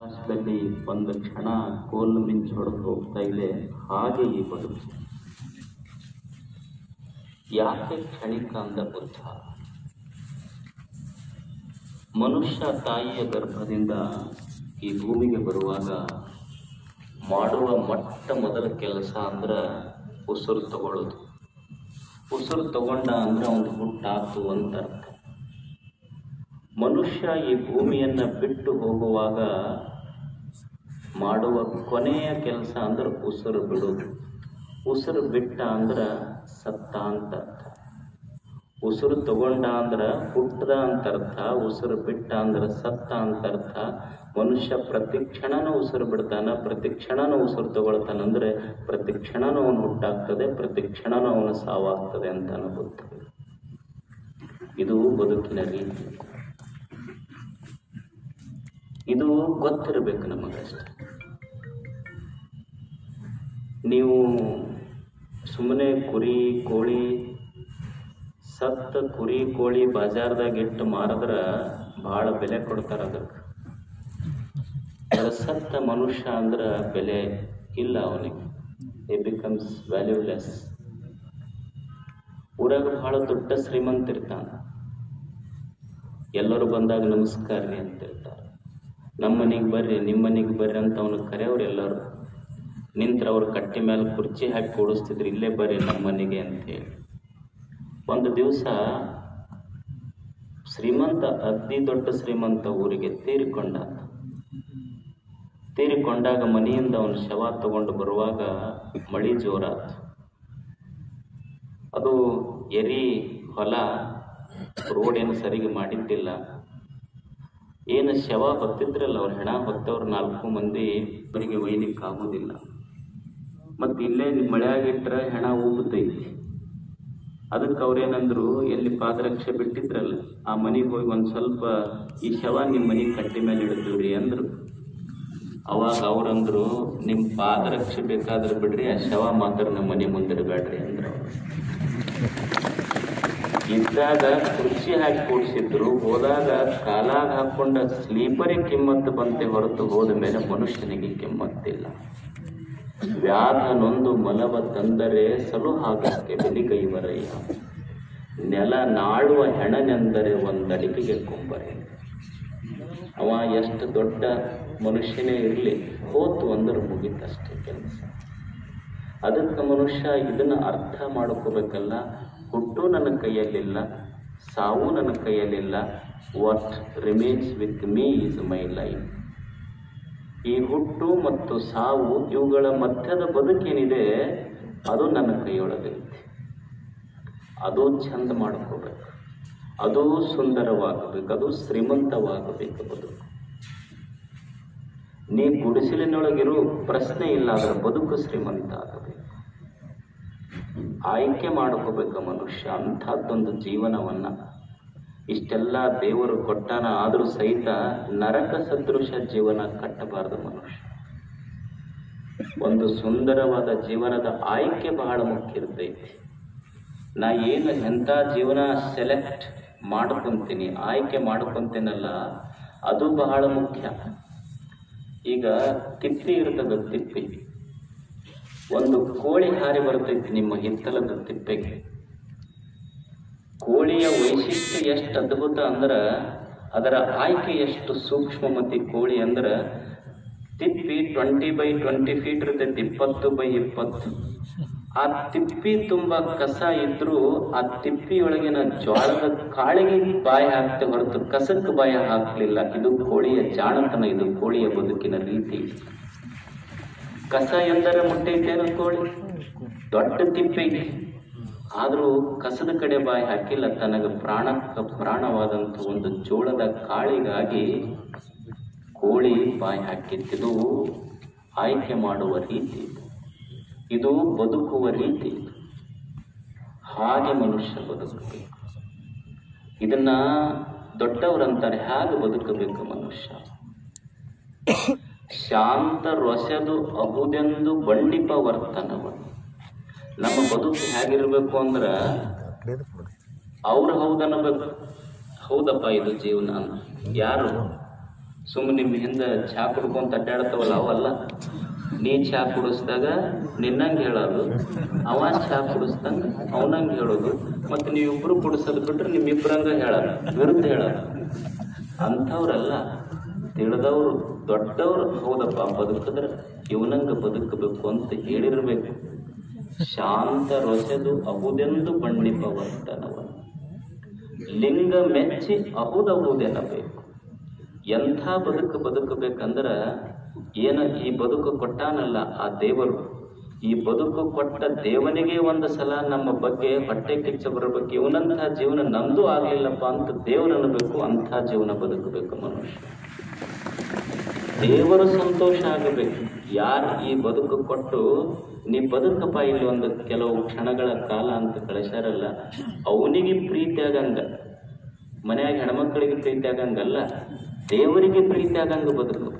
ಆಕಾಶದಲ್ಲಿ ಒಂದು ಕ್ಷಣ ಕೋಲು ಮಿಂಚು ಹೊಡೆದು ಹೋಗ್ತಾ ಇದೆ ಹಾಗೆ ಈ ಬದುಕು ಯಾಕೆ ಕ್ಷಣಿಕ ಅಂದ ಬುದ್ಧ ಮನುಷ್ಯ ತಾಯಿಯ ಗರ್ಭದಿಂದ ಈ ಭೂಮಿಗೆ ಬರುವಾಗ ಮಾಡುವ ಮೊಟ್ಟ ಮೊದಲ ಕೆಲಸ ಅಂದ್ರೆ ಉಸಿರು ತಗೊಳ್ಳೋದು ಉಸಿರು ತಗೊಂಡ ಅಂದ್ರೆ ಒಂದು ಹುಟ್ಟಾತು ಅಂತ ಅರ್ಥ ಮನುಷ್ಯ ಈ ಭೂಮಿಯನ್ನ ಬಿಟ್ಟು ಹೋಗುವಾಗ ಮಾಡುವ ಕೊನೆಯ ಕೆಲಸ ಅಂದ್ರೆ ಉಸಿರು ಬಿಡೋದು ಉಸಿರು ಬಿಟ್ಟ ಅಂದ್ರೆ ಸತ್ತ ಅಂತ ಅರ್ಥ ಉಸಿರು ತಗೊಂಡ ಅಂದ್ರೆ ಹುಟ್ಟದ ಅಂತ ಅರ್ಥ ಉಸಿರು ಬಿಟ್ಟ ಅಂದ್ರೆ ಸತ್ತ ಅಂತ ಅರ್ಥ ಮನುಷ್ಯ ಪ್ರತಿ ಕ್ಷಣನೂ ಉಸಿರು ಬಿಡ್ತಾನ ಪ್ರತಿ ಕ್ಷಣನೂ ಉಸಿರು ತಗೊಳ್ತಾನಂದ್ರೆ ಪ್ರತಿ ಕ್ಷಣನೂ ಅವನು ಹುಟ್ಟಾಗ್ತದೆ ಪ್ರತಿ ಕ್ಷಣನೂ ಅವನು ಸಾವಾಗ್ತದೆ ಅಂತ ಅನ್ಬೋದು ಇದು ಬದುಕಿನ ರೀತಿ ಇದು ಗೊತ್ತಿರಬೇಕು ನಮಗಷ್ಟೆ ನೀವು ಸುಮ್ಮನೆ ಕುರಿ ಕೋಳಿ ಸತ್ತ ಕುರಿ ಕೋಳಿ ಬಾಜಾರ್ದಾಗ ಇಟ್ಟು ಮಾರಿದ್ರೆ ಭಾಳ ಬೆಲೆ ಕೊಡ್ತಾರೆ ಅದಕ್ಕೆ ಅದ್ರ ಸತ್ತ ಮನುಷ್ಯ ಅಂದ್ರೆ ಬೆಲೆ ಇಲ್ಲ ಅವನಿಗೆ ಎ ಬಿಕಮ್ಸ್ ವ್ಯಾಲ್ಯೂಲೆಸ್ ಊರಾಗ ಭಾಳ ದೊಡ್ಡ ಶ್ರೀಮಂತ ಇರ್ತಾನ ಎಲ್ಲರೂ ಬಂದಾಗ ನಮಸ್ಕಾರ ರೀ ಅಂತಿರ್ತಾರೆ ನಮ್ಮ ಮನೆಗೆ ಬರ್ರಿ ನಿಮ್ಮ ಮನೆಗೆ ಬರ್ರಿ ಅಂತ ಅವನು ಕರೆಯವ್ರು ಎಲ್ಲರೂ ನಿಂತ್ರ ಅವ್ರ ಕಟ್ಟಿ ಮೇಲೆ ಕುರ್ಚಿ ಹಾಕಿ ಕೂಡಿಸ್ತಿದ್ರು ಇಲ್ಲೇ ಬರ್ರಿ ನಮ್ಮ ಮನೆಗೆ ಅಂತೇಳಿ ಒಂದು ದಿವಸ ಶ್ರೀಮಂತ ಅತಿ ದೊಡ್ಡ ಶ್ರೀಮಂತ ಊರಿಗೆ ತೀರಿಕೊಂಡ ತೀರಿಕೊಂಡಾಗ ಮನೆಯಿಂದ ಅವನು ಶವ ತಗೊಂಡು ಬರುವಾಗ ಮಳಿ ಜೋರಾತು ಅದು ಎರಿ ಹೊಲ ರೋಡ್ ಏನು ಸರಿಗೆ ಮಾಡಿದ್ದಿಲ್ಲ ಏನು ಶವ ಹೊತ್ತಿದ್ರಲ್ಲ ಅವ್ರ ಹೆಣ ಹೊತ್ತವ್ರು ನಾಲ್ಕು ಮಂದಿ ಅವರಿಗೆ ಒಯ್ಲಿಕ್ಕೆ ಆಗೋದಿಲ್ಲ ಮತ್ತು ಇಲ್ಲೇ ಮಳೆಯಾಗಿಟ್ರೆ ಹೆಣ ಉಬ್ಬತೈತಿ ಅದಕ್ಕೆ ಅವ್ರೇನಂದ್ರು ಎಲ್ಲಿ ಪಾದರಕ್ಷೆ ಬಿಟ್ಟಿದ್ರಲ್ಲ ಆ ಮನೆಗೆ ಹೋಗಿ ಒಂದು ಸ್ವಲ್ಪ ಈ ಶವ ನಿಮ್ಮ ಮನೆಗೆ ಕಟ್ಟಿ ಮೇಲೆ ಇಡ್ತೀವ್ರಿ ಅಂದ್ರು ಅವಾಗ ಅವ್ರಂದ್ರು ನಿಮ್ಮ ಪಾದರಕ್ಷೆ ಬೇಕಾದ್ರೆ ಬಿಡ್ರಿ ಆ ಶವ ಮಾತ್ರ ನಮ್ಮ ಮನೆ ಮುಂದಿರಬೇಡ್ರಿ ಅಂದ್ರು ಅವ್ರು. ಇದ್ದಾಗ ಕುರ್ಚಿ ಹಾಕಿ ಕೂಡಿಸಿದ್ರು ಹೋದಾಗ ಕಾಲಾಗ ಹಾಕೊಂಡ ಸ್ಲೀಪರಿಗೆ ಕಿಮ್ಮತ್ತು ಬಂತೆ ಹೊರತು ಹೋದ ಮೇಲೆ ಮನುಷ್ಯನಿಗೆ ಕಿಮ್ಮತ್ತಿಲ್ಲ ವ್ಯಾಧ ನೊಂದು ಮಲವ ತಂದರೆ ಸಲುಹಾಗಕ್ಕೆ ಬೆಲಿಗೈವರಯ್ಯ ನೆಲ ನಾಡುವ ಹೆಣನೆಂದರೆ ಒಂದಡಿಗೆಗೆ ಕೊಂಬರೆ ಅವ ಎಷ್ಟು ದೊಡ್ಡ ಮನುಷ್ಯನೇ ಇರಲಿ ಹೋತು ಅಂದ್ರೆ ಮುಗಿತಷ್ಟೇ ಕೆಲಸ ಅದಕ್ಕೆ ಮನುಷ್ಯ ಇದನ್ನ ಅರ್ಥ ಮಾಡ್ಕೋಬೇಕಲ್ಲ ಹುಟ್ಟು ನನ್ನ ಕೈಯಲ್ಲಿಲ್ಲ ಸಾವು ನನ್ನ ಕೈಯಲ್ಲಿಲ್ಲ what remains with me is my life ಈ ಹುಟ್ಟು ಮತ್ತು ಸಾವು ಇವುಗಳ ಮಧ್ಯದ ಬದುಕೇನಿದೆ ಅದು ನನ್ನ ಕೈಯೊಳಗೈತಿ ಅದು ಚಂದ ಮಾಡ್ಕೋಬೇಕು ಅದು ಸುಂದರವಾಗಬೇಕು ಅದು ಶ್ರೀಮಂತವಾಗಬೇಕು ಬದುಕು ನೀ ಗುಡಿಸಲಿನೊಳಗಿರು ಪ್ರಶ್ನೆ ಇಲ್ಲ ಅದರ ಬದುಕು ಶ್ರೀಮಂತ ಆಗಬೇಕು ಆಯ್ಕೆ ಮಾಡ್ಕೋಬೇಕು ಮನುಷ್ಯ ಅಂಥದ್ದೊಂದು ಜೀವನವನ್ನ ಇಷ್ಟೆಲ್ಲ ದೇವರು ಕೊಟ್ಟಾನ ಆದರೂ ಸಹಿತ ನರಕ ಸದೃಶ ಜೀವನ ಕಟ್ಟಬಾರದು ಮನುಷ್ಯ ಒಂದು ಸುಂದರವಾದ ಜೀವನದ ಆಯ್ಕೆ ಬಹಳ ಮುಖ್ಯ ಇರ್ತೈತಿ ನಾ ಏನು ಎಂಥ ಜೀವನ ಸೆಲೆಕ್ಟ್ ಮಾಡ್ಕೊಂತೀನಿ ಆಯ್ಕೆ ಮಾಡ್ಕೊಂತೀನಲ್ಲ ಅದು ಬಹಳ ಮುಖ್ಯ ಈಗ ತಿಪ್ಪಿ ಇರ್ತದ ತಿಪ್ಪಿ ಒಂದು ಕೋಳಿ ಹಾರಿ ಬರ್ತೈತಿ ನಿಮ್ಮ ಹಿತ್ತಲದ ತಿಪ್ಪೆಗೆ ಕೋಳಿಯ ವೈಶಿಷ್ಟ್ಯ ಎಷ್ಟು ಅದ್ಭುತ ಅಂದ್ರೆ ಅದರ ಆಯ್ಕೆ ಎಷ್ಟು ಸೂಕ್ಷ್ಮ ಮತಿ ಕೋಳಿ ಅಂದ್ರೆ ತಿಪ್ಪಿ ಟ್ವೆಂಟಿ ಬೈ ಟ್ವೆಂಟಿ ಫೀಟ್ ಇರ್ತೈತಿ ಇಪ್ಪತ್ತು ಬೈ ಇಪ್ಪತ್ತು ಆ ತಿಪ್ಪಿ ತುಂಬಾ ಕಸ ಇದ್ರೂ ಆ ತಿಪ್ಪಿಯೊಳಗಿನ ಜ್ವಾಳದ ಕಾಳಿಗೆ ಬಾಯಿ ಹಾಕ್ತೆ ಹೊರತು ಕಸಕ್ಕೆ ಬಾಯಿ ಹಾಕ್ಲಿಲ್ಲ ಇದು ಕೋಳಿಯ ಜಾಣತನ ಇದು ಕೋಳಿಯ ಬದುಕಿನ ರೀತಿ ಕಸ ಎಂದರೆ ಮುಟ್ಟೈತೇನು ಕೋಳಿ ದೊಡ್ಡ ತಿಪ್ಪಿ ಆದರೂ ಕಸದ ಕಡೆ ಬಾಯಿ ಹಾಕಿಲ್ಲ ತನಗೆ ಪ್ರಾಣಕ್ಕೆ ಪ್ರಾಣವಾದಂಥ ಒಂದು ಜೋಳದ ಕಾಳಿಗಾಗಿ ಕೋಳಿ ಬಾಯಿ ಹಾಕಿತ್ತಿದು ಆಯ್ಕೆ ಮಾಡುವ ರೀತಿ ಇದು. ಇದು ಬದುಕುವ ರೀತಿ ಇದು. ಹಾಗೆ ಮನುಷ್ಯ ಬದುಕಬೇಕು ಇದನ್ನ ದೊಡ್ಡವರಂತಾರೆ ಹೇಗೆ ಬದುಕಬೇಕು ಮನುಷ್ಯ ಶಾಂತ ರೊಸೆದು ಅಹುದೆಂದು ಬಂಡಿಪ ವರ್ತನವನ್ನು ನಮ್ಮ ಬದುಕು ಹೇಗಿರ್ಬೇಕು ಅಂದ್ರ ಅವ್ರು ಹೌದನ್ನಬೇಕು ಹೌದಪ್ಪ ಇದು ಜೀವನ ಯಾರು ಸುಮ್ಮನೆ ನಿಮ್ಮ ಹಿಂದೆ ಚಾ ಕುಡ್ಕೊಂತ ಅಡ್ಡಾಡ್ತಾವಲ್ಲ ಅವಲ್ಲ ನೀ ಚಾ ಕುಡಿಸ್ದಾಗ ನಿನ್ನಂಗೆ ಹೇಳೋದು ಅವ ಚಾ ಕುಡಿಸ್ದಂಗ ಅವನಂಗೆ ಹೇಳೋದು ಮತ್ತು ನೀವಿಬ್ರು ಕುಡಿಸೋದು ಬಿಟ್ರೆ ನಿಮ್ಮಿಬ್ಬರಂಗ ಹೇಳೋದು ವಿರುದ್ಧ ಹೇಳೋದು ಅಂಥವ್ರಲ್ಲ ತಿಳಿದವರು ದೊಡ್ಡವರು ಹೌದಪ್ಪ ಬದುಕಿದ್ರೆ ಇವನಂಗ ಬದುಕಬೇಕು ಅಂತ ಹೇಳಿರ್ಬೇಕು ಶಾಂತ ರೊಸೆದು ಅಹುದೆಂದು ಬಣ್ಣಿಪವರ್ತನವ ಲಿಂಗ ಮೆಚ್ಚಿ ಅಹುದಹುದೆನ್ನಬೇಕು ಎಂಥ ಬದುಕು ಬದುಕಬೇಕಂದ್ರ ಏನ ಈ ಬದುಕು ಕೊಟ್ಟಾನಲ್ಲ ಆ ದೇವರು ಈ ಬದುಕು ಕೊಟ್ಟ ದೇವನಿಗೆ ಒಂದು ಸಲ ನಮ್ಮ ಬಗ್ಗೆ ಹೊಟ್ಟೆ ಕಿಚ್ಚ ಬರಬೇಕು ಇವನಂತಹ ಜೀವನ ನಂದು ಆಗ್ಲಿಲ್ಲಪ್ಪ ಅಂತ ದೇವರು ಅನ್ನಬೇಕು ಅಂಥ ಜೀವನ ಬದುಕಬೇಕು ಮನುಷ್ಯ ದೇವರು ಸಂತೋಷ ಆಗಬೇಕು ಯಾರು ಈ ಬದುಕು ಕೊಟ್ಟು ನೀ ಬದುಕಪ್ಪ ಇಲ್ಲಿ ಒಂದು ಕೆಲವು ಕ್ಷಣಗಳ ಕಾಲ ಅಂತ ಕಳಿಸ್ಯಾರಲ್ಲ ಅವನಿಗೆ ಪ್ರೀತಿ ಆಗಂಗ ಮನ್ಯಾಗ ಹೆಣ್ಮಕ್ಳಿಗೆ ಪ್ರೀತಿ ಆಗಂಗಲ್ಲ ದೇವರಿಗೆ ಪ್ರೀತಿ ಆಗಂಗ ಬದುಕಬೇಕು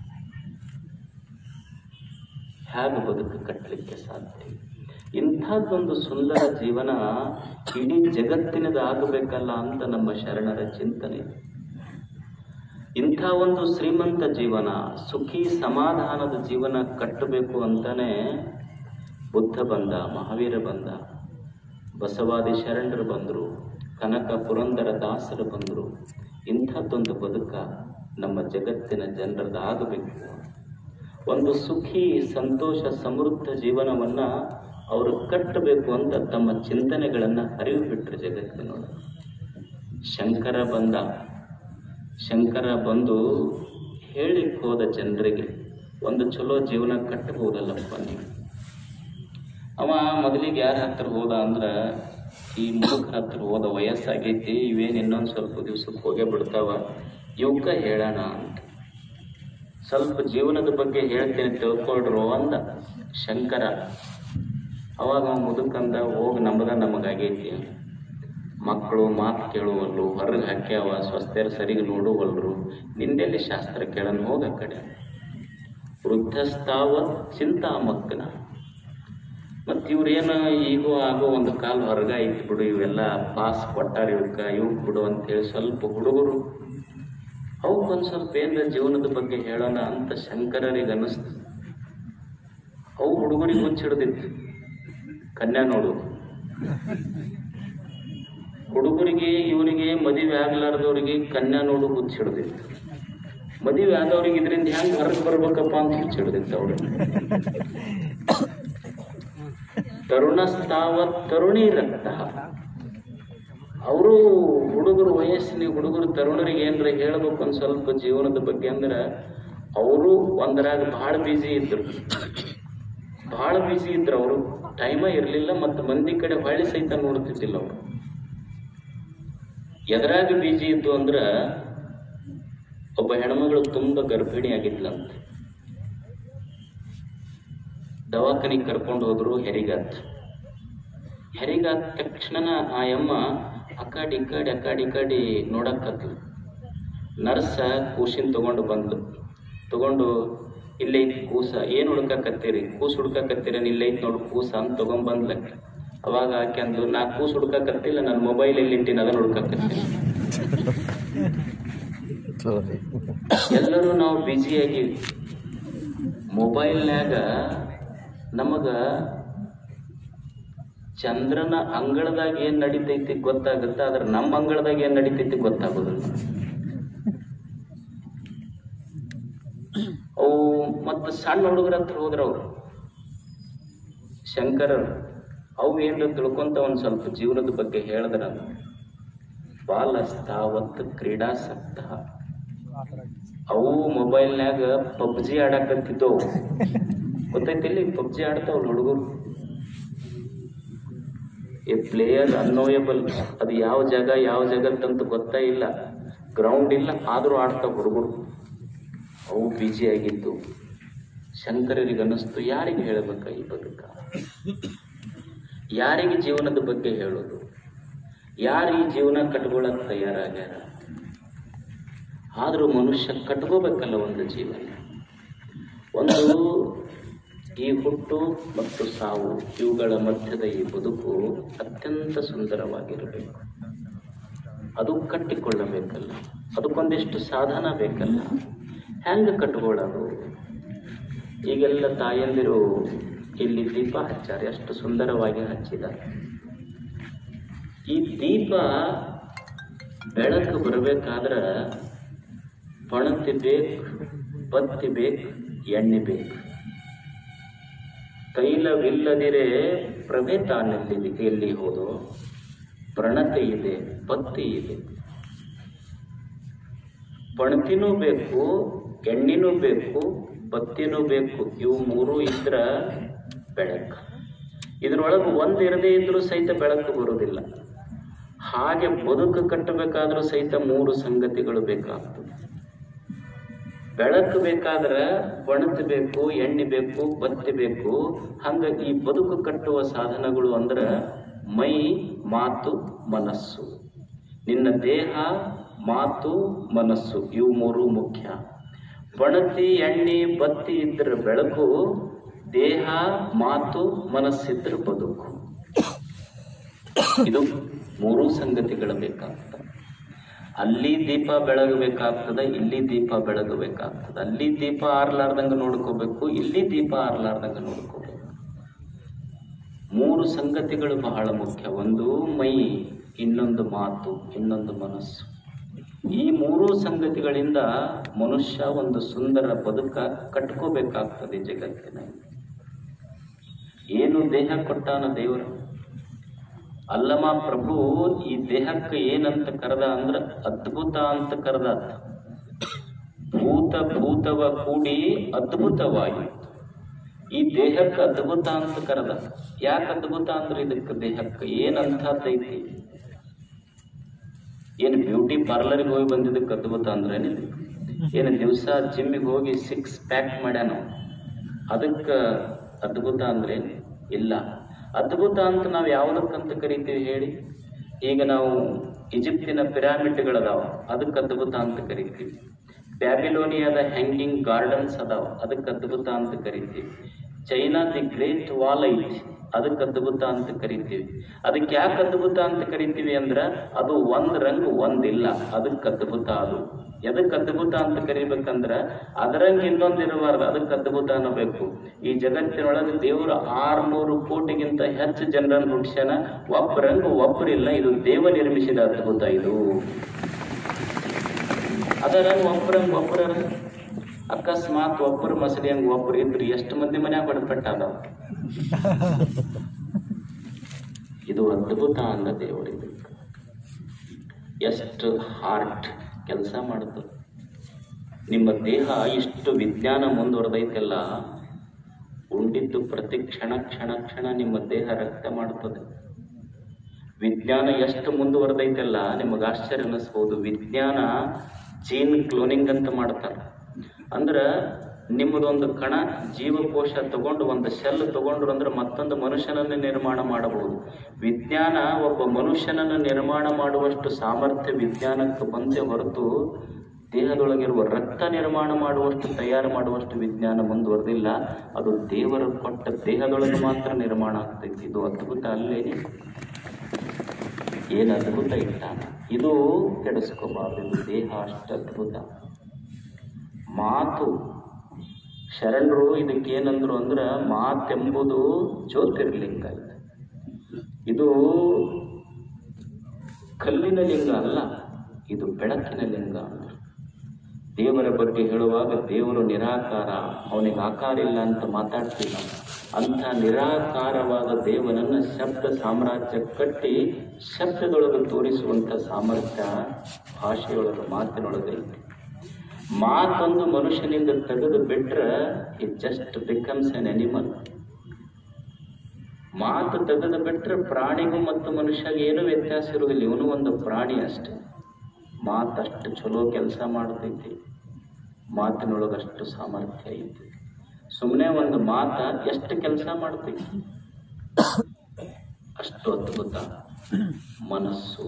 ಹೇಗೆ ಬದುಕು ಕಟ್ಟಲಿಕ್ಕೆ ಸಾಧ್ಯ ಇಂಥದ್ದೊಂದು ಸುಂದರ ಜೀವನ ಇಡೀ ಜಗತ್ತಿನದಾಗಬೇಕಲ್ಲ ಅಂತ ನಮ್ಮ ಶರಣರ ಚಿಂತನೆ ಇಂಥ ಒಂದು ಶ್ರೀಮಂತ ಜೀವನ ಸುಖಿ ಸಮಾಧಾನದ ಜೀವನ ಕಟ್ಟಬೇಕು ಅಂತಾನೆ ಬುದ್ಧ ಬಂದ ಮಹಾವೀರ ಬಂದ ಬಸವಾದಿ ಶರಣರು ಬಂದರು ಕನಕ ಪುರಂದರ ದಾಸರು ಬಂದರು ಇಂಥದ್ದೊಂದು ಬದುಕ ನಮ್ಮ ಜಗತ್ತಿನ ಜನರದಾಗಬೇಕು ಒಂದು ಸುಖಿ ಸಂತೋಷ ಸಮೃದ್ಧ ಜೀವನವನ್ನ ಅವರು ಕಟ್ಟಬೇಕು ಅಂತ ತಮ್ಮ ಚಿಂತನೆಗಳನ್ನು ಅರಿವು ಬಿಟ್ಟರು ಜಗತ್ತಿನೊಳಗೆ ಶಂಕರ ಬಂದ ಶಂಕರ ಬಂದು ಹೇಳಿಕ್ ಹೋದ ಜನರಿಗೆ ಒಂದು ಚಲೋ ಜೀವನ ಕಟ್ಟಬಹುದಲ್ಲಪ್ಪ ನೀವು ಅವ ಮೊದಲಿಗೆ ಯಾರ ಹತ್ರ ಹೋದ ಅಂದ್ರೆ ಈ ಮುದುಕರ ಹತ್ರ ಹೋದ ವಯಸ್ಸಾಗೈತಿ ಇವೇನು ಇನ್ನೊಂದು ಸ್ವಲ್ಪ ದಿವ್ಸಕ್ಕೆ ಹೋಗೇ ಬಿಡ್ತಾವ ಇವಕ್ಕ ಹೇಳೋಣ ಅಂತ ಸ್ವಲ್ಪ ಜೀವನದ ಬಗ್ಗೆ ಹೇಳ್ತೀನಿ ತಿಳ್ಕೊಳ್ರು ಅಂದ ಶಂಕರ ಅವಾಗ ಅವ ಮುದುಕಂದ ಹೋಗಿ ನಮ್ಮದ ನಮಗಾಗೈತಿ ಮಕ್ಕಳು ಮಾತು ಕೇಳುವಲ್ರು ಹೊರಗೆ ಹಾಕ್ಯಾವ ಸ್ವಸ್ಥರ ಸರಿಗೆ ನೋಡುವಲ್ರು ನಿಂದೆಲ್ಲಿ ಶಾಸ್ತ್ರ ಕೇಳನ್ ಹೋಗ ಆ ಕಡೆ ವೃದ್ಧಸ್ತಾವ ಚಿಂತಾಮಕ್ಕನ ಮತ್ತು ಇವ್ರೇನು ಈಗೂ ಆಗೋ ಒಂದು ಕಾಲು ಹೊರಗ ಐತಿ ಬಿಡು ಇವೆಲ್ಲ ಪಾಸ್ ಕೊಟ್ಟಾರ ಇವಕ್ಕ ಇವ್ ಬಿಡು ಅಂತೇಳಿ ಸ್ವಲ್ಪ ಹುಡುಗರು ಅವಕ್ಕೊಂದು ಸ್ವಲ್ಪ ಏನಾರ ಜೀವನದ ಬಗ್ಗೆ ಹೇಳೋಣ ಅಂತ ಶಂಕರರಿಗೆ ಅನ್ನಿಸ್ತು ಅವು ಹುಡುಗರಿಗೆ ಹುಚ್ಚಿಡ್ದಿತ್ತು ಕನ್ಯಾ ನೋಡು ಹುಡುಗರಿಗೆ ಇವರಿಗೆ ಮದುವೆ ಆಗ್ಲಾರ್ದವ್ರಿಗೆ ಕನ್ಯಾ ನೋಡು ಹುಚ್ಚಿಡ್ದಿತ್ತು ಮದುವೆ ಆದವ್ರಿಗೆ ಇದರಿಂದ ಹೆಂಗ್ ಹೊರಗೆ ಬರ್ಬೇಕಪ್ಪ ಅಂತ ಹುಚ್ಚಿಡ್ದಿತ್ತು ಅವ್ರು ತರುಣಸ್ತಾವ ತರುಣಿ ರಕ್ತ ಅವರು ಹುಡುಗರು ವಯಸ್ಸಿನ ಹುಡುಗರು ತರುಣರಿಗೆ ಏನ್ರ ಹೇಳ್ಬೇಕು ಒಂದು ಸ್ವಲ್ಪ ಜೀವನದ ಬಗ್ಗೆ ಅಂದ್ರೆ ಅವರು ಒಂದರಾಗ ಭಾಳ ಬ್ಯುಸಿ ಇದ್ರು ಭಾಳ ಬ್ಯುಸಿ ಇದ್ರು ಅವರು ಟೈಮ ಇರಲಿಲ್ಲ ಮತ್ತು ಮಂದಿ ಕಡೆ ಹೊಳ್ಳಿ ಸಹಿತ ನೋಡ್ತಿದ್ದಿಲ್ಲ ಅವರು ಎದರಾಗ ಬಿಜಿ ಇದ್ದು ಅಂದ್ರೆ ಒಬ್ಬ ಹೆಣ್ಮಗಳು ತುಂಬ ಗರ್ಭಿಣಿ ಆಗಿದ್ಲಂತ ದವಾಖಾನಿಗೆ ಕರ್ಕೊಂಡು ಹೋದ್ರು ಹೆರಿಗಾತ್ ಹೆರಿಗಾದ ತಕ್ಷಣ ಆ ಯಮ್ಮ ಅಕಾಡಿ ಇಕಾಡಿ ಅಕಾಡಿ ಇಕಾಡಿ ನೋಡಕ್ಕತ್ಲು ನರ್ಸ ಕೂಸಿನ ತಗೊಂಡು ಬಂದ್ಲು ತಗೊಂಡು ಇಲ್ಲೈತಿ ಕೂಸ ಏನು ಹುಡ್ಕಾಕತ್ತೀರಿ ಕೂಸು ಹುಡ್ಕಾಕತ್ತೀರ ಇಲ್ಲೈತಿ ನೋಡು ಕೂಸ ಅಂತ ತಗೊಂಡ್ ಬಂದ್ಲಕ್ಕ ಅವಾಗ ಆಕೆ ಅಂದ್ಲು ನಾ ಕೂಸು ಹುಡ್ಕಾಕತ್ತಿಲ್ಲ ನನ್ನ ಮೊಬೈಲ್ ಎಲ್ಲಿ ಇಟ್ಟಿನ ಅದನ್ನ ಹುಡ್ಕಾಕತ್ತೀನಿ ಎಲ್ಲರೂ ನಾವು ಬ್ಯುಸಿಯಾಗಿವಿ ಮೊಬೈಲ್ನ್ಯಾಗ ನಮಗ ಚಂದ್ರನ ಅಂಗಳದಾಗ ಏನ್ ನಡೀತೈತಿ ಗೊತ್ತಾಗುತ್ತೆ ಆದ್ರೆ ನಮ್ಮ ಅಂಗಳದಾಗ ಏನ್ ನಡೀತೈತಿ ಗೊತ್ತಾಗೋದಿಲ್ಲ ಅವು ಮತ್ತು ಸಣ್ಣ ಹುಡುಗರ ಹತ್ರ ಹೋದ್ರ ಅವ್ರು ಶಂಕರರು ಅವು ಏನ್ರ ತಿಳ್ಕೊಂತ ಒಂದ್ ಸ್ವಲ್ಪ ಜೀವನದ ಬಗ್ಗೆ ಹೇಳಿದ್ರ ಬಾಲಸ್ತಾವತ್ ಕ್ರೀಡಾಸಕ್ತ ಅವು ಮೊಬೈಲ್ನ್ಯಾಗ ಪಬ್ಜಿ ಆಡಾಕತ್ತಿದ್ದವು ಗೊತ್ತೈತಿಲ್ಲಿ ಪಬ್ಜಿ ಆಡ್ತಾವ್ ಹುಡುಗರು ಎ ಪ್ಲೇಯರ್ ಅನ್ನೋಯಬಲ್ ಅದು ಯಾವ ಜಾಗ ಯಾವ ಜಗತ್ತಂತ ಗೊತ್ತೇ ಇಲ್ಲ ಗ್ರೌಂಡ್ ಇಲ್ಲ ಆದರೂ ಆಡ್ತಾವ ಹುಡುಗರು ಅವು ಬಿಜಿ ಆಗಿದ್ದು ಶಂಕರರಿಗೆ ಅನ್ನಿಸ್ತು ಯಾರಿಗೆ ಹೇಳಬೇಕ ಈ ಬದುಕ ಯಾರಿಗೆ ಜೀವನದ ಬಗ್ಗೆ ಹೇಳೋದು ಯಾರು ಈ ಜೀವನ ಕಟ್ಕೊಳ್ಳೋಕೆ ತಯಾರಾಗ್ಯಾರ ಆದರೂ ಮನುಷ್ಯ ಕಟ್ಕೋಬೇಕಲ್ಲ ಒಂದು ಜೀವನ ಒಂದು ಈ ಹುಟ್ಟು ಮತ್ತು ಸಾವು ಇವುಗಳ ಮಧ್ಯದ ಈ ಬದುಕು ಅತ್ಯಂತ ಸುಂದರವಾಗಿರಬೇಕು ಅದು ಕಟ್ಟಿಕೊಳ್ಳಬೇಕಲ್ಲ ಅದಕ್ಕೊಂದಿಷ್ಟು ಸಾಧನ ಬೇಕಲ್ಲ ಹೆಂಗೆ ಕಟ್ಕೊಳ್ಳೋದು ಈಗೆಲ್ಲ ತಾಯಂದಿರು ಇಲ್ಲಿ ದೀಪ ಹಚ್ಚಾರೆ ಎಷ್ಟು ಸುಂದರವಾಗಿ ಹಚ್ಚಿದ್ದಾರೆ ಈ ದೀಪ ಬೆಳಕು ಬರಬೇಕಾದ್ರೆ ಪಣತಿ ಬೇಕು ಬತ್ತಿ ಬೇಕು ಎಣ್ಣೆ ಬೇಕು ತೈಲವಿಲ್ಲದಿರೆ ಪ್ರಭೆ ತಾನೆಲ್ಲಿ ಎಲ್ಲಿ ಹೋದೋ ಪ್ರಣತೆ ಇದೆ ಬತ್ತಿ ಇದೆ ಪಣತಿನೂ ಬೇಕು ಎಣ್ಣಿನೂ ಬೇಕು ಬತ್ತಿನೂ ಬೇಕು ಇವು ಮೂರು ಇದ್ರ ಬೆಳಕು ಇದ್ರೊಳಗೆ ಒಂದು ಇರದೇ ಇದ್ರೂ ಸಹಿತ ಬೆಳಕು ಬರೋದಿಲ್ಲ ಹಾಗೆ ಬದುಕು ಕಟ್ಟಬೇಕಾದ್ರೂ ಸಹಿತ ಮೂರು ಸಂಗತಿಗಳು ಬೇಕಾಗ್ತದೆ ಬೆಳಕು ಬೇಕಾದ್ರೆ ಒಣತು ಬೇಕು ಎಣ್ಣೆ ಬೇಕು ಬತ್ತಿ ಬೇಕು ಹಂಗ ಈ ಬದುಕು ಕಟ್ಟುವ ಸಾಧನಗಳು ಅಂದ್ರೆ ಮೈ ಮಾತು ಮನಸ್ಸು ನಿನ್ನ ದೇಹ ಮಾತು ಮನಸ್ಸು ಇವು ಮೂರು ಮುಖ್ಯ ಬಣತಿ ಎಣ್ಣೆ ಬತ್ತಿ ಇದ್ರ ಬೆಳಕು ದೇಹ ಮಾತು ಮನಸ್ಸಿದ್ರ ಬದುಕು ಇದು ಮೂರೂ ಸಂಗತಿಗಳು ಬೇಕಾಗ್ತದೆ ಅಲ್ಲಿ ದೀಪ ಬೆಳಗಬೇಕಾಗ್ತದ ಇಲ್ಲಿ ದೀಪ ಬೆಳಗಬೇಕಾಗ್ತದ ಅಲ್ಲಿ ದೀಪ ಆರ್ಲಾರ್ದಂಗ ನೋಡ್ಕೋಬೇಕು ಇಲ್ಲಿ ದೀಪ ಆರ್ಲಾರ್ದಂಗ ನೋಡ್ಕೋಬೇಕು ಮೂರು ಸಂಗತಿಗಳು ಬಹಳ ಮುಖ್ಯ ಒಂದು ಮೈ ಇನ್ನೊಂದು ಮಾತು ಇನ್ನೊಂದು ಮನಸ್ಸು ಈ ಮೂರು ಸಂಗತಿಗಳಿಂದ ಮನುಷ್ಯ ಒಂದು ಸುಂದರ ಬದುಕ ಕಟ್ಕೋಬೇಕಾಗ್ತದೆ ಜಗತ್ತಿನಲ್ಲಿ ಏನು ದೇಹ ಕೊಟ್ಟಾನ ದೇವರು ಅಲ್ಲಮ ಪ್ರಭು ಈ ದೇಹಕ್ಕೆ ಏನಂತ ಕರೆದ ಅಂದ್ರ ಅದ್ಭುತ ಅಂತ ಕರೆದ ಭೂತ ಭೂತವ ಕೂಡಿ ಅದ್ಭುತವಾಯಿತು ಈ ದೇಹಕ್ಕೆ ಅದ್ಭುತ ಅಂತ ಕರೆದ ಯಾಕೆ ಅದ್ಭುತ ಅಂದ್ರೆ ಇದಕ್ಕೆ ದೇಹಕ್ಕೆ ಏನಂತೈತಿ ಏನು ಬ್ಯೂಟಿ ಪಾರ್ಲರ್ಗೆ ಹೋಗಿ ಬಂದಿದ್ದಕ್ಕೆ ಅದ್ಭುತ ಅಂದ್ರೆ ಏನು ದಿವಸ ಜಿಮ್ಮಿಗೆ ಹೋಗಿ ಸಿಕ್ಸ್ ಪ್ಯಾಕ್ ಮಾಡ್ಯಾನ ಅದಕ್ಕೆ ಅದ್ಭುತ ಅಂದ್ರೆ ಇಲ್ಲ ಅದ್ಭುತ ಅಂತ ನಾವು ಯಾವುದಕ್ಕಂತ ಕರಿತೀವಿ ಹೇಳಿ ಈಗ ನಾವು ಈಜಿಪ್ತಿನ ಪಿರಾಮಿಡ್ಗಳದಾವ ಅದಕ್ಕೆ ಅದ್ಭುತ ಅಂತ ಕರಿತೀವಿ ಬ್ಯಾಬಿಲೋನಿಯಾದ ಹ್ಯಾಂಗಿಂಗ್ ಗಾರ್ಡನ್ಸ್ ಅದಾವ ಅದಕ್ಕೆ ಅದ್ಭುತ ಅಂತ ಕರಿತೀವಿ ಚೈನಾ ದಿ ಗ್ರೇಟ್ ವಾಲ್ ಐತಿ ಅದಕ್ಕೆ ಅದ್ಭುತ ಅಂತ ಕರಿತೀವಿ ಅದಕ್ಕೆ ಯಾಕೆ ಅದ್ಭುತ ಅಂತ ಕರಿತೀವಿ ಅಂದ್ರ ಅದು ಒಂದ್ ರಂಗ್ ಒಂದಿಲ್ಲ ಅದಕ್ಕೆ ಅದ್ಭುತ ಅದು ಎದಕ್ಕೆ ಅದ್ಭುತ ಅಂತ ಕರಿಬೇಕಂದ್ರ ಅದರಂಗ್ ಇನ್ನೊಂದು ಇರಬಾರ್ದು ಅದಕ್ಕೆ ಅದ್ಭುತ ಅನ್ನಬೇಕು ಈ ಜಗತ್ತಿನೊಳಗೆ ದೇವರು ಆರ್ನೂರು ಕೋಟಿಗಿಂತ ಹೆಚ್ಚು ಜನರನ್ನು ಹುಟ್ಟಿಸ್ಯಾನ ಒಬ್ಬರಂಗ್ ಒಬ್ಬರಿಲ್ಲ ಇದು ದೇವ ನಿರ್ಮಿಸಿದ ಅದ್ಭುತ ಇದು ಅದರ ಒಬ್ಬರಂಗ್ ಒಬ್ಬರ ಅಕಸ್ಮಾತ್ ಒಬ್ಬರು ಮಸಡಿ ಹಂಗ ಒಬ್ರು ಇದ್ರಿ ಎಷ್ಟು ಮಂದಿ ಮನ್ಯಾಗ ಹೊಡೆದ್ಬಿಟ್ಟ ಅದಾವ ಇದು ಅದ್ಭುತ ಅಂದ ದೇವರಿಗೆ ಎಷ್ಟು ಹಾರ್ಟ್ ಕೆಲಸ ಮಾಡುತ್ತದೆ ನಿಮ್ಮ ದೇಹ ಇಷ್ಟು ವಿಜ್ಞಾನ ಮುಂದುವರೆದೈತೆಲ್ಲ ಉಂಡಿದ್ದು ಪ್ರತಿ ಕ್ಷಣ ಕ್ಷಣ ಕ್ಷಣ ನಿಮ್ಮ ದೇಹ ರಕ್ತ ಮಾಡುತ್ತದೆ ವಿಜ್ಞಾನ ಎಷ್ಟು ಮುಂದುವರೆದೈತೆಲ್ಲ ನಿಮಗೆ ಆಶ್ಚರ್ಯ ಅನ್ನಿಸ್ಬೋದು ವಿಜ್ಞಾನ ಜೀನ್ ಕ್ಲೋನಿಂಗ್ ಅಂತ ಮಾಡ್ತಾರೆ ಅಂದ್ರೆ ನಿಮ್ಮದೊಂದು ಕಣ ಜೀವಕೋಶ ತಗೊಂಡು ಒಂದು ಸೆಲ್ ತಗೊಂಡ್ರು ಅಂದ್ರೆ ಮತ್ತೊಂದು ಮನುಷ್ಯನನ್ನು ನಿರ್ಮಾಣ ಮಾಡಬಹುದು ವಿಜ್ಞಾನ ಒಬ್ಬ ಮನುಷ್ಯನನ್ನು ನಿರ್ಮಾಣ ಮಾಡುವಷ್ಟು ಸಾಮರ್ಥ್ಯ ವಿಜ್ಞಾನಕ್ಕೆ ಬಂದೇ ಹೊರತು ದೇಹದೊಳಗಿರುವ ರಕ್ತ ನಿರ್ಮಾಣ ಮಾಡುವಷ್ಟು ತಯಾರು ಮಾಡುವಷ್ಟು ವಿಜ್ಞಾನ ಮುಂದುವರೆದಿಲ್ಲ ಅದು ದೇವರ ಕೊಟ್ಟ ದೇಹದೊಳಗೆ ಮಾತ್ರ ನಿರ್ಮಾಣ ಆಗ್ತೈತಿ ಇದು ಅದ್ಭುತ ಅಲ್ಲೇನೆ ಏನು ಅದ್ಭುತ ಇಟ್ಟಾನ ಇದು ಕೆಡಿಸ್ಕೋಬಾರ್ದು ಇದು ದೇಹ ಅಷ್ಟು ಅದ್ಭುತ ಮಾತು ಶರಣರು ಇದಕ್ಕೇನಂದ್ರು ಅಂದ್ರೆ ಮಾತೆಂಬುದು ಜ್ಯೋತಿರ್ಲಿಂಗ ಇದು ಇದು ಕಲ್ಲಿನ ಲಿಂಗ ಅಲ್ಲ ಇದು ಬೆಳಕಿನ ಲಿಂಗ ಅಂದ್ರೆ ದೇವರ ಬಗ್ಗೆ ಹೇಳುವಾಗ ದೇವರು ನಿರಾಕಾರ ಅವನಿಗೆ ಆಕಾರ ಇಲ್ಲ ಅಂತ ಮಾತಾಡ್ತೀವಿ ನಾವು ಅಂಥ ನಿರಾಕಾರವಾದ ದೇವನನ್ನ ಶಬ್ದ ಸಾಮ್ರಾಜ್ಯ ಕಟ್ಟಿ ಶಬ್ದದೊಳಗೆ ತೋರಿಸುವಂಥ ಸಾಮರ್ಥ್ಯ ಭಾಷೆಯೊಳಗೆ ಮಾತಿನೊಳಗೆ ಐತಿ ಮಾತೊಂದು ಮನುಷ್ಯನಿಂದ ತೆಗೆದು ಬಿಟ್ರೆ it just becomes an animal ಮಾತು ತೆಗೆದು ಬಿಟ್ರೆ ಪ್ರಾಣಿಗೂ ಮತ್ತು ಮನುಷ್ಯಗೆ ಏನೂ ವ್ಯತ್ಯಾಸ ಇರುವುದಿಲ್ಲ ಇವನು ಒಂದು ಪ್ರಾಣಿ ಅಷ್ಟೆ ಮಾತಷ್ಟು ಚಲೋ ಕೆಲಸ ಮಾಡ್ತೈತಿ ಮಾತಿನೊಳಗಷ್ಟು ಸಾಮರ್ಥ್ಯ ಐತಿ ಸುಮ್ಮನೆ ಒಂದು ಮಾತ ಎಷ್ಟು ಕೆಲಸ ಮಾಡ್ತೈತಿ ಅಷ್ಟು ಅದ್ಭುತ ಮನಸ್ಸು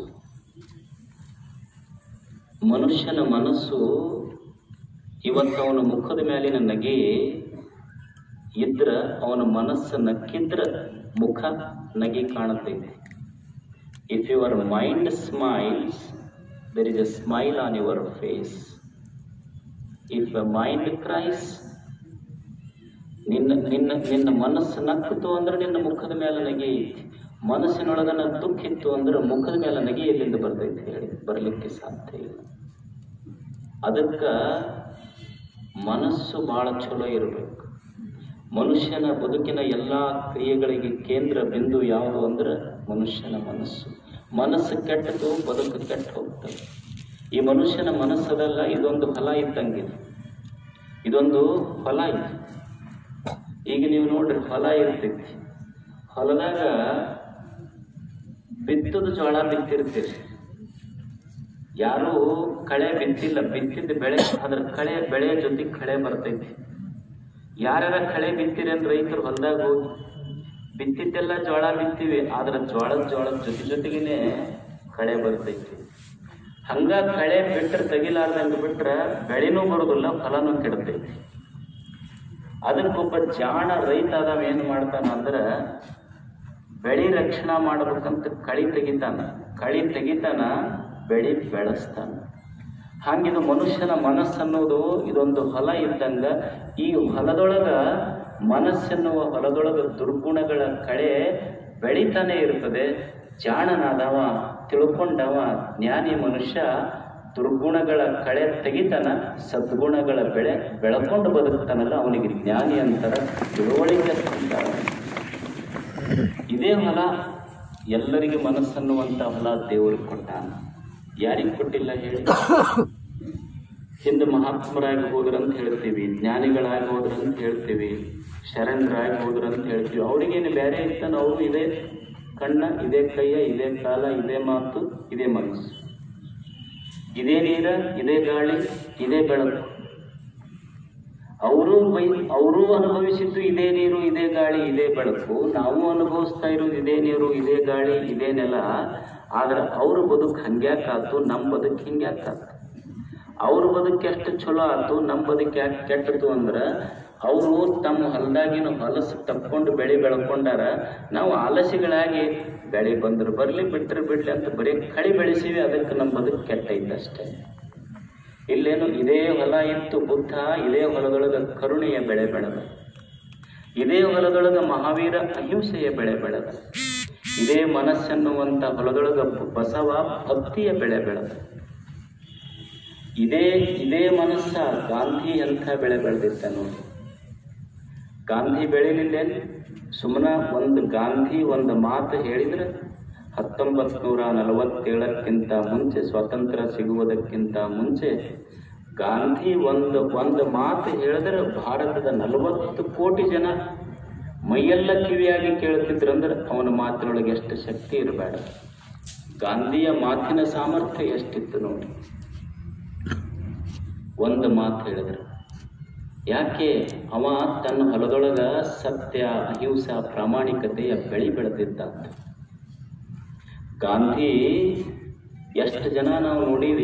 ಮನುಷ್ಯನ ಮನಸ್ಸು ಇವತ್ತು ಅವನ ಮುಖದ ಮೇಲಿನ ನಗೆ ಇದ್ರ ಅವನ ಮನಸ್ಸು ನಕ್ಕಿದ್ರ ಮುಖ ನಗೆ ಕಾಣತೈತಿ if your mind smiles there is a smile on your face. If a mind cries, ನಿನ್ನ ನಿನ್ನ ನಿನ್ನ ಮನಸ್ಸು ನಕ್ಕಿತು ಅಂದ್ರೆ ನಿನ್ನ ಮುಖದ ಮೇಲೆ ನಗೆ ಐತಿ ಮನಸ್ಸಿನೊಳಗನ ದುಃಖಿತ್ತು ಅಂದ್ರೆ ಮುಖದ ಮೇಲೆ ನಗೆ ಎಲ್ಲಿಂದ ಬರ್ತೈತಿ ಹೇಳಿ ಬರಲಿಕ್ಕೆ ಸಾಧ್ಯ ಇಲ್ಲ ಅದಕ್ಕೆ ಮನಸ್ಸು ಭಾಳ ಚಲೋ ಇರಬೇಕು ಮನುಷ್ಯನ ಬದುಕಿನ ಎಲ್ಲ ಕ್ರಿಯೆಗಳಿಗೆ ಕೇಂದ್ರ ಬಿಂದು ಯಾವುದು ಅಂದ್ರೆ ಮನುಷ್ಯನ ಮನಸ್ಸು ಮನಸ್ಸು ಕೆಟ್ಟದು ಬದುಕು ಕೆಟ್ಟ ಹೋಗ್ತದೆ ಈ ಮನುಷ್ಯನ ಮನಸ್ಸದಲ್ಲ ಇದೊಂದು ಫಲ ಇದ್ದಂಗಿದೆ ಇದೊಂದು ಫಲ ಇದೆ ಈಗ ನೀವು ನೋಡ್ರಿ ಹೊಲ ಇರ್ತೈತಿ ಹೊಲದಾಗ ಬಿತ್ತದ ಜೋಳ ಬಿತ್ತಿರ್ತೀರಿ ಯಾರು ಕಳೆ ಬಿತ್ತಿಲ್ಲ ಬಿತ್ತಿದ ಬೆಳೆ ಅದ್ರ ಕಳೆ ಬೆಳೆಯ ಜೊತೆಗೆ ಕಳೆ ಬರ್ತೈತಿ ಯಾರ್ಯಾರ ಕಳೆ ಬಿತ್ತೀರಿ ಅಂದ್ರೆ ರೈತರು ಹೊಲದಾಗ ಹೋಗಿ ಬಿತ್ತಿದ್ದೆಲ್ಲ ಜೋಳ ಬಿತ್ತೀವಿ ಆದ್ರೆ ಜೋಳದ ಜೋಳದ ಜೊತೆ ಜೊತೆಗೇನೆ ಕಳೆ ಬರ್ತೈತಿ ಹಂಗ ಕಳೆ ಬಿಟ್ರೆ ತೆಗಿಲಾರ್ದಂಗೆ ಬಿಟ್ರೆ ಬೆಳೆನೂ ಬರೋದಿಲ್ಲ ಫಲನೂ ಕೆಡ್ತೈತಿ ಅದಕ್ಕೊಬ್ಬ ಜಾಣ ರೈತ ಅದಾವ ಏನು ಮಾಡ್ತಾನ ಅಂದ್ರೆ ಬೆಳೆ ರಕ್ಷಣಾ ಮಾಡ್ಬೇಕಂತ ಕಳಿ ತೆಗಿತಾನ ಕಳಿ ತೆಗಿತಾನ ಬೆಳೆ ಬೆಳೆಸ್ತಾನ ಹಂಗಿದು ಮನುಷ್ಯನ ಮನಸ್ಸನ್ನೋದು ಇದೊಂದು ಹೊಲ ಇದ್ದಂಗ ಈ ಹೊಲದೊಳಗ ಮನಸ್ಸೆನ್ನುವ ಹೊಲದೊಳಗ ದುರ್ಗುಣಗಳ ಕಳೆ ಬೆಳಿತಾನೆ ಇರ್ತದೆ ಜಾಣನಾದವ ತಿಳ್ಕೊಂಡವ ಜ್ಞಾನಿ ಮನುಷ್ಯ ದುರ್ಗುಣಗಳ ಕಳೆ ತೆಗಿತಾನ ಸದ್ಗುಣಗಳ ಬೆಳೆ ಬೆಳ್ಕೊಂಡು ಬದುಕ್ತಾನಲ್ಲ ಅವನಿಗೆ ಜ್ಞಾನಿ ಅಂತಾರ ತಿಳುವಳಿಕೆ ಅಂತಾರ ಇದೇ ಹೊಲ ಎಲ್ಲರಿಗೆ ಮನಸ್ಸನ್ನುವಂಥ ಹೊಲ ದೇವರು ಕೊಟ್ಟಾನ ಯಾರಿಗೆ ಕೊಟ್ಟಿಲ್ಲ ಹೇಳಿ ಹಿಂದೆ ಮಹಾತ್ಮರಾಗಿ ಹೋದ್ರಂತ ಹೇಳ್ತೀವಿ ಜ್ಞಾನಿಗಳಾಗಿ ಹೋದ್ರಂತ ಹೇಳ್ತೀವಿ ಶರಣರಾಗಿ ಹೋದ್ರಂತ ಹೇಳ್ತೀವಿ ಅವ್ರಿಗೇನು ಬೇರೆ ಇರ್ತಾನೆ ಅವರು ಇದೇ ಕಣ್ಣ ಇದೇ ಕೈಯ ಇದೇ ಕಾಲ ಇದೇ ಮಾತು ಇದೇ ಮನಸ್ಸು ಇದೇ ನೀರ ಇದೇ ಗಾಳಿ ಇದೇ ಬೆಳಕು ಅವರು ಬೈ ಅವರು ಅನುಭವಿಸಿದ್ದು ಇದೇ ನೀರು ಇದೇ ಗಾಳಿ ಇದೇ ಬೆಳಕು ನಾವು ಅನುಭವಿಸ್ತಾ ಇರೋದು ಇದೇ ನೀರು ಇದೇ ಗಾಳಿ ಇದೇ ನೆಲ ಆದ್ರೆ ಅವ್ರ ಬದುಕು ಹಂಗ್ಯಾಕಾತು ನಮ್ಮ ಬದುಕು ಹಿಂಗ್ಯಾಕಾತು ಅವ್ರ ಬದುಕು ಎಷ್ಟು ಚಲೋ ಆತು ನಮ್ಮ ಬದುಕು ಯಾಕೆ ಕೆಟ್ಟದ್ದು ಅಂದ್ರೆ ಅವರು ತಮ್ಮ ಹೊಲದಾಗಿನ ಹೊಲಸು ತಕ್ಕೊಂಡು ಬೆಳೆ ಬೆಳ್ಕೊಂಡಾರ ನಾವು ಆಲಸಿಗಳಾಗಿ ಬೆಳೆ ಬಂದ್ರೆ ಬರಲಿ ಬಿಟ್ಟರೆ ಬಿಡ್ಲಿ ಅಂತ ಬರೀ ಕಳಿ ಬೆಳೆಸಿವಿ ಅದಕ್ಕೆ ನಮ್ಮ ಬದುಕು ಕೆಟ್ಟೈತೆ ಅಷ್ಟೇ ಇಲ್ಲೇನು ಇದೇ ಹೊಲ ಇತ್ತು ಬುದ್ಧ ಇದೇ ಹೊಲದೊಳಗ ಕರುಣೆಯ ಬೆಳೆ ಬೆಳೆದ ಇದೇ ಹೊಲದೊಳಗ ಮಹಾವೀರ ಅಹಿಂಸೆಯ ಬೆಳೆ ಬೆಳೆದ ಇದೇ ಮನಸ್ಸೆನ್ನುವಂಥ ಹೊಲದೊಳಗ ಬಸವ ಭಕ್ತಿಯ ಬೆಳೆ ಬೆಳೆದ ಇದೇ ಇದೇ ಮನಸ್ಸ ಗಾಂಧಿ ಅಂತ ಬೆಳೆ ಬೆಳೆದಿತ್ತ ನೋಡಿ ಗಾಂಧಿ ಬೆಳಿಲಿಲ್ಲೇನು ಸುಮ್ಮನೆ ಒಂದು ಗಾಂಧಿ ಒಂದು ಮಾತು ಹೇಳಿದ್ರೆ ಹತ್ತೊಂಬತ್ತು ನೂರ ನಲವತ್ತೇಳಕ್ಕಿಂತ ಮುಂಚೆ ಸ್ವಾತಂತ್ರ್ಯ ಸಿಗುವುದಕ್ಕಿಂತ ಮುಂಚೆ ಗಾಂಧಿ ಒಂದು ಒಂದು ಮಾತು ಹೇಳಿದ್ರೆ ಭಾರತದ ನಲವತ್ತು ಕೋಟಿ ಜನ ಮೈಯೆಲ್ಲ ಕಿವಿಯಾಗಿ ಕೇಳ್ತಿದ್ರಂದ್ರೆ ಅವನ ಮಾತಿನೊಳಗೆ ಎಷ್ಟು ಶಕ್ತಿ ಇರಬೇಡ ಗಾಂಧಿಯ ಮಾತಿನ ಸಾಮರ್ಥ್ಯ ಎಷ್ಟಿತ್ತು ನೋಡಿ ಒಂದು ಮಾತು ಹೇಳಿದ್ರು ಯಾಕೆ ಅವ ತನ್ನ ಹೊಲದೊಳಗ ಸತ್ಯ ಅಹಿಂಸಾ ಪ್ರಾಮಾಣಿಕತೆಯ ಬೆಳಿ ಬೆಳೆದಿದ್ದ ಗಾಂಧಿ ಎಷ್ಟು ಜನ ನಾವು ನೋಡೀವಿ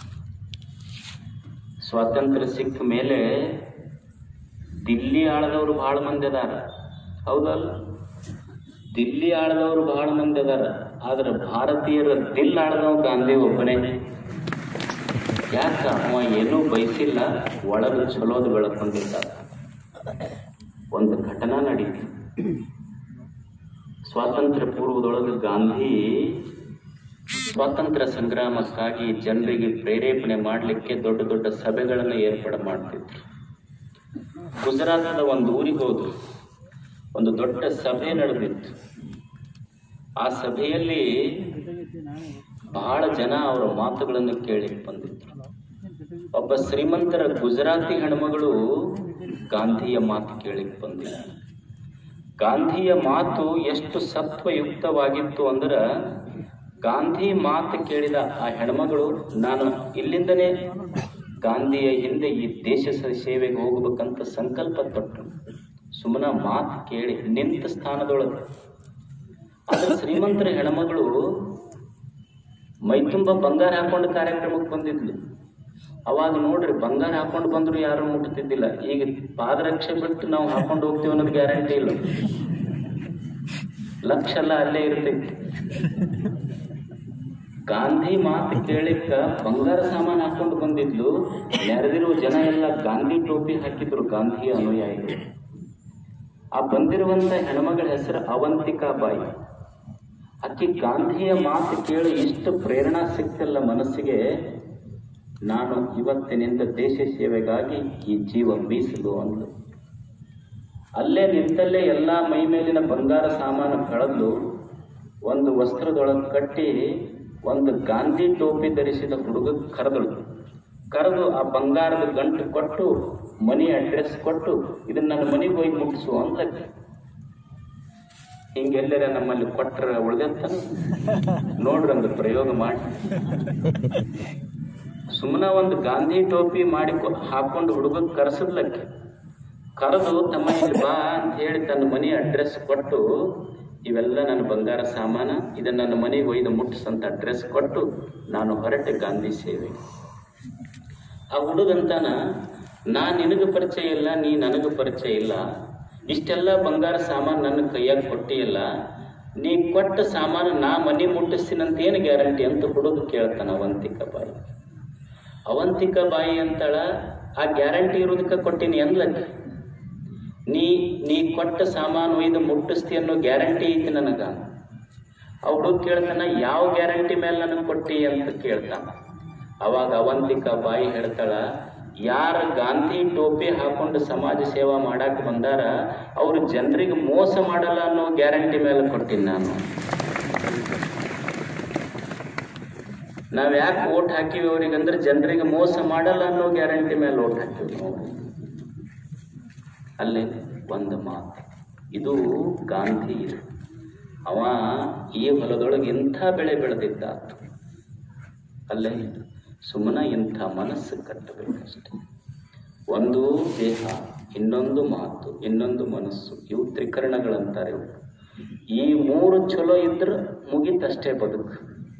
ಸ್ವಾತಂತ್ರ್ಯ ಸಿಕ್ಕ ಮೇಲೆ ದಿಲ್ಲಿ ಆಳದವರು ಬಹಳ ಮಂದಿ ಅದಾರ ಹೌದಲ್ಲ ದಿಲ್ಲಿ ಆಳದವರು ಬಹಳ ಮಂದಿ ಅದಾರ ಆದ್ರೆ ಭಾರತೀಯರ ದಿಲ್ ಆಳದವ ಗಾಂಧಿ ಒಬ್ಬನೇ ಯಾಕ ಅವ ಏನೂ ಬಯಸಿಲ್ಲ ಒಳಗೆ ಚಲೋದು ಬೆಳ್ಕೊಂಡಿದ್ದ ಒಂದು ಘಟನಾ ನಡೀತು ಸ್ವಾತಂತ್ರ್ಯ ಪೂರ್ವದೊಳಗೆ ಗಾಂಧಿ ಸ್ವಾತಂತ್ರ್ಯ ಸಂಗ್ರಾಮಕ್ಕಾಗಿ ಜನರಿಗೆ ಪ್ರೇರೇಪಣೆ ಮಾಡಲಿಕ್ಕೆ ದೊಡ್ಡ ದೊಡ್ಡ ಸಭೆಗಳನ್ನು ಏರ್ಪಾಡು ಮಾಡ್ತಿದ್ರು ಗುಜರಾತದ ಒಂದು ಊರಿಗೆ ಹೋದ್ರು ಒಂದು ದೊಡ್ಡ ಸಭೆ ನಡೆದಿತ್ತು ಆ ಸಭೆಯಲ್ಲಿ ಬಹಳ ಜನ ಅವರ ಮಾತುಗಳನ್ನು ಕೇಳಿ ಬಂದಿದ್ರು ಒಬ್ಬ ಶ್ರೀಮಂತರ ಗುಜರಾತಿ ಹೆಣ್ಮಗಳು ಗಾಂಧಿಯ ಮಾತು ಕೇಳಿಕ್ ಬಂದಿಲ್ಲ ಗಾಂಧಿಯ ಮಾತು ಎಷ್ಟು ಸತ್ವಯುಕ್ತವಾಗಿತ್ತು ಅಂದ್ರೆ ಗಾಂಧಿ ಮಾತು ಕೇಳಿದ ಆ ಹೆಣ್ಮಗಳು ನಾನು ಇಲ್ಲಿಂದನೇ ಗಾಂಧಿಯ ಹಿಂದೆ ಈ ದೇಶ ಸ- ಸೇವೆಗೆ ಹೋಗ್ಬೇಕಂತ ಸಂಕಲ್ಪ ತೊಟ್ಟರು ಸುಮ್ಮನ ಮಾತು ಕೇಳಿ ನಿಂತ ಸ್ಥಾನದೊಳಗೆ ಆದ್ರೆ ಶ್ರೀಮಂತರ ಹೆಣ್ಮಗಳು ಮೈತುಂಬ ಬಂಗಾರ ಹಾಕೊಂಡು ಕಾರ್ಯಕ್ರಮಕ್ಕೆ ಬಂದಿದ್ಲು ಅವಾಗ ನೋಡ್ರಿ ಬಂಗಾರ ಹಾಕೊಂಡು ಬಂದ್ರು ಯಾರು ಮುಟ್ತಿದ್ದಿಲ್ಲ ಈಗ ಪಾದರಕ್ಷೆ ಬಿಟ್ಟು ನಾವು ಹಾಕೊಂಡು ಹೋಗ್ತೀವಿ ಅನ್ನೋದು ಗ್ಯಾರಂಟಿ ಇಲ್ಲ ಲಕ್ಷ ಎಲ್ಲ ಅಲ್ಲೇ ಇರ್ತೈತಿ ಗಾಂಧಿ ಮಾತು ಕೇಳಿಕ್ಕ ಬಂಗಾರ ಸಾಮಾನು ಹಾಕೊಂಡು ಬಂದಿದ್ಲು ನೆರೆದಿರೋ ಜನ ಎಲ್ಲ ಗಾಂಧಿ ಟೋಪಿ ಹಾಕಿದ್ರು ಗಾಂಧಿಯ ಅನುಯಾಯಿಗಳು ಆ ಬಂದಿರುವಂತ ಹೆಣ್ಮಗಳ ಹೆಸರು ಅವಂತಿಕಾ ಬಾಯಿ ಆಕಿ ಗಾಂಧಿಯ ಮಾತು ಕೇಳಿ ಇಷ್ಟು ಪ್ರೇರಣಾ ಸಿಕ್ತಲ್ಲ ಮನಸ್ಸಿಗೆ ನಾನು ಇವತ್ತಿನಿಂದ ದೇಶ ಸೇವೆಗಾಗಿ ಈ ಜೀವ ಮೀಸಲು ಅಂದು ಅಲ್ಲೇ ನಿಂತಲ್ಲೇ ಎಲ್ಲ ಮೈ ಮೇಲಿನ ಬಂಗಾರ ಸಾಮಾನು ಕಳೆದು ಒಂದು ವಸ್ತ್ರದೊಳಗೆ ಕಟ್ಟಿ ಒಂದು ಗಾಂಧಿ ಟೋಪಿ ಧರಿಸಿದ ಹುಡುಗ ಕರೆದಳು ಕರೆದು ಆ ಬಂಗಾರದ ಗಂಟು ಕೊಟ್ಟು ಮನಿ ಅಡ್ರೆಸ್ ಕೊಟ್ಟು ಇದನ್ನ ನನ್ನ ಮನೆಗೆ ಹೋಗಿ ಮುಟ್ಟಿಸು ಅಂತ ಹಿಂಗೆಲ್ಲರ ನಮ್ಮಲ್ಲಿ ಕೊಟ್ಟರೆ ಉಳ್ದತ್ತ ನೋಡ್ರಿ ಒಂದು ಪ್ರಯೋಗ ಮಾಡಿ ಸುಮ್ಮನೆ ಒಂದು ಗಾಂಧಿ ಟೋಪಿ ಮಾಡಿ ಕೊ- ಹಾಕೊಂಡು ಹುಡುಗ ಕರೆಸದ್ಲಕ್ಕೆ ಕರೆದು ತಮ್ಮ ಇಲ್ಲಿ ಬಾ ಅಂತ ಹೇಳಿ ತನ್ನ ಮನೆ ಅಡ್ರೆಸ್ ಕೊಟ್ಟು ಇವೆಲ್ಲ ನನ್ನ ಬಂಗಾರ ಸಾಮಾನ ಇದನ್ನ ನನ್ನ ಮನೆಗೆ ಒಯ್ದು ಮುಟ್ಟಿಸಂತ ಅಡ್ರೆಸ್ ಕೊಟ್ಟು ನಾನು ಹೊರಟೆ ಗಾಂಧಿ ಸೇವೆ ಆ ಹುಡುಗಂತಾನ ನಾ ನಿನಗೆ ಪರಿಚಯ ಇಲ್ಲ ನೀ ನನಗೆ ಪರಿಚಯ ಇಲ್ಲ ಇಷ್ಟೆಲ್ಲ ಬಂಗಾರ ಸಾಮಾನು ನನ್ನ ಕೈಯಾಗ ಕೊಟ್ಟಿಯಲ್ಲ ನೀ ಕೊಟ್ಟ ಸಾಮಾನು ನಾ ಮನೆ ಮುಟ್ಟಿಸ್ತೀನಂತ ಏನು ಗ್ಯಾರಂಟಿ ಅಂತ ಹುಡುಗ ಕೇಳ್ತಾನ ಅವಂತಿಕ ಬಾಯಿ ಅವಂತಿಕ ಬಾಯಿ ಅಂತಾಳ ಆ ಗ್ಯಾರಂಟಿ ಇರೋದಕ್ಕೆ ಕೊಟ್ಟಿನಿ ಅಂದ್ಲಕ್ಕೆ ನೀ ನೀ ಕೊಟ್ಟ ಸಾಮಾನು ಒಯ್ದು ಮುಟ್ಟಿಸ್ತಿ ಅನ್ನೋ ಗ್ಯಾರಂಟಿ ಐತಿ ನನಗ ಆ ಹುಡುಗ ಕೇಳ್ತಾನ ಯಾವ ಗ್ಯಾರಂಟಿ ಮೇಲೆ ನನಗೆ ಕೊಟ್ಟಿ ಅಂತ ಕೇಳ್ತಾನ ಅವಾಗ ಅವಂತಿಕ ಬಾಯಿ ಹೇಳ್ತಾಳ ಯಾರ ಗಾಂಧಿ ಟೋಪಿ ಹಾಕೊಂಡು ಸಮಾಜ ಸೇವಾ ಮಾಡಾಕ ಬಂದಾರ ಅವ್ರು ಜನರಿಗೆ ಮೋಸ ಮಾಡಲ್ಲ ಅನ್ನೋ ಗ್ಯಾರಂಟಿ ಮೇಲೆ ಕೊಟ್ಟಿನಿ ನಾನು ನಾವ್ ಯಾಕೆ ಓಟ್ ಹಾಕಿವಿ ಅವ್ರಿಗೆ ಅಂದ್ರೆ ಜನರಿಗೆ ಮೋಸ ಮಾಡಲ್ಲ ಅನ್ನೋ ಗ್ಯಾರಂಟಿ ಮೇಲೆ ಓಟ್ ಹಾಕಿವಿ ನಾವು ಅಲ್ಲೇ ಒಂದು ಮಾತು ಇದು ಗಾಂಧಿ ಇದು ಅವ ಈ ಹೊಲದೊಳಗೆ ಇಂಥ ಬೆಳೆ ಬೆಳೆದಿದ್ದ ಆತು ಅಲ್ಲೇ ಸುಮ್ಮನೆ ಇಂಥ ಮನಸ್ಸು ಕಟ್ಟಬೇಕಷ್ಟೆ ಒಂದು ದೇಹ ಇನ್ನೊಂದು ಮಾತು ಇನ್ನೊಂದು ಮನಸ್ಸು ಇವು ತ್ರಿಕರಣಗಳಂತಾರೆ ಇವು ಈ ಮೂರು ಚಲೋ ಇದ್ರೆ ಮುಗಿತಷ್ಟೇ ಬದುಕು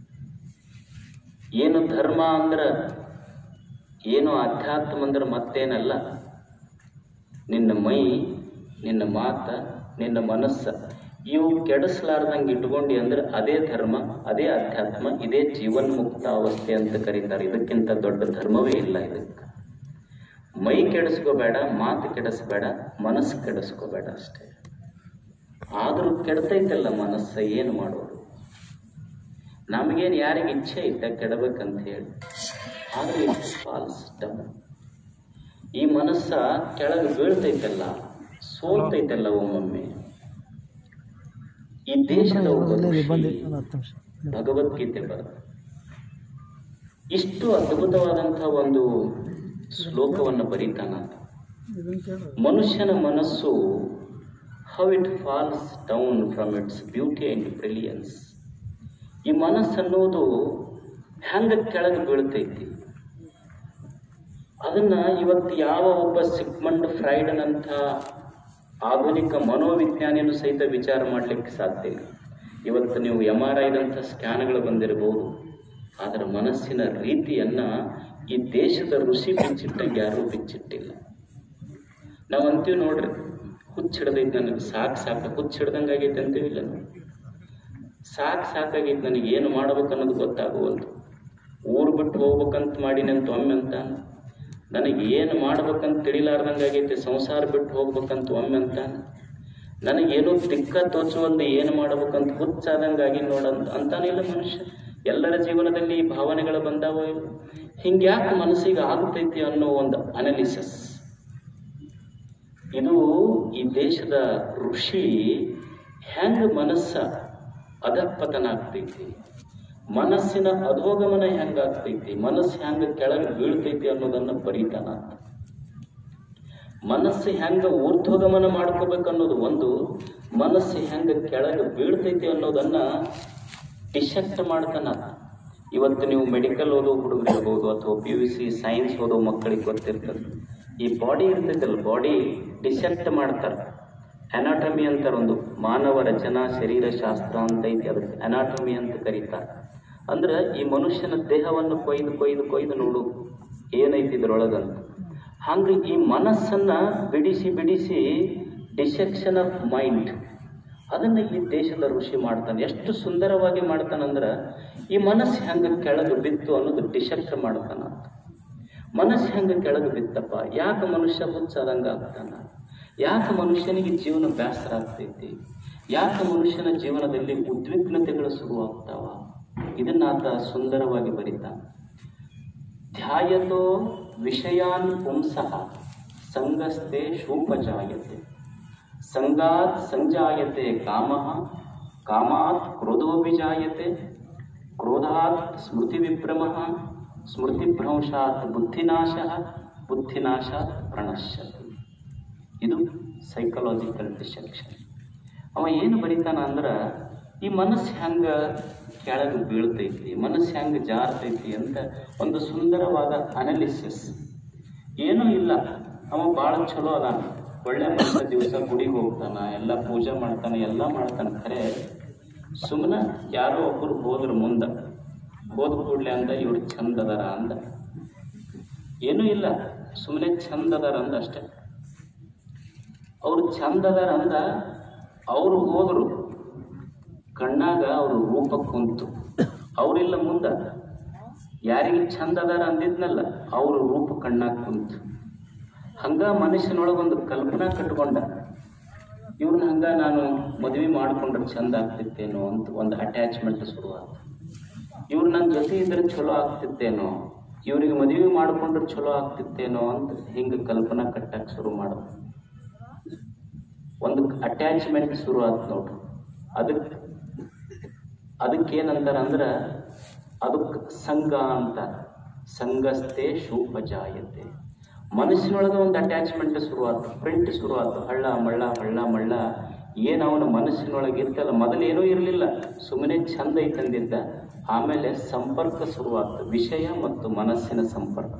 ಏನು ಧರ್ಮ ಅಂದ್ರೆ ಏನು ಅಧ್ಯಾತ್ಮ ಅಂದ್ರೆ ಮತ್ತೇನಲ್ಲ ನಿನ್ನ ಮೈ ನಿನ್ನ ಮಾತ ನಿನ್ನ ಮನಸ್ಸ ಇವು ಕೆಡಿಸ್ಲಾರ್ದಂಗೆ ಇಟ್ಕೊಂಡಿ ಅಂದ್ರೆ ಅದೇ ಧರ್ಮ ಅದೇ ಅಧ್ಯಾತ್ಮ ಇದೇ ಜೀವನ್ಮುಕ್ತ ಅವಸ್ಥೆ ಅಂತ ಕರೀತಾರೆ ಇದಕ್ಕಿಂತ ದೊಡ್ಡ ಧರ್ಮವೇ ಇಲ್ಲ ಇದಕ್ಕೆ ಮೈ ಕೆಡಿಸ್ಕೋಬೇಡ ಮಾತು ಕೆಡಿಸ್ಬೇಡ ಮನಸ್ಸು ಕೆಡಿಸ್ಕೋಬೇಡ ಅಷ್ಟೇ ಆದರೂ ಕೆಡ್ತೈತಲ್ಲ ಮನಸ್ಸ ಏನು ಮಾಡೋದು ನಮಗೇನು ಯಾರಿಗೆ ಇಚ್ಛೆ ಐತೆ ಕೆಡಬೇಕಂತ ಹೇಳಿ ಆದ್ರೆ ಇಟ್ಸ್ ಫಾಲ್ಸ್ ಡೌನ್ ಈ ಮನಸ್ಸ ಕೆಳಗೆ ಬೀಳ್ತೈತಲ್ಲ ಸೋಲ್ತೈತಲ್ಲ ಒಮ್ಮೊಮ್ಮೆ ಈ ದೇಶದ ಒಬ್ಬ ಋಷಿ ಭಗವದ್ಗೀತೆ ಬರೆದ ಇಷ್ಟು ಅದ್ಭುತವಾದಂತಹ ಒಂದು ಶ್ಲೋಕವನ್ನು ಬರೀತಾನ ಮನುಷ್ಯನ ಮನಸ್ಸು how it falls down from its beauty and brilliance ಈ ಮನಸ್ಸನ್ನೋದು ಹೆಂಗ ಕೆಳಗೆ ಬೀಳ್ತೈತಿ ಅದನ್ನ ಇವತ್ತು ಯಾವ ಒಬ್ಬ ಸಿಗ್ಮಂಡ್ ಫ್ರೈಡನಂಥ ಆಧುನಿಕ ಮನೋವಿಜ್ಞಾನಿಯನ್ನು ಸಹಿತ ವಿಚಾರ ಮಾಡಲಿಕ್ಕೆ ಸಾಧ್ಯ ಇಲ್ಲ ಇವತ್ತು ನೀವು ಎಮ್ ಆರ್ ಐದಂಥ ಸ್ಕ್ಯಾನ್ಗಳು ಬಂದಿರಬಹುದು ಅದರ ಮನಸ್ಸಿನ ರೀತಿಯನ್ನ ಈ ದೇಶದ ಋಷಿ ಬಿಚ್ಚಿಟ್ಟಂಗೆ ಯಾರೂ ಬಿಚ್ಚಿಟ್ಟಿಲ್ಲ ನಾವು ಅಂತೀವಿ ನೋಡ್ರಿ ಹುಚ್ಚಿಡ್ದೈತೆ ನನಗೆ ಸಾಕು ಸಾಕು ಹುಚ್ಚಿಡ್ದಂಗೆ ಆಗೈತೆ ಅಂತೀವಿಲ್ಲ ನಾವು ಸಾಕು ಸಾಕಾಗೈತೆ ನನಗೆ ಏನು ಮಾಡ್ಬೇಕು ಅನ್ನೋದು ಗೊತ್ತಾಗುವಲ್ದು ಊರು ಬಿಟ್ಟು ಹೋಗ್ಬೇಕಂತ ಮಾಡಿನಂತ ಒಮ್ಮೆ ಅಂತ ನನಗೆ ಏನು ಮಾಡ್ಬೇಕಂತ ತಿಳಿಲಾರ್ದಂಗೆ ಆಗೈತೆ ಸಂಸಾರ ಬಿಟ್ಟು ಹೋಗ್ಬೇಕಂತ ಒಮ್ಮೆ ಅಂತ ನನಗೇನೋ ದಿಕ್ಕ ತೋಚುವಲ್ದು ಏನು ಮಾಡ್ಬೇಕಂತ ಹುಚ್ಚಾದಂಗಾಗಿ ನೋಡಂತ ಅಂತಾನಿಲ್ಲ ಮನುಷ್ಯ ಎಲ್ಲರ ಜೀವನದಲ್ಲಿ ಈ ಭಾವನೆಗಳು ಬಂದಾವ ಹಿಂಗೆ ಯಾಕೆ ಮನಸ್ಸಿಗೆ ಆಗ್ತೈತಿ ಅನ್ನೋ ಒಂದು ಅನಾಲಿಸಿಸ್ ಇದು ಈ ದೇಶದ ಋಷಿ ಹೆಂಗ ಮನಸ್ಸ ಅಧಪತನ ಆಗ್ತೈತಿ ಮನಸ್ಸಿನ ಅಧೋಗಮನ ಹೆಂಗಾಗ್ತೈತಿ ಮನಸ್ಸು ಹೆಂಗ ಕೆಳಗೆ ಬೀಳ್ತೈತಿ ಅನ್ನೋದನ್ನ ಬರೀತಾನ ಮನಸ್ಸು ಹೆಂಗ ಊರ್ಧ್ವಗಮನ ಮಾಡ್ಕೋಬೇಕು ಅನ್ನೋದು ಒಂದು ಮನಸ್ಸು ಹೆಂಗ ಕೆಳಗೆ ಬೀಳ್ತೈತಿ ಅನ್ನೋದನ್ನ ಡಿಸೆಕ್ಟ್ ಮಾಡ್ತಾನ ಇವತ್ತು ನೀವು ಮೆಡಿಕಲ್ ಓದೋ ಹುಡುಗರು ಇರ್ಬೋದು ಅಥವಾ ಪಿ ಯು ಸಿ ಸೈನ್ಸ್ ಓದೋ ಮಕ್ಕಳಿಗೆ ಗೊತ್ತಿರ್ತದೆ ಈ ಬಾಡಿ ಇರ್ತೈತಲ್ಲ ಬಾಡಿ ಡಿಸೆಕ್ಟ್ ಮಾಡ್ತಾರೆ ಅನಾಟಮಿ ಅಂತಾರೆ ಒಂದು ಮಾನವ ರಚನಾ ಶರೀರ ಶಾಸ್ತ್ರ ಅಂತ ಐತಿ ಅದಕ್ಕೆ ಅನಾಟಮಿ ಅಂತ ಕರೀತಾರೆ ಅಂದ್ರೆ ಈ ಮನುಷ್ಯನ ದೇಹವನ್ನು ಕೊಯ್ದು ಕೊಯ್ದು ಕೊಯ್ದು ನೋಡು ಏನೈತಿ ಇದ್ರೊಳಗಂತ ಹಂಗೆ ಈ ಮನಸ್ಸನ್ನ ಬಿಡಿಸಿ ಬಿಡಿಸಿ ಡಿಸೆಕ್ಷನ್ ಆಫ್ ಮೈಂಡ್ ಅದನ್ನು ಈ ದೇಶದ ಋಷಿ ಮಾಡ್ತಾನೆ ಎಷ್ಟು ಸುಂದರವಾಗಿ ಮಾಡ್ತಾನಂದ್ರೆ ಈ ಮನಸ್ಸು ಹೆಂಗೆ ಕೆಳಗೆ ಬಿತ್ತು ಅನ್ನೋದು ಡಿಶಕ್ಟ್ ಮಾಡ್ತಾನ ಅಂತ ಮನಸ್ಸು ಹೆಂಗೆ ಕೆಳಗೆ ಬಿತ್ತಪ್ಪ ಯಾಕೆ ಮನುಷ್ಯ ಹುಚ್ಚಾದಂಗೆ ಆಗ್ತಾನ ಯಾಕೆ ಮನುಷ್ಯನಿಗೆ ಜೀವನ ಬೇಸರ ಆಗ್ತೈತಿ ಯಾಕೆ ಮನುಷ್ಯನ ಜೀವನದಲ್ಲಿ ಉದ್ವಿಗ್ನತೆಗಳು ಶುರುವಾಗ್ತಾವ ಇದನ್ನ ಆತ ಸುಂದರವಾಗಿ ಬರೀತಾನೆ ಧ್ಯಾಯತೋ ವಿಷಯಾನ್ ಪುಂಸಃ ಸಂಗಸ್ತೆ ಶೂಪಜಾಯತೆ ಸಂಗಾತ್ ಸಂಜಾಯತೆ ಕಾಮಃ ಕಾಮಾತ್ ಕ್ರೋಧೋಭಿಜಾಯತೆ ಕ್ರೋಧಾತ್ ಸ್ಮೃತಿವಿಭ್ರಮಃ ಸ್ಮೃತಿಭ್ರಂಶಾತ್ ಬುದ್ಧಿನಾಶಃ ಬುದ್ಧಿನಾಶಾತ್ ಪ್ರಣಶ್ಯತಿ ಇದು ಸೈಕಲಾಜಿಕಲ್ ಡಿಸೆಕ್ಷನ್ ಅವ ಏನು ಬರೀತಾನ ಅಂದ್ರೆ ಈ ಮನಸ್ಸು ಹೆಂಗೆ ಕೆಳಗೆ ಬೀಳ್ತೈತಿ ಮನಸ್ಸು ಹೆಂಗೆ ಜಾರ್ತೈತಿ ಅಂತ ಒಂದು ಸುಂದರವಾದ ಅನಾಲಿಸಿಸ್ ಏನೂ ಇಲ್ಲ ಅವ ಭಾಳ ಚಲೋ ಅದ ಒಳ್ಳೆ ಮನುಷ್ಯ ದಿವಸ ಗುಡಿಗೆ ಹೋಗ್ತಾನ ಎಲ್ಲ ಪೂಜೆ ಮಾಡ್ತಾನೆ ಎಲ್ಲ ಮಾಡ್ತಾನೆ ಖರೆ ಸುಮ್ಮನೆ ಯಾರೋ ಒಬ್ಬರು ಹೋದ್ರು ಮುಂದೆ ಹೋದ ಕೂಡಲೇ ಅಂದ ಇವ್ರು ಚಂದ ಅದಾರ ಅಂದ ಏನೂ ಇಲ್ಲ ಸುಮ್ಮನೆ ಚಂದ ಅದಾರ ಅಂದ ಅಷ್ಟೇ ಅವ್ರು ಚಂದ ಅದಾರ ಅಂದ ಅವರು ಹೋದ್ರು ಕಣ್ಣಾಗ ಅವ್ರ ರೂಪ ಕುಂತು ಅವರಿಲ್ಲ ಮುಂದ ಯಾರಿಗೆ ಚಂದ ಅದಾರ ಅಂದಿದ್ನಲ್ಲ ಅವ್ರ ರೂಪ ಕಣ್ಣಾಗ ಕುಂತು ಹಂಗ ಮನುಷ್ಯನೊಳಗೊಂದು ಕಲ್ಪನಾ ಕಟ್ಕೊಂಡ ಇವ್ರನ್ನ ಹಂಗ ನಾನು ಮದುವೆ ಮಾಡ್ಕೊಂಡ್ರೆ ಚಂದ ಆಗ್ತಿತ್ತೇನೋ ಅಂತ ಒಂದು ಅಟ್ಯಾಚ್ಮೆಂಟ್ ಶುರುವಾಯ್ತು ಇವ್ರು ನನ್ನ ಜೊತೆ ಇದ್ರೆ ಚಲೋ ಆಗ್ತಿತ್ತೇನೋ ಇವ್ರಿಗೆ ಮದುವೆ ಮಾಡ್ಕೊಂಡ್ರೆ ಚಲೋ ಆಗ್ತಿತ್ತೇನೋ ಅಂತ ಹಿಂಗೆ ಕಲ್ಪನಾ ಕಟ್ಟಕ್ಕೆ ಶುರು ಮಾಡೋದು ಒಂದು ಅಟ್ಯಾಚ್ಮೆಂಟ್ ಶುರು ಆಯ್ತು ನೋಡ್ರಿ ಅದಕ್ಕೆ ಅದಕ್ಕೇನಂತಾರ ಅಂದ್ರೆ ಅದಕ್ಕೆ ಸಂಘ ಅಂತ ಸಂಗಸ್ತೆ ಶೂಪಜಾಯತೆ ಮನಸ್ಸಿನೊಳಗೆ ಒಂದು ಅಟ್ಯಾಚ್ಮೆಂಟ್ ಶುರುವಾತು ಪ್ರಿಂಟ್ ಶುರುವಾತು ಹಳ್ಳ ಮಳ್ಳ ಹಳ್ಳ ಮಳ್ಳ ಏನು ಅವನ ಮನಸ್ಸಿನೊಳಗೆ ಇರ್ತಲ್ಲ ಮೊದಲು ಏನೂ ಇರಲಿಲ್ಲ ಸುಮ್ಮನೆ ಚಂದ ಐತಂದಿದ್ದ ಆಮೇಲೆ ಸಂಪರ್ಕ ಶುರುವಾತು ವಿಷಯ ಮತ್ತು ಮನಸ್ಸಿನ ಸಂಪರ್ಕ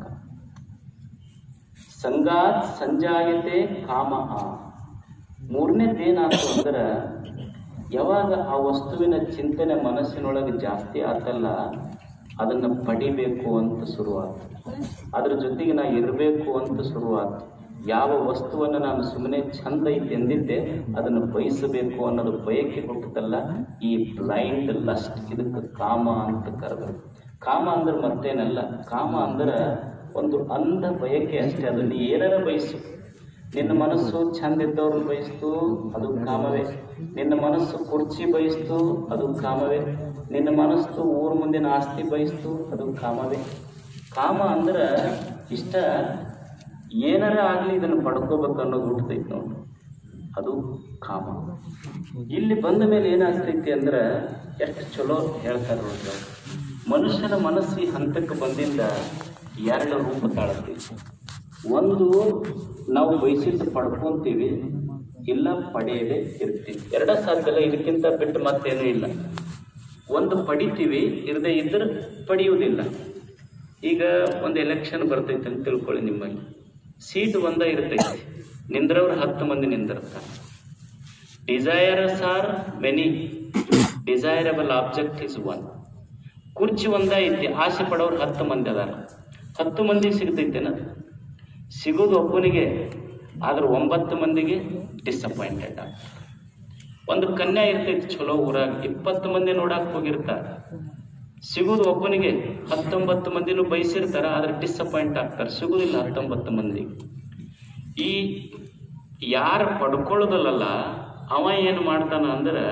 ಸಂಗಾತ್ ಸಂಜಾಯತೆ ಕಾಮಃ ಮೂರನೇದೇನಾಯ್ತು ಅಂದ್ರೆ ಯಾವಾಗ ಆ ವಸ್ತುವಿನ ಚಿಂತನೆ ಮನಸ್ಸಿನೊಳಗೆ ಜಾಸ್ತಿ ಆತಲ್ಲ ಅದನ್ನು ಪಡಿಬೇಕು ಅಂತ ಶುರುವಾತು ಅದ್ರ ಜೊತೆಗೆ ನಾ ಇರಬೇಕು ಅಂತ ಶುರುವಾತು ಯಾವ ವಸ್ತುವನ್ನು ನಾನು ಸುಮ್ಮನೆ ಚಂದ ಐತಿ ಎಂದಿದ್ದೆ ಅದನ್ನು ಬಯಸಬೇಕು ಅನ್ನೋದು ಬಯಕೆ ಹುಟ್ಟುತ್ತಲ್ಲ ಈ ಬ್ಲೈಂಡ್ ಲಸ್ಟ್ ಇದಕ್ಕೆ ಕಾಮ ಅಂತ ಕರೆದರು ಕಾಮ ಅಂದ್ರೆ ಮತ್ತೇನಲ್ಲ ಕಾಮ ಅಂದ್ರೆ ಒಂದು ಅಂಧ ಬಯಕೆ ಅಷ್ಟೇ ಅದನ್ನು ಏನಾರ ಬಯಸು ನಿನ್ನ ಮನಸ್ಸು ಚಂದ ಇದ್ದವ್ರನ್ನ ಬಯಸ್ತು ಅದು ಕಾಮವೇ ನಿನ್ನ ಮನಸ್ಸು ಕುರ್ಚಿ ಬಯಸ್ತು ಅದು ಕಾಮವೇ ನಿನ್ನ ಮನಸ್ಸು ಊರ ಮುಂದಿನ ಆಸ್ತಿ ಬಯಸ್ತು ಅದು ಕಾಮವೇ ಕಾಮ ಅಂದ್ರೆ ಇಷ್ಟ ಏನಾರ ಆಗಲಿ ಇದನ್ನು ಪಡ್ಕೋಬೇಕು ಅನ್ನೋದು ಹುಟ್ಟತೈತಿ ನೋಡು ಅದು ಕಾಮ ಇಲ್ಲಿ ಬಂದ ಮೇಲೆ ಏನಾಗ್ತೈತಿ ಅಂದ್ರೆ ಎಷ್ಟು ಚಲೋ ಹೇಳ್ತಾರೆ ನೋಡ್ರಿ ಮನುಷ್ಯನ ಮನಸ್ಸು ಈ ಹಂತಕ್ಕೆ ಬಂದಿಂದ ಎರಡು ರೂಪ ತಾಳತೈತಿ ಒಂದು ನಾವು ಬಯಸಿದ್ದು ಪಡ್ಕೊಂತೀವಿ ಇಲ್ಲ ಪಡೆಯದೇ ಇರ್ತೀವಿ ಎರಡ ಸಾಧ್ಯಲ್ಲ ಇದಕ್ಕಿಂತ ಬಿಟ್ಟು ಮತ್ತೇನೂ ಇಲ್ಲ ಒಂದು ಪಡಿತೀವಿ ಇರದೇ ಇದ್ರೆ ಪಡೆಯುವುದಿಲ್ಲ ಈಗ ಒಂದು ಎಲೆಕ್ಷನ್ ಬರ್ತೈತೆ ಅಂತ ತಿಳ್ಕೊಳ್ಳಿ ನಿಮ್ಮಲ್ಲಿ ಸೀಟ್ ಒಂದ ಇರ್ತೈತಿ ನಿಂದ್ರವ್ರು ಹತ್ತು ಮಂದಿ ನಿಂದಿರ್ತಾರೆ desires are many desirable object is one ಕುರ್ಚಿ ಒಂದ ಐತಿ ಆಸೆ ಪಡೋರು ಹತ್ತು ಮಂದಿ ಅದಾರ ಹತ್ತು ಮಂದಿ ಸಿಗ್ತೈತೇನ ಸಿಗೋದು ಒಬ್ಬನಿಗೆ ಆದ್ರೆ ಒಂಬತ್ತು ಮಂದಿಗೆ ಡಿಸಪಾಯಿಂಟೆಡ್ ಆಗ್ತಾರೆ ಒಂದು ಕನ್ಯಾ ಇರ್ತೈತಿ ಚಲೋ ಊರಾಗ ಇಪ್ಪತ್ತು ಮಂದಿ ನೋಡಕ್ ಹೋಗಿರ್ತಾರೆ ಸಿಗುದು ಒಬ್ಬನಿಗೆ ಹತ್ತೊಂಬತ್ತು ಮಂದಿನೂ ಬಯಸಿರ್ತಾರ ಆದ್ರೆ ಡಿಸಪಾಯಿಂಟ್ ಆಗ್ತಾರೆ ಸಿಗುದಿಲ್ಲ ಹತ್ತೊಂಬತ್ತು ಮಂದಿ ಈ ಯಾರು ಪಡ್ಕೊಳ್ಳೋದಲ್ಲ ಅವ ಏನು ಮಾಡ್ತಾನ ಅಂದ್ರೆ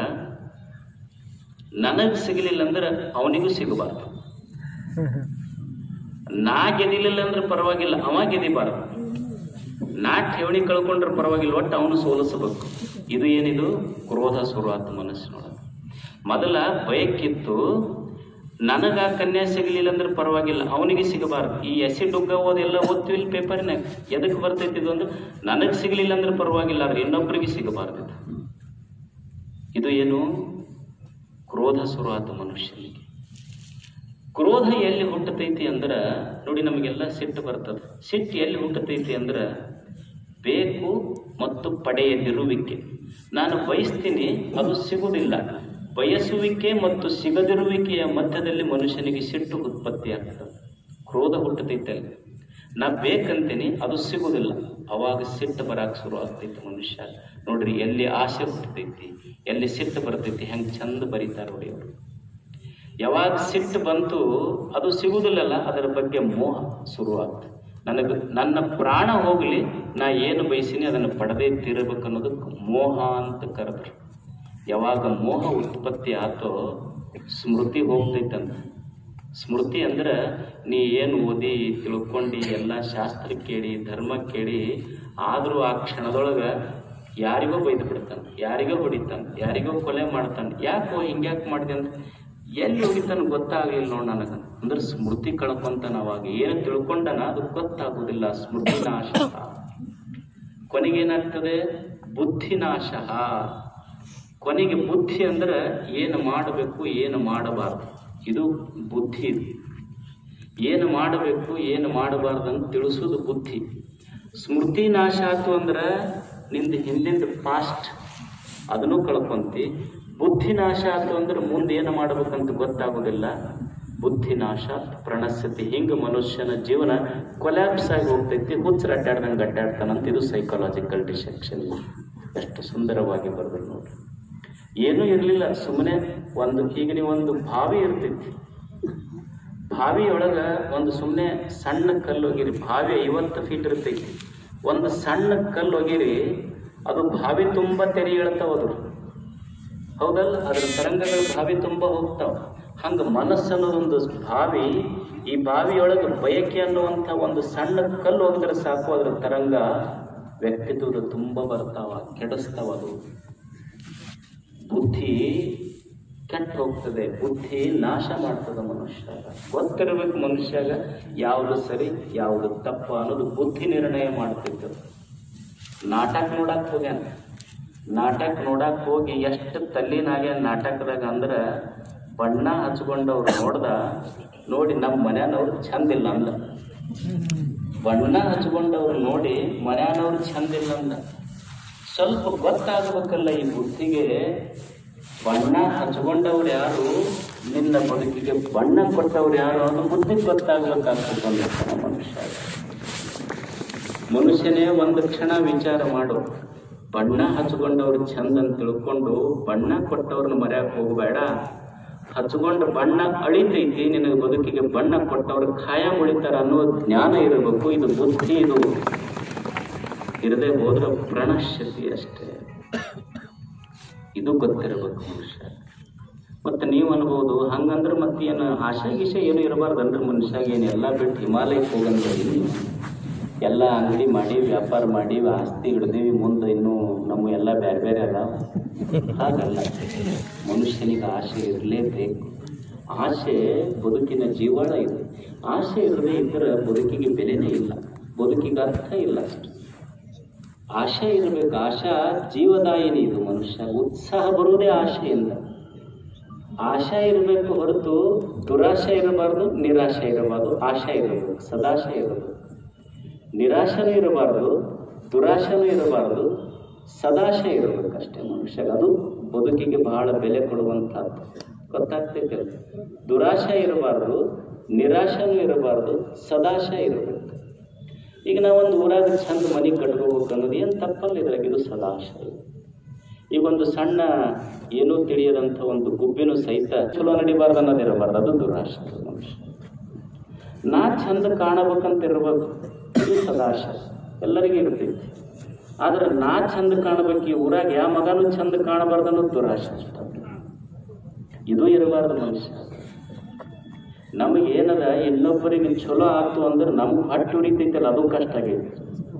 ನನಗೆ ಸಿಗಲಿಲ್ಲ ಅಂದ್ರೆ ಅವನಿಗೂ ಸಿಗಬಾರ್ದು ನಾ ಗೆದಿಲಿಲ್ಲ ಅಂದ್ರೆ ಪರವಾಗಿಲ್ಲ ಅವ ಗೆದಿಬಾರ್ದು ನಾ ಠೇವಣಿ ಕಳ್ಕೊಂಡ್ರೆ ಪರವಾಗಿಲ್ಲ ಒಟ್ಟು ಅವನು ಸೋಲಿಸಬೇಕು ಇದು ಏನಿದು ಕ್ರೋಧ ಶುರುವಾತು ಮನಸ್ಸಿನೊಳಗೆ ಮೊದಲ ಬಯಕಿತ್ತು ನನಗ ಆ ಕನ್ಯಾ ಸಿಗಲಿಲ್ಲ ಅಂದ್ರೆ ಪರವಾಗಿಲ್ಲ ಅವನಿಗೆ ಸಿಗಬಾರ್ದು ಈ ಎಸಿ ಡುಗ್ಗ ಓದೆಲ್ಲ ಓದ್ತೀವಿ ಇಲ್ಲಿ ಪೇಪರ್ನಾಗ ಎದಕ್ಕೆ ಬರ್ತೈತಿ ಇದು ಅಂದ್ರೆ ನನಗೆ ಸಿಗಲಿಲ್ಲ ಅಂದ್ರೆ ಪರವಾಗಿಲ್ಲ ಆದ್ರೆ ಇನ್ನೊಬ್ಬರಿಗೆ ಸಿಗಬಾರ್ದು ಇದು. ಇದು ಏನು ಕ್ರೋಧ ಶುರುವಾತು ಮನುಷ್ಯನಿಗೆ ಕ್ರೋಧ ಎಲ್ಲಿ ಹುಟ್ಟತೈತಿ ಅಂದ್ರೆ ನೋಡಿ ನಮಗೆಲ್ಲ ಸಿಟ್ಟು ಬರ್ತದೆ ಸಿಟ್ಟು ಎಲ್ಲಿ ಹುಟ್ಟತೈತಿ ಅಂದ್ರೆ ಬೇಕು ಮತ್ತು ಪಡೆಯದಿರುವಿಕೆ ನಾನು ಬಯಸ್ತೀನಿ ಅದು ಸಿಗುವುದಿಲ್ಲ ಬಯಸುವಿಕೆ ಮತ್ತು ಸಿಗದಿರುವಿಕೆಯ ಮಧ್ಯದಲ್ಲಿ ಮನುಷ್ಯನಿಗೆ ಸಿಟ್ಟು ಉತ್ಪತ್ತಿ ಆಗ್ತದೆ ಕ್ರೋಧ ಹುಟ್ಟತೈತೆ ಅಲ್ಲಿ ನಾ ಬೇಕಂತೀನಿ ಅದು ಸಿಗುವುದಿಲ್ಲ ಅವಾಗ ಸಿಟ್ಟು ಬರಾಕ್ ಶುರು ಆಗ್ತೈತಿ ಮನುಷ್ಯ ನೋಡ್ರಿ ಎಲ್ಲಿ ಆಸೆ ಹುಟ್ಟತೈತಿ ಎಲ್ಲಿ ಸಿಟ್ಟು ಬರ್ತೈತಿ ಹೆಂಗ್ ಚಂದ ಬರೀತಾರ ನೋಡಿ ಅವರು ಯಾವಾಗ ಸಿಟ್ಟು ಬಂತು ಅದು ಸಿಗುವುದಿಲ್ಲಲ್ಲ ಅದರ ಬಗ್ಗೆ ಮೋಹ ಶುರುವಾಗ್ತದೆ ನನಗೆ ನನ್ನ ಪ್ರಾಣ ಹೋಗಲಿ ನಾ ಏನು ಬಯಸಿನಿ ಅದನ್ನು ಪಡೆದೇ ತೀರಬೇಕು ಅನ್ನೋದಕ್ಕೆ ಮೋಹ ಅಂತ ಕರೆದ್ರು ಯಾವಾಗ ಮೋಹ ಉತ್ಪತ್ತಿ ಆತೋ ಸ್ಮೃತಿ ಹೋಗ್ತೈತಂತ ಸ್ಮೃತಿ ಅಂದ್ರೆ ನೀ ಏನು ಓದಿ ತಿಳ್ಕೊಂಡು ಎಲ್ಲ ಶಾಸ್ತ್ರ ಕೇಳಿ ಧರ್ಮ ಕೇಳಿ ಆದರೂ ಆ ಕ್ಷಣದೊಳಗೆ ಯಾರಿಗೋ ಬೈದು ಬಿಡ್ತಾನೆ ಯಾರಿಗೋ ಹೊಡಿತಾನೆ ಯಾರಿಗೋ ಕೊಲೆ ಮಾಡ್ತಾನೆ ಯಾಕೋ ಹಿಂಗ್ಯಾಕೆ ಮಾಡಿದೆ ಅಂತ ಎಲ್ಲಿ ಹೋಗಿತಾನೆ ಗೊತ್ತಾಗಲಿಲ್ಲ ನೋಡ್ ನನಗೆ ಅಂದ್ರೆ ಸ್ಮೃತಿ ಕಳ್ಕೊಂತಾನ ಅವಾಗ ಏನು ತಿಳ್ಕೊಂಡನ ಅದು ಗೊತ್ತಾಗೋದಿಲ್ಲ ಸ್ಮೃತಿ ನಾಶ ಕೊನೆಗೇನಾಗ್ತದೆ ಬುದ್ಧಿ ನಾಶ ಕೊನೆಗೆ ಬುದ್ಧಿ ಅಂದ್ರೆ ಏನು ಮಾಡಬೇಕು ಏನು ಮಾಡಬಾರ್ದು ಇದು ಬುದ್ಧಿ ಇದು ಏನು ಮಾಡಬೇಕು ಏನು ಮಾಡಬಾರ್ದು ಅಂತ ತಿಳಿಸೋದು ಬುದ್ಧಿ ಸ್ಮೃತಿ ನಾಶ ಆಯ್ತು ಅಂದ್ರೆ ನಿಂದು ಹಿಂದಿಂದ ಪಾಸ್ಟ್ ಅದನ್ನು ಕಳ್ಕೊಂತಿ ಬುದ್ಧಿ ನಾಶ ಆಯ್ತು ಅಂದ್ರೆ ಮುಂದೆ ಏನು ಮಾಡಬೇಕಂತ ಗೊತ್ತಾಗೋದಿಲ್ಲ ಬುದ್ಧಿ ನಾಶ ಪ್ರಣಶ್ಯತಿ ಹಿಂಗೆ ಮನುಷ್ಯನ ಜೀವನ ಕೊಲ್ಯಾಪ್ಸ್ ಆಗಿ ಹೋಗ್ತೈತಿ ಹುಚ್ಚರ ಅಡ್ಡಾಡ್ದಂಗೆ ಅಡ್ಡಾಡ್ತಾನಂತ ಇದು ಸೈಕಾಲಜಿಕಲ್ ಡಿಸೆಕ್ಷನ್ ಎಷ್ಟು ಸುಂದರವಾಗಿ ಬರೆದ್ರು ನೋಡಿ ಏನೂ ಇರಲಿಲ್ಲ ಸುಮ್ಮನೆ ಒಂದು ಈಗ ನೀವು ಒಂದು ಬಾವಿ ಇರ್ತೈತಿ ಬಾವಿಯೊಳಗೆ ಒಂದು ಸುಮ್ಮನೆ ಸಣ್ಣ ಕಲ್ಲು ಹೋಗಿರಿ ಬಾವಿ ಐವತ್ತು ಫೀಟ್ ಇರ್ತೈತಿ ಒಂದು ಸಣ್ಣ ಕಲ್ಲು ಹೋಗಿರಿ ಅದು ಬಾವಿ ತುಂಬ ತೆರೆ ಹೇಳ್ತಾವ ಅದು ಹೌದಲ್ಲ ಅದ್ರ ತರಂಗಗಳು ಬಾವಿ ತುಂಬ ಹೋಗ್ತಾವ ಹಂಗೆ ಮನಸ್ಸು ಅನ್ನೋದೊಂದು ಬಾವಿ ಈ ಬಾವಿಯೊಳಗೆ ಬಯಕೆ ಅನ್ನುವಂಥ ಒಂದು ಸಣ್ಣ ಕಲ್ಲು ಹೋಗಿದ್ರೆ ಸಾಕು ಅದ್ರ ತರಂಗ ವ್ಯಕ್ತಿತ್ವದ ತುಂಬ ಬರ್ತಾವ ಕೆಡಿಸ್ತಾವ ಅದು ಬುದ್ಧಿ ಕೆಟ್ಟ ಹೋಗ್ತದೆ ಬುದ್ಧಿ ನಾಶ ಮಾಡ್ತದೆ ಮನುಷ್ಯ ಗೊತ್ತಿರಬೇಕು ಮನುಷ್ಯಾಗ ಯಾವುದು ಸರಿ ಯಾವುದು ತಪ್ಪ ಅನ್ನೋದು ಬುದ್ಧಿ ನಿರ್ಣಯ ಮಾಡ್ತಿತ್ತು ನಾಟಕ ನೋಡಕ್ ಹೋಗ್ಯಾನ ನಾಟಕ ನೋಡಕ್ ಹೋಗಿ ಎಷ್ಟು ತಲ್ಲಿನಾಗ್ಯಾನ ನಾಟಕದಾಗ ಅಂದ್ರ ಬಣ್ಣ ಹಚ್ಕೊಂಡವ್ರು ನೋಡ್ದ ನೋಡಿ ನಮ್ಮ ಮನ್ಯಾನವ್ರು ಚಂದಿಲ್ಲ ಅಂದ ಬಣ್ಣ ಹಚ್ಕೊಂಡವ್ರು ನೋಡಿ ಮನ್ಯಾನವ್ರು ಚಂದಿಲ್ಲ ಅಂದ ಸ್ವಲ್ಪ ಗೊತ್ತಾಗಬೇಕಲ್ಲ ಈ ಬುದ್ಧಿಗೆ ಬಣ್ಣ ಹಚ್ಕೊಂಡವ್ರು ಯಾರು ನಿನ್ನ ಬದುಕಿಗೆ ಬಣ್ಣ ಕೊಟ್ಟವ್ರು ಯಾರು ಅದು ಬುದ್ಧಿಗೆ ಗೊತ್ತಾಗ್ಬೇಕಾಗ್ತದೆ ಮನುಷ್ಯ ಮನುಷ್ಯನೇ ಒಂದು ಕ್ಷಣ ವಿಚಾರ ಮಾಡು ಬಣ್ಣ ಹಚ್ಕೊಂಡವ್ರು ಚಂದ ಅಂತ ತಿಳ್ಕೊಂಡು ಬಣ್ಣ ಕೊಟ್ಟವ್ರನ್ನ ಮರ್ಯಾಕ್ ಹೋಗಬೇಡ ಹಚ್ಕೊಂಡ ಬಣ್ಣ ಅಳಿತೈತಿ ನಿನಗೆ ಬದುಕಿಗೆ ಬಣ್ಣ ಕೊಟ್ಟವ್ರು ಖಾಯಂ ಉಳಿತಾರ ಅನ್ನೋ ಜ್ಞಾನ ಇರಬೇಕು ಇದು ಬುದ್ಧಿ ಇದು ಇರದೆ ಹೋದ್ರೆ ಪ್ರಣಶ್ಯತಿ ಅಷ್ಟೇ ಇದು ಗೊತ್ತಿರಬೇಕು ಮನುಷ್ಯ ಮತ್ತೆ ನೀವು ಅನ್ಬೋದು ಹಂಗಂದ್ರೆ ಮತ್ತೆ ಏನು ಆಶೆ ಗೀಶೆ ಏನು ಇರಬಾರ್ದನ್ರಿ ಮನುಷ್ಯಾಗ ಏನು ಎಲ್ಲ ಬಿಟ್ಟು ಹಿಮಾಲಯಕ್ಕೆ ಹೋಗಂತ ಎಲ್ಲ ಅಂಗಡಿ ಮಾಡಿ ವ್ಯಾಪಾರ ಮಾಡಿ ಆಸ್ತಿ ಹಿಡ್ದೀವಿ ಮುಂದೆ ಇನ್ನೂ ನಮ್ಮ ಎಲ್ಲ ಬೇರೆ ಬೇರೆ ಅದಾವ ಹಾಗಲ್ಲ ಮನುಷ್ಯನಿಗೆ ಆಸೆ ಇರಲೇಬೇಕು ಆಸೆ ಬದುಕಿನ ಜೀವಾಳ ಇದೆ ಆಸೆ ಇರದೇ ಇದ್ದರೆ ಬದುಕಿಗೆ ಬೆಲೆನೇ ಇಲ್ಲ ಬದುಕಿಗೆ ಅರ್ಥ ಇಲ್ಲ ಅಷ್ಟು ಆಶೆ ಇರಬೇಕು ಆಶಾ ಜೀವದಾಯಿನಿ ಇದು ಮನುಷ್ಯ ಉತ್ಸಾಹ ಬರುವುದೇ ಆಶೆಯಿಂದ ಆಶೆ ಇರಬೇಕು ಹೊರತು ದುರಾಶೆ ಇರಬಾರ್ದು ನಿರಾಶೆ ಇರಬಾರ್ದು ಆಶೆ ಇರಬೇಕು ಸದಾಶೆ ಇರಬೇಕು ನಿರಾಶನೂ ಇರಬಾರ್ದು ದುರಾಶನೂ ಇರಬಾರ್ದು ಸದಾಶೆ ಇರಬೇಕಷ್ಟೇ ಮನುಷ್ಯ ಅದು ಬದುಕಿಗೆ ಬಹಳ ಬೆಲೆ ಕೊಡುವಂಥದ್ದು ಗೊತ್ತಾಗ್ತೈತೆ ಅದು. ದುರಾಶೆ ಇರಬಾರ್ದು ನಿರಾಶನೂ ಇರಬಾರ್ದು ಸದಾಶೆ ಇರಬೇಕು ಈಗ ನಾವೊಂದು ಊರಾಗ ಚಂದ ಮನೆ ಕಟ್ಕೋಬೇಕು ಅನ್ನೋದು ಏನು ತಪ್ಪಲ್ಲ ಇದ್ರಾಗ ಇದು ಸದಾಶಯ ಈಗ ಒಂದು ಸಣ್ಣ ಏನೂ ತಿಳಿಯದಂಥ ಒಂದು ಗುಬ್ಬಿನೂ ಸಹಿತ ಚಲೋ ನಡಿಬಾರ್ದು ಅನ್ನೋದು ಇರಬಾರ್ದು ಅದು ದುರಾಶ ಮನುಷ್ಯ ನಾ ಚಂದ ಕಾಣಬೇಕಂತ ಇರ್ಬೇಕು ಇದು ಸದಾಶಯ ಎಲ್ಲರಿಗೂ ಇರ್ತೈತಿ ಆದ್ರೆ ನಾ ಚಂದ ಕಾಣಬೇಕು ಈ ಊರಾಗ ಯಾವ ಮಗನೂ ಚಂದ ಕಾಣಬಾರ್ದು ಅನ್ನೋದು ದುರಾಶ ಅಷ್ಟ ಇದು ಇರಬಾರ್ದು ಮನುಷ್ಯ ನಮಗೆ ಏನದ ಇನ್ನೊಬ್ಬರಿಗೆ ಚಲೋ ಆಯ್ತು ಅಂದ್ರೆ ನಮ್ಗೆ ಹಟ್ಟು ಉರಿತೈತಲ್ಲ ಅದು ಕಷ್ಟ ಆಗೈತಿ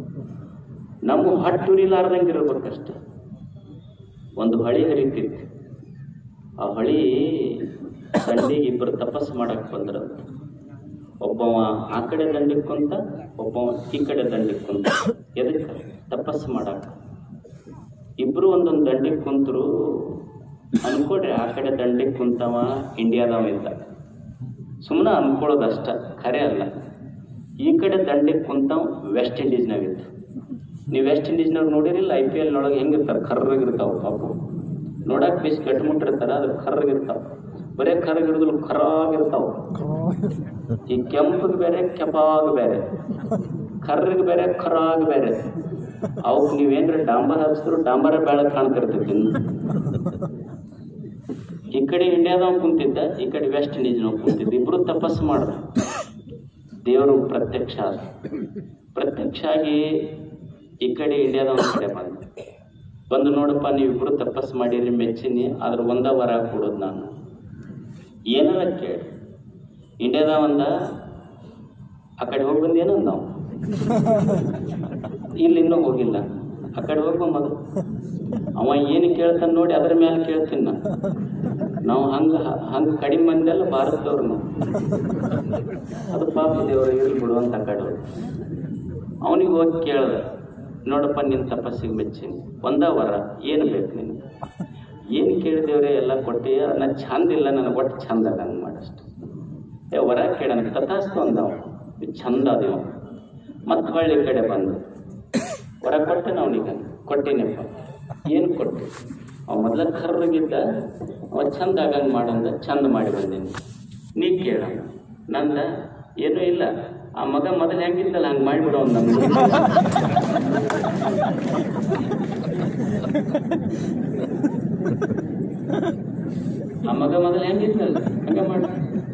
ನಮ್ಮ ಹಟ್ಟು ಉರಿಲಾರ್ದಂಗೆ ಇರ್ಬೇಕಷ್ಟೆ ಒಂದು ಹೊಳಿ ಹರಿತೈತಿ ಆ ಹೊಳಿ ದಂಡಿಗೆ ಇಬ್ಬರು ತಪಸ್ಸು ಮಾಡಕ್ ಬಂದ್ರಂತ ಒಬ್ಬವ ಆ ಕಡೆ ದಂಡಿಗೆ ಕುಂತ ಒಬ್ಬವ ಈ ಕಡೆ ದಂಡಿಗೆ ಕುಂತ ಎದಕ್ಕೆ ತಪಸ್ಸು ಮಾಡಕ್ ಇಬ್ರು ಒಂದೊಂದು ದಂಡಿಗೆ ಕುಂತರು ಅನ್ಕೊಡ್ರಿ ಆ ಕಡೆ ದಂಡಿಗೆ ಕುಂತವ ಇಂಡಿಯಾದವ ಇದ್ದ ಸುಮ್ಮನೆ ಅನ್ಕೊಳ್ಳೋದು ಅಷ್ಟ ಖರೆ ಅಲ್ಲ ಈ ಕಡೆ ದಂಡಿಗೆ ಕುಂತವ್ ವೆಸ್ಟ್ ಇಂಡೀಸ್ನಾಗಿತ್ತು ನೀವು ವೆಸ್ಟ್ ಇಂಡೀಸ್ನವ್ರು ನೋಡಿರಿಲ್ಲ ಐ ಪಿ ಎಲ್ನೊಳಗೆ ಹೆಂಗಿರ್ತಾರೆ ಕರ್ರಗಿರ್ತಾವ ಪಾಪು ನೋಡಕ್ ಬೇಸ್ ಗಟ್ಟಿಮುಟ್ಟಿರ್ತಾರ ಅದು ಕರ್ರಗಿರ್ತಾವ ಬರೇ ಕರ್ರಗಿಡಿದ್ರು ಖರಾಗಿರ್ತಾವ ಈ ಕೆಂಪಗೆ ಬೇರೆ ಕೆಂಪಾಗ ಬೇರೆ ಕರ್ರಿಗೆ ಬೇರೆ ಖರಾಗ್ ಬೇರೆ ಅವಕ್ಕೆ ನೀವೇನ್ರ ಡಾಂಬರ್ ಹಚ್ಚಿದ್ರು ಡಾಂಬರ ಬೆಳಕ್ ಕಾಣ್ತಿರ್ತೈತಿ ಇನ್ನು. ಈ ಕಡೆ ಇಂಡಿಯಾದವ್ ಕುಂತಿದ್ದ ಈ ಕಡೆ ವೆಸ್ಟ್ ಇಂಡೀಸ್ನವ್ ಕುಂತಿದ್ದ ಇಬ್ರು ತಪಸ್ಸು ಮಾಡ್ರ ದೇವರು ಪ್ರತ್ಯಕ್ಷ ಆದ ಪ್ರತ್ಯಕ್ಷ ಆಗಿ ಈ ಕಡೆ ಇಂಡಿಯಾದವನ ಕಡೆ ಬಂದ ಬಂದು ನೋಡಪ್ಪ ನೀವಿಬ್ರು ತಪಸ್ಸು ಮಾಡಿರಿ ಮೆಚ್ಚಿನಿ ಆದ್ರೆ ಒಂದ ವರ ಕೊಡೋದು ನಾನು ಏನಾರ ಕೇಳಿ ಇಂಡಿಯಾದ ಒಂದ ಆ ಕಡೆ ಹೋಗಿ ಬಂದೇನು ನಾವು ಇಲ್ಲಿ ಇನ್ನೂ ಹೋಗಿಲ್ಲ ಆ ಕಡೆ ಹೋಗ್ಬ ಮೊದಲು ಅವ ಏನು ಕೇಳ್ತಾನೆ ನೋಡಿ ಅದ್ರ ಮೇಲೆ ಕೇಳ್ತೀನಿ ನಾನು ನಾವು ಹಂಗ ಹಂಗ ಕಡಿಮೆ ಮಂದಿ ಅಲ್ಲ ಭಾರತದವ್ರು ನಾವು ಅದು ಪಾಪ ದೇವರು ಇರ್ಲಿ ಬಿಡುವಂತ ಕಡೆ ಅವನಿಗೆ ಹೋಗಿ ಕೇಳ್ದ ನೋಡಪ್ಪ ನಿನ್ನ ತಪಸ್ಸಿಗೆ ಮೆಚ್ಚಿನಿ ಒಂದ ವರ ಏನು ಬೇಕು ನಿನಗೆ ಏನು ಕೇಳಿದೇವ್ರೆ ಎಲ್ಲ ಕೊಟ್ಟಿ ನಾ ಚಂದ ಇಲ್ಲ ನನಗೆ ಒಟ್ಟು ಚಂದ ಹಂಗೆ ಮಾಡಷ್ಟು ಏ ವರ ಕೇಳೋಣ ತಥಾಸ್ತು ಅಂದವ ಇದು ಚಂದ ಅದೇವ ಮತ್ತೆ ಹೊಳ್ಳಿ ಕಡೆ ಬಂದು ವರ ಕೊಟ್ಟೆ ಅವನಿಗೆ ಕೊಟ್ಟಿನಪ್ಪ ಏನು ಕೊಟ್ಟೆ ಅವ ಮೊದಲ ಕರ್ರಗಿದ್ದ ಅವ ಚಂದ ಆಗಂಗೆ ಮಾಡಂದ ಚಂದ ಮಾಡಿ ಬಂದೀನಿ ನೀ ಕೇಳ ನಂದ ಏನೂ ಇಲ್ಲ ಆ ಮಗ ಮೊದಲು ಹೆಂಗಿದ್ದಲ್ಲ ಹಂಗೆ ಮಾಡಿಬಿಡೋ ಅವ್ನು ನಮ್ಗೆ ಆ ಮಗ ಮೊದಲು ಹೆಂಗಿದ್ದಲ್ಲ ಹಂಗೆ ಮಾಡಿ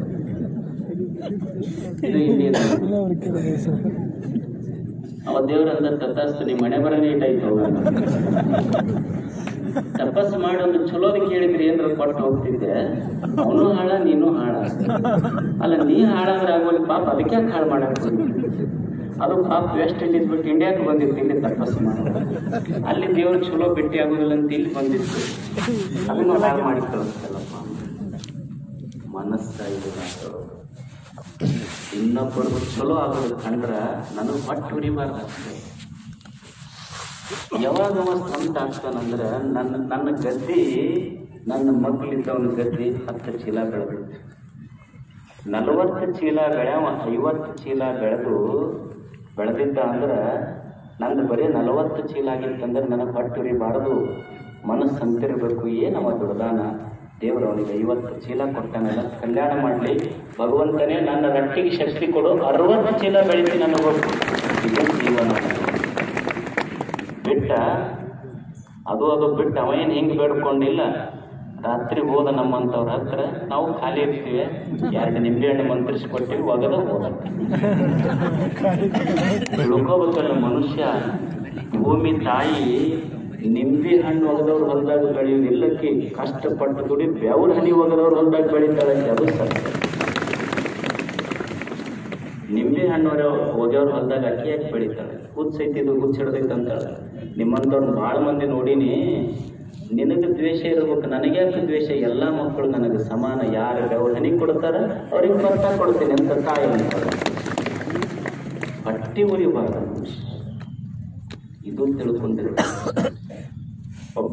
ಇದು ಇನ್ನೇನು ಅವ ದೇವರಂದ ತಥಾಸ್ತು ನಿಮ್ಮ ಮನೆ ಬರ ನೀಟ್ ಆಯ್ತು ಹೋಗೋಣ ತಪಸ್ಸು ಮಾಡಿ ಒಂದು ಚಲೋದ ಕೇಳಿದ್ರಿ ಏನ್ರ ಕೊಟ್ಟು ಹೋಗ್ತಿದ್ದೆ ಅವನು ಹಾಳ ನೀನು ಹಾಳ ಅಲ್ಲ ನೀ ಹಾಳಾದ್ರೆ ಆಗೋಲ್ಲ ಪಾಪ ಅದಕ್ಕೆ ಯಾಕೆ ಹಾಳು ಮಾಡಕ್ ಬಂದಿ? ಅದು ಪಾಪ ವೆಸ್ಟ್ ಇಂಡೀಸ್ ಬಿಟ್ಟು ಇಂಡಿಯಾಕ್ಕೆ ಬಂದಿತ್ತು ಇಲ್ಲಿ ತಪಸ್ಸು ಮಾಡಿ ಅಲ್ಲಿ ದೇವ್ರು ಚಲೋ ಭೇಟಿ ಆಗೋದಿಲ್ಲ ಅಂತ ಇಲ್ಲಿ ಬಂದಿತ್ತು ಅದನ್ನು ಹಾಳು ಮಾಡಿ ಕಳಿಸ್ತಲ್ಲಪ್ಪ ಮನಸ್ಸ ಇದು ಮಾತಾಡೋದು ಇನ್ನೊಬ್ಬರು ಚಲೋ ಆಗೋದು ಕಂಡ್ರ ನನಗೆ ಹೊಟ್ಟೆ ಉರಿಬಾರ್ದು ಅಷ್ಟೇ ಯಾವಾಗ ಅವ ಸ್ವಂತ ಆಗ್ತಾನಂದ್ರ ನನ್ನ ನನ್ನ ಗದ್ದಿ ನನ್ನ ಮಕ್ಕಳಿದ್ದವನ ಗದ್ದಿ ಹತ್ತು ಚೀಲ ಬೆಳೆದಿತ್ತು ನಲವತ್ತು ಚೀಲ ಬೆಳೆವ ಐವತ್ತು ಚೀಲ ಬೆಳೆದು ಬೆಳೆದಿದ್ದ ಅಂದ್ರೆ ನಂದು ಬರೀ ನಲವತ್ತು ಚೀಲ ಆಗಿತ್ತಂದ್ರೆ ನನಗೆ ಹೊಟ್ಟೆ ಉರಿಬಾರದು ಮನಸ್ಸು ಅಂತಿರಬೇಕು ಏನವ ದುಡ್ದಾನ ದೇವರು ಅವನಿಗೆ ಐವತ್ತು ಚೀಲ ಕೊಡ್ತಾನಲ್ಲ ಕಲ್ಯಾಣ ಮಾಡಲಿ ಭಗವಂತನೇ ನನ್ನ ರಟ್ಟಿಗೆ ಶಕ್ತಿ ಕೊಡು ಅರವತ್ತು ಚೀಲ ಬೆಳಿತೀನಿ ಅನ್ನಬೇಕು ಇದು ಜೀವನ ಬಿಟ್ಟ ಅದು ಅದು ಬಿಟ್ಟು ಅವ ಏನು ಹಿಂಗೆ ಬೇಡ್ಕೊಂಡಿಲ್ಲ ರಾತ್ರಿ ಹೋದ ನಮ್ಮಂಥವ್ರ ಹತ್ರ ನಾವು ಖಾಲಿ ಇರ್ತೀವಿ ಎರಡು ನಿಂಬೆಹಣ್ಣು ಮಂತ್ರಿಸ್ಕೊಟ್ಟಿವಿ ಒಗದ ಹೋದ ತಿಳ್ಕೊಬೇಕಲ್ಲ ಮನುಷ್ಯ ಭೂಮಿ ತಾಯಿ ನಿಂಬೆ ಹಣ್ಣು ಒಗದವ್ರು ಹೊಲದಾಗ ಬೆಳೆಯೋದು ಇಲ್ಲಕ್ಕೆ ಕಷ್ಟಪಟ್ಟು ದುಡಿ ಬೆವ್ರ ಹನಿ ಒಗದವ್ರು ಹೊಲದಾಗ ಬೆಳಿತಾಳೆ ಅದು ಸತ್ಯ ನಿಂಬೆ ಹಣ್ಣು ಹೋಗ್ಯವ್ರ ಹೊಲದಾಗ ಅಕ್ಕಿ ಯಾಕೆ ಬೆಳಿತಾಳೆ ಹುಚ್ಚೈತಿ ಇದು ಹುಚ್ಚ ಹಿಡ್ದೈತೆ ಅಂತಾಳೆ ನಿಮ್ಮಂಥವ್ರನ್ನ ಭಾಳ ಮಂದಿ ನೋಡೀನಿ ನಿನಗೆ ದ್ವೇಷ ಇರ್ಬೇಕು ನನಗೆ ಯಾಕೆ ದ್ವೇಷ ಎಲ್ಲ ಮಕ್ಕಳು ನನಗೆ ಸಮಾನ ಯಾರು ಬೆವ್ರ ಹನಿ ಕೊಡ್ತಾರ ಅವ್ರಿಗೆ ಭತ್ತ ಕೊಡ್ತೀನಿ ಅಂತ ತಾಯಿ ಅಂತಾರೆ ಹೊಟ್ಟಿ ಉರಿಬಾರ್ದು ಮನುಷ್ಯ. ಇದು ತಿಳ್ಕೊಂಡಿರ್ಬೇಕು ಒಬ್ಬ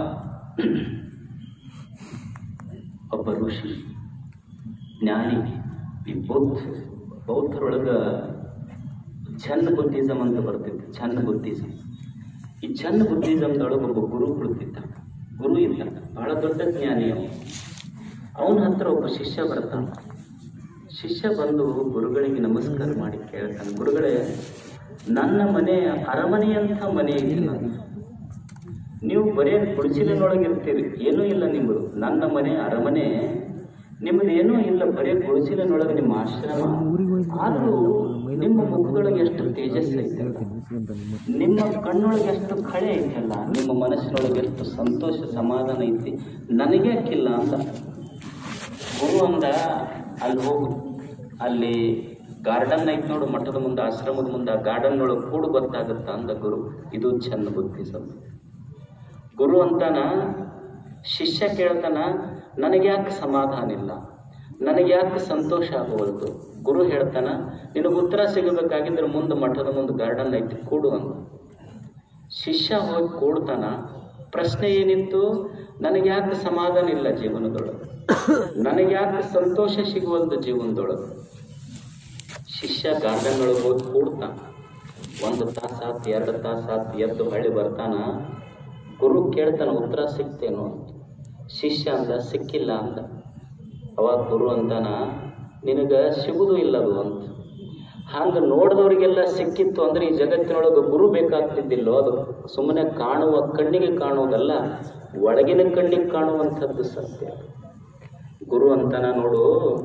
ಒಬ್ಬ ಋಷಿ ಜ್ಞಾನಿ ಈ ಬೌದ್ಧ ಬೌದ್ಧರೊಳಗ ಛನ್ನ ಬುದ್ಧಿಸಮ್ ಅಂತ ಬರ್ತಿತ್ತು ಛನ್ನ ಬುದ್ಧಿಸಮ್ ಈ ಛನ್ನ ಬುದ್ಧಿಸಮ್ದೊಳಗೆ ಒಬ್ಬ ಗುರು ಕುಳಿತಿದ್ದ ಗುರು ಇದ್ದ ಬಹಳ ದೊಡ್ಡ ಜ್ಞಾನಿ ಅವನು ಅವನ ಹತ್ರ ಒಬ್ಬ ಶಿಷ್ಯ ಬರ್ತಾನೆ ಶಿಷ್ಯ ಬಂದು ಗುರುಗಳಿಗೆ ನಮಸ್ಕಾರ ಮಾಡಿ ಕೇಳ್ತಾನೆ ಗುರುಗಳೇ ನನ್ನ ಮನೆ ಅರಮನೆಯಂಥ ಮನೆ ಇಲ್ಲ ನೀವು ಬರೀ ಗುಡಿಸಿಲಿನೊಳಗಿರ್ತೀರಿ ಏನೂ ಇಲ್ಲ ನಿಮ್ಮದು ನನ್ನ ಮನೆ ಅರಮನೆ ನಿಮ್ಮದು ಏನೂ ಇಲ್ಲ ಬರೀ ಗುಡಿಸಿಲಿನೊಳಗೆ ನಿಮ್ಮ ಆಶ್ರಮ ಆದರೂ ನಿಮ್ಮ ಮುಖದೊಳಗೆ ಎಷ್ಟು ತೇಜಸ್ ಐತೆ ನಿಮ್ಮ ಕಣ್ಣೊಳಗೆ ಎಷ್ಟು ಕಳೆ ಐತಲ್ಲ ನಿಮ್ಮ ಮನಸ್ಸಿನೊಳಗೆ ಎಷ್ಟು ಸಂತೋಷ ಸಮಾಧಾನ ಐತಿ ನನಗೆ ಯಾಕಿಲ್ಲ ಅಂತ ಗುರು ಅಂದ ಅಲ್ಲಿ ಹೋಗು ಅಲ್ಲಿ ಗಾರ್ಡನ್ ಐತಿ ನೋಡು ಮಠದ ಮುಂದೆ ಆಶ್ರಮದ ಮುಂದೆ ಆ ಗಾರ್ಡನ್ ಒಳಗೆ ಕೂಡು ಗೊತ್ತಾಗುತ್ತ ಅಂದ ಗುರು ಇದು ಚಂದ ಬುದ್ಧಿ ಸ್ವಲ್ಪ ಗುರು ಅಂತಾನ ಶಿಷ್ಯ ಕೇಳ್ತಾನ ನನಗೆ ಯಾಕೆ ಸಮಾಧಾನ ಇಲ್ಲ ನನಗೆ ಯಾಕೆ ಸಂತೋಷ ಆಗುವಲ್ದು ಗುರು ಹೇಳ್ತಾನ ನಿನಗೆ ಉತ್ತರ ಸಿಗಬೇಕಾಗಿದ್ರೆ ಮುಂದೆ ಮಠದ ಮುಂದೆ ಗಾರ್ಡನ್ ಐತಿ ಕೂಡು ಅಂದ ಶಿಷ್ಯ ಹೋಗಿ ಕೂಡ್ತಾನ ಪ್ರಶ್ನೆ ಏನಿತ್ತು ನನಗೆ ಯಾಕೆ ಸಮಾಧಾನ ಇಲ್ಲ ಜೀವನದೊಳಗೆ ನನಗೆ ಯಾಕೆ ಸಂತೋಷ ಸಿಗುವಲ್ದು ಜೀವನದೊಳಗೆ ಶಿಷ್ಯ ಗಾರ್ಡನ್ ಒಳಗೆ ಹೋಗಿ ಕೂಡ್ತಾನ ಒಂದು ತಾಸು ಆತು ಎರಡು ತಾಸು ಆತು ಎದ್ದು ಹೊಳ್ಳಿ ಬರ್ತಾನ ಗುರು ಕೇಳ್ತಾನ ಉತ್ತರ ಸಿಗ್ತೇನೋ ಅಂತ ಶಿಷ್ಯ ಅಂದ ಸಿಕ್ಕಿಲ್ಲ ಅಂದ ಅವಾಗ ಗುರು ಅಂತಾನ ನಿನಗೆ ಸಿಗುದು ಇಲ್ಲದು ಅಂತ ಹಂಗೆ ನೋಡಿದವರಿಗೆಲ್ಲ ಸಿಕ್ಕಿತ್ತು ಅಂದ್ರೆ ಈ ಜಗತ್ತಿನೊಳಗೆ ಗುರು ಬೇಕಾಗ್ತಿದ್ದಿಲ್ಲೋ ಅದು ಸುಮ್ಮನೆ ಕಾಣುವ ಕಣ್ಣಿಗೆ ಕಾಣುವುದಲ್ಲ ಒಳಗಿನ ಕಣ್ಣಿಗೆ ಕಾಣುವಂಥದ್ದು ಸತ್ಯ ಗುರು ಅಂತನ ನೋಡು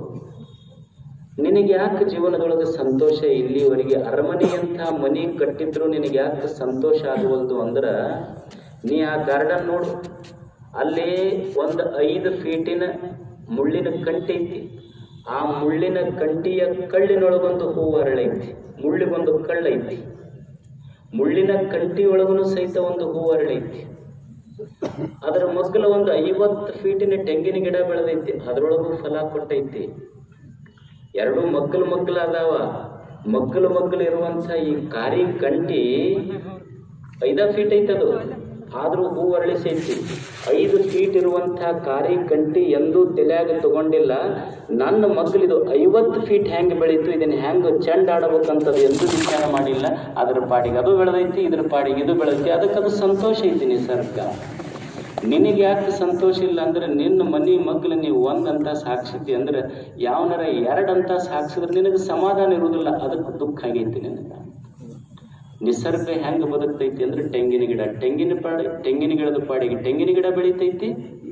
ನಿನಗೆ ಯಾಕೆ ಜೀವನದೊಳಗೆ ಸಂತೋಷ ಇಲ್ಲಿವರೆಗೆ ಅರಮನೆಯಂಥ ಮನಿ ಕಟ್ಟಿದ್ರು ನಿನಗೆ ಯಾಕೆ ಸಂತೋಷ ಆಗುವಲ್ದು ಅಂದ್ರ ನೀ ಆ ಗಾರ್ಡನ್ ನೋಡು ಅಲ್ಲಿ ಒಂದು ಐದು ಫೀಟಿನ ಮುಳ್ಳಿನ ಕಂಟಿ ಐತಿ ಆ ಮುಳ್ಳಿನ ಕಂಟಿಯ ಕಳ್ಳಿನೊಳಗೊಂದು ಹೂವು ಅರಳೈತಿ ಮುಳ್ಳಿಗೊಂದು ಕಳ್ಳೈತಿ ಮುಳ್ಳಿನ ಕಂಟಿಯೊಳಗೂ ಸಹಿತ ಒಂದು ಹೂವು ಅರಳೈತಿ ಅದರ ಮಗ್ಗಲ ಒಂದು ಐವತ್ತು ಫೀಟಿನ ತೆಂಗಿನ ಗಿಡ ಬೆಳೆದೈತಿ ಅದರೊಳಗೂ ಫಲ ಕೊಟ್ಟೈತಿ ಎರಡು ಮಗ್ಗಲು ಮಗ್ಗಲು ಅದಾವ ಮಗ್ಗಲು ಮಗ್ಗಲು ಇರುವಂತ ಈ ಕಾರಿ ಕಂಟಿ ಐದ ಫೀಟ್ ಐತೆ ಅದು ಆದ್ರೂ ಹೂ ಅರಳಿಸೈತಿ ಐದು ಫೀಟ್ ಇರುವಂತ ಕಾರಿ ಕಂಟಿ ಎಂದೂ ತಲೆಯಾಗ ತಗೊಂಡಿಲ್ಲ ನನ್ನ ಮಗ್ಗಲಿದು ಐವತ್ತು ಫೀಟ್ ಹೆಂಗ್ ಬೆಳೀತು ಇದನ್ನ ಹೆಂಗ್ ಚೆಂಡ್ ಆಡಬೇಕಂತದ್ದು ಎಂದೂ ವಿಚಾರ ಮಾಡಿಲ್ಲ ಅದ್ರ ಪಾಡಿಗೆ ಅದು ಬೆಳೆದೈತಿ ಇದ್ರ ಪಾಡಿಗೆ ಇದು ಬೆಳೆದೈತಿ ಅದಕ್ಕೆ ಅದು ಸಂತೋಷ ಐತಿ ನಿಸರ್ಗ ನಿನಗೆ ಯಾಕೆ ಸಂತೋಷ ಇಲ್ಲ ಅಂದ್ರೆ ನಿನ್ನ ಮನಿ ಮಗ್ಲು ನೀವು ಒಂದಂತ ಸಾಕ್ಷಿತಿ ಅಂದ್ರೆ ಯಾವನಾರ ಎರಡಂತ ಸಾಕ್ಷಿದ್ರೆ ನಿನಗೆ ಸಮಾಧಾನ ಇರುವುದಿಲ್ಲ ಅದಕ್ಕೆ ದುಃಖ ಆಗೈತಿ ನಿನಗೆ ನಿಸರ್ಗ ಹೆಂಗೆ ಬದುಕ್ತೈತಿ ಅಂದ್ರೆ ತೆಂಗಿನ ಗಿಡ ತೆಂಗಿನ ಪಾಡಿ ತೆಂಗಿನ ಗಿಡದ ಪಾಡಿಗೆ ತೆಂಗಿನ ಗಿಡ ಬೆಳಿತೈತಿ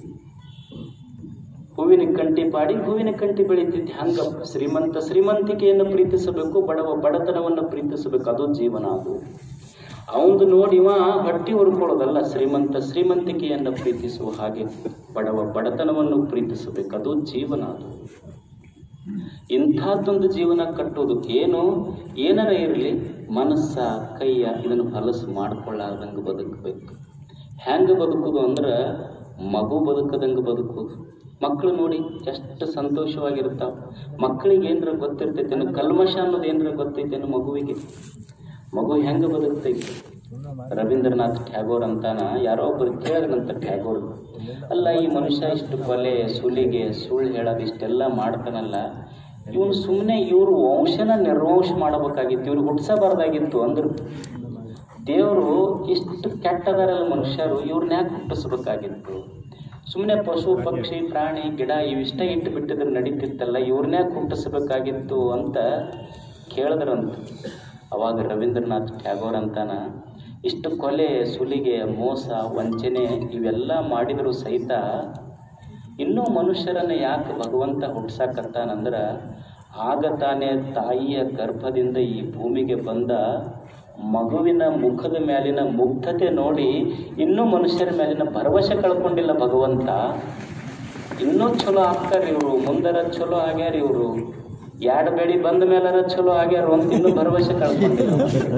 ಹೂವಿನ ಕಂಟಿ ಪಾಡಿ ಹೂವಿನ ಕಂಟಿ ಬೆಳಿತೈತಿ ಹಂಗ ಶ್ರೀಮಂತ ಶ್ರೀಮಂತಿಕೆಯನ್ನು ಪ್ರೀತಿಸಬೇಕು ಬಡವ ಬಡತನವನ್ನು ಪ್ರೀತಿಸಬೇಕು ಅದು ಜೀವನ ಅದು ಅವಂದು ನೋಡಿ ಇವ ಹೊಟ್ಟಿ ಹುರ್ಕೊಳ್ಳೋದಲ್ಲ ಶ್ರೀಮಂತ ಶ್ರೀಮಂತಿಕೆಯನ್ನು ಪ್ರೀತಿಸುವ ಹಾಗೆ ಬಡವ ಬಡತನವನ್ನು ಪ್ರೀತಿಸಬೇಕು ಅದು ಜೀವನ ಅದು ಇಂಥದ್ದೊಂದು ಜೀವನ ಕಟ್ಟೋದು ಏನು ಏನಾರ ಇರಲಿ ಮನಸ್ಸ ಕೈಯ ಇದನ್ನು ಹೊಲಸು ಮಾಡ್ಕೊಳ್ಳಾರ್ದಂಗೆ ಬದುಕಬೇಕು ಹೆಂಗೆ ಬದುಕೋದು ಅಂದ್ರೆ ಮಗು ಬದುಕದಂಗೆ ಬದುಕೋದು ಮಕ್ಕಳು ನೋಡಿ ಎಷ್ಟು ಸಂತೋಷವಾಗಿರ್ತಾವ ಮಕ್ಕಳಿಗೆ ಏನರ ಗೊತ್ತಿರ್ತೈತೆ ಅನ್ನೋ ಕಲ್ಮಶ ಅನ್ನೋದು ಏನರ ಗೊತ್ತೈತೆ ಅನ್ನೋ ಮಗುವಿಗೆ ಮಗು ಹೆಂಗೆ ಬದುಕ್ತೈತಿ ರವೀಂದ್ರನಾಥ್ ಟ್ಯಾಗೋರ್ ಅಂತಾನ ಯಾರೋ ಒಬ್ಬರು ಕೇಳಿದ್ರಂತ ಟ್ಯಾಗೋರ್ ಅಲ್ಲ ಈ ಮನುಷ್ಯ ಇಷ್ಟು ಕೊಲೆ ಸುಲಿಗೆ ಸುಳ್ಳು ಹೇಳೋದು ಇಷ್ಟೆಲ್ಲ ಮಾಡ್ತಾನಲ್ಲ ಇವನು ಸುಮ್ಮನೆ ಇವರು ವಂಶನ ನಿರ್ವಂಶ ಮಾಡಬೇಕಾಗಿತ್ತು ಇವ್ರು ಹುಟ್ಟಿಸಬಾರ್ದಾಗಿತ್ತು ಅಂದ್ರು ದೇವರು ಇಷ್ಟು ಕೆಟ್ಟದಾರಲ್ಲ ಮನುಷ್ಯರು ಇವ್ರನ್ನ ಯಾಕೆ ಹುಟ್ಟಿಸ್ಬೇಕಾಗಿತ್ತು ಸುಮ್ಮನೆ ಪಶು ಪಕ್ಷಿ ಪ್ರಾಣಿ ಗಿಡ ಇವಿಷ್ಟ ಇಟ್ಟು ಬಿಟ್ಟಿದ್ರೆ ನಡೀತಿತ್ತಲ್ಲ ಇವ್ರನ್ನ ಯಾಕೆ ಹುಟ್ಟಿಸ್ಬೇಕಾಗಿತ್ತು ಅಂತ ಕೇಳಿದ್ರಂತ ಅವಾಗ ರವೀಂದ್ರನಾಥ್ ಟ್ಯಾಗೋರ್ ಅಂತಾನ ಇಷ್ಟು ಕೊಲೆ ಸುಲಿಗೆ ಮೋಸ ವಂಚನೆ ಇವೆಲ್ಲ ಮಾಡಿದರೂ ಸಹಿತ ಇನ್ನೂ ಮನುಷ್ಯರನ್ನು ಯಾಕೆ ಭಗವಂತ ಹುಟ್ಸಾಕತ್ತಾನಂದ್ರ ಆಗ ತಾನೇ ತಾಯಿಯ ಗರ್ಭದಿಂದ ಈ ಭೂಮಿಗೆ ಬಂದ ಮಗುವಿನ ಮುಖದ ಮೇಲಿನ ಮುಗ್ಧತೆ ನೋಡಿ ಇನ್ನೂ ಮನುಷ್ಯರ ಮೇಲಿನ ಭರವಸೆ ಕಳ್ಕೊಂಡಿಲ್ಲ ಭಗವಂತ ಇನ್ನೂ ಚಲೋ ಆಗ್ತಾರೆ ಇವರು ಮುಂದರ ಚಲೋ ಆಗ್ಯಾರ ಇವರು ಎರಡು ಬೆಳಿ ಬಂದ ಮೇಲರ ಚಲೋ ಆಗ್ಯಾರ ಅಂತ ಇನ್ನೂ ಭರವಸೆ ಕಳ್ಕೊಂಡಿಲ್ಲ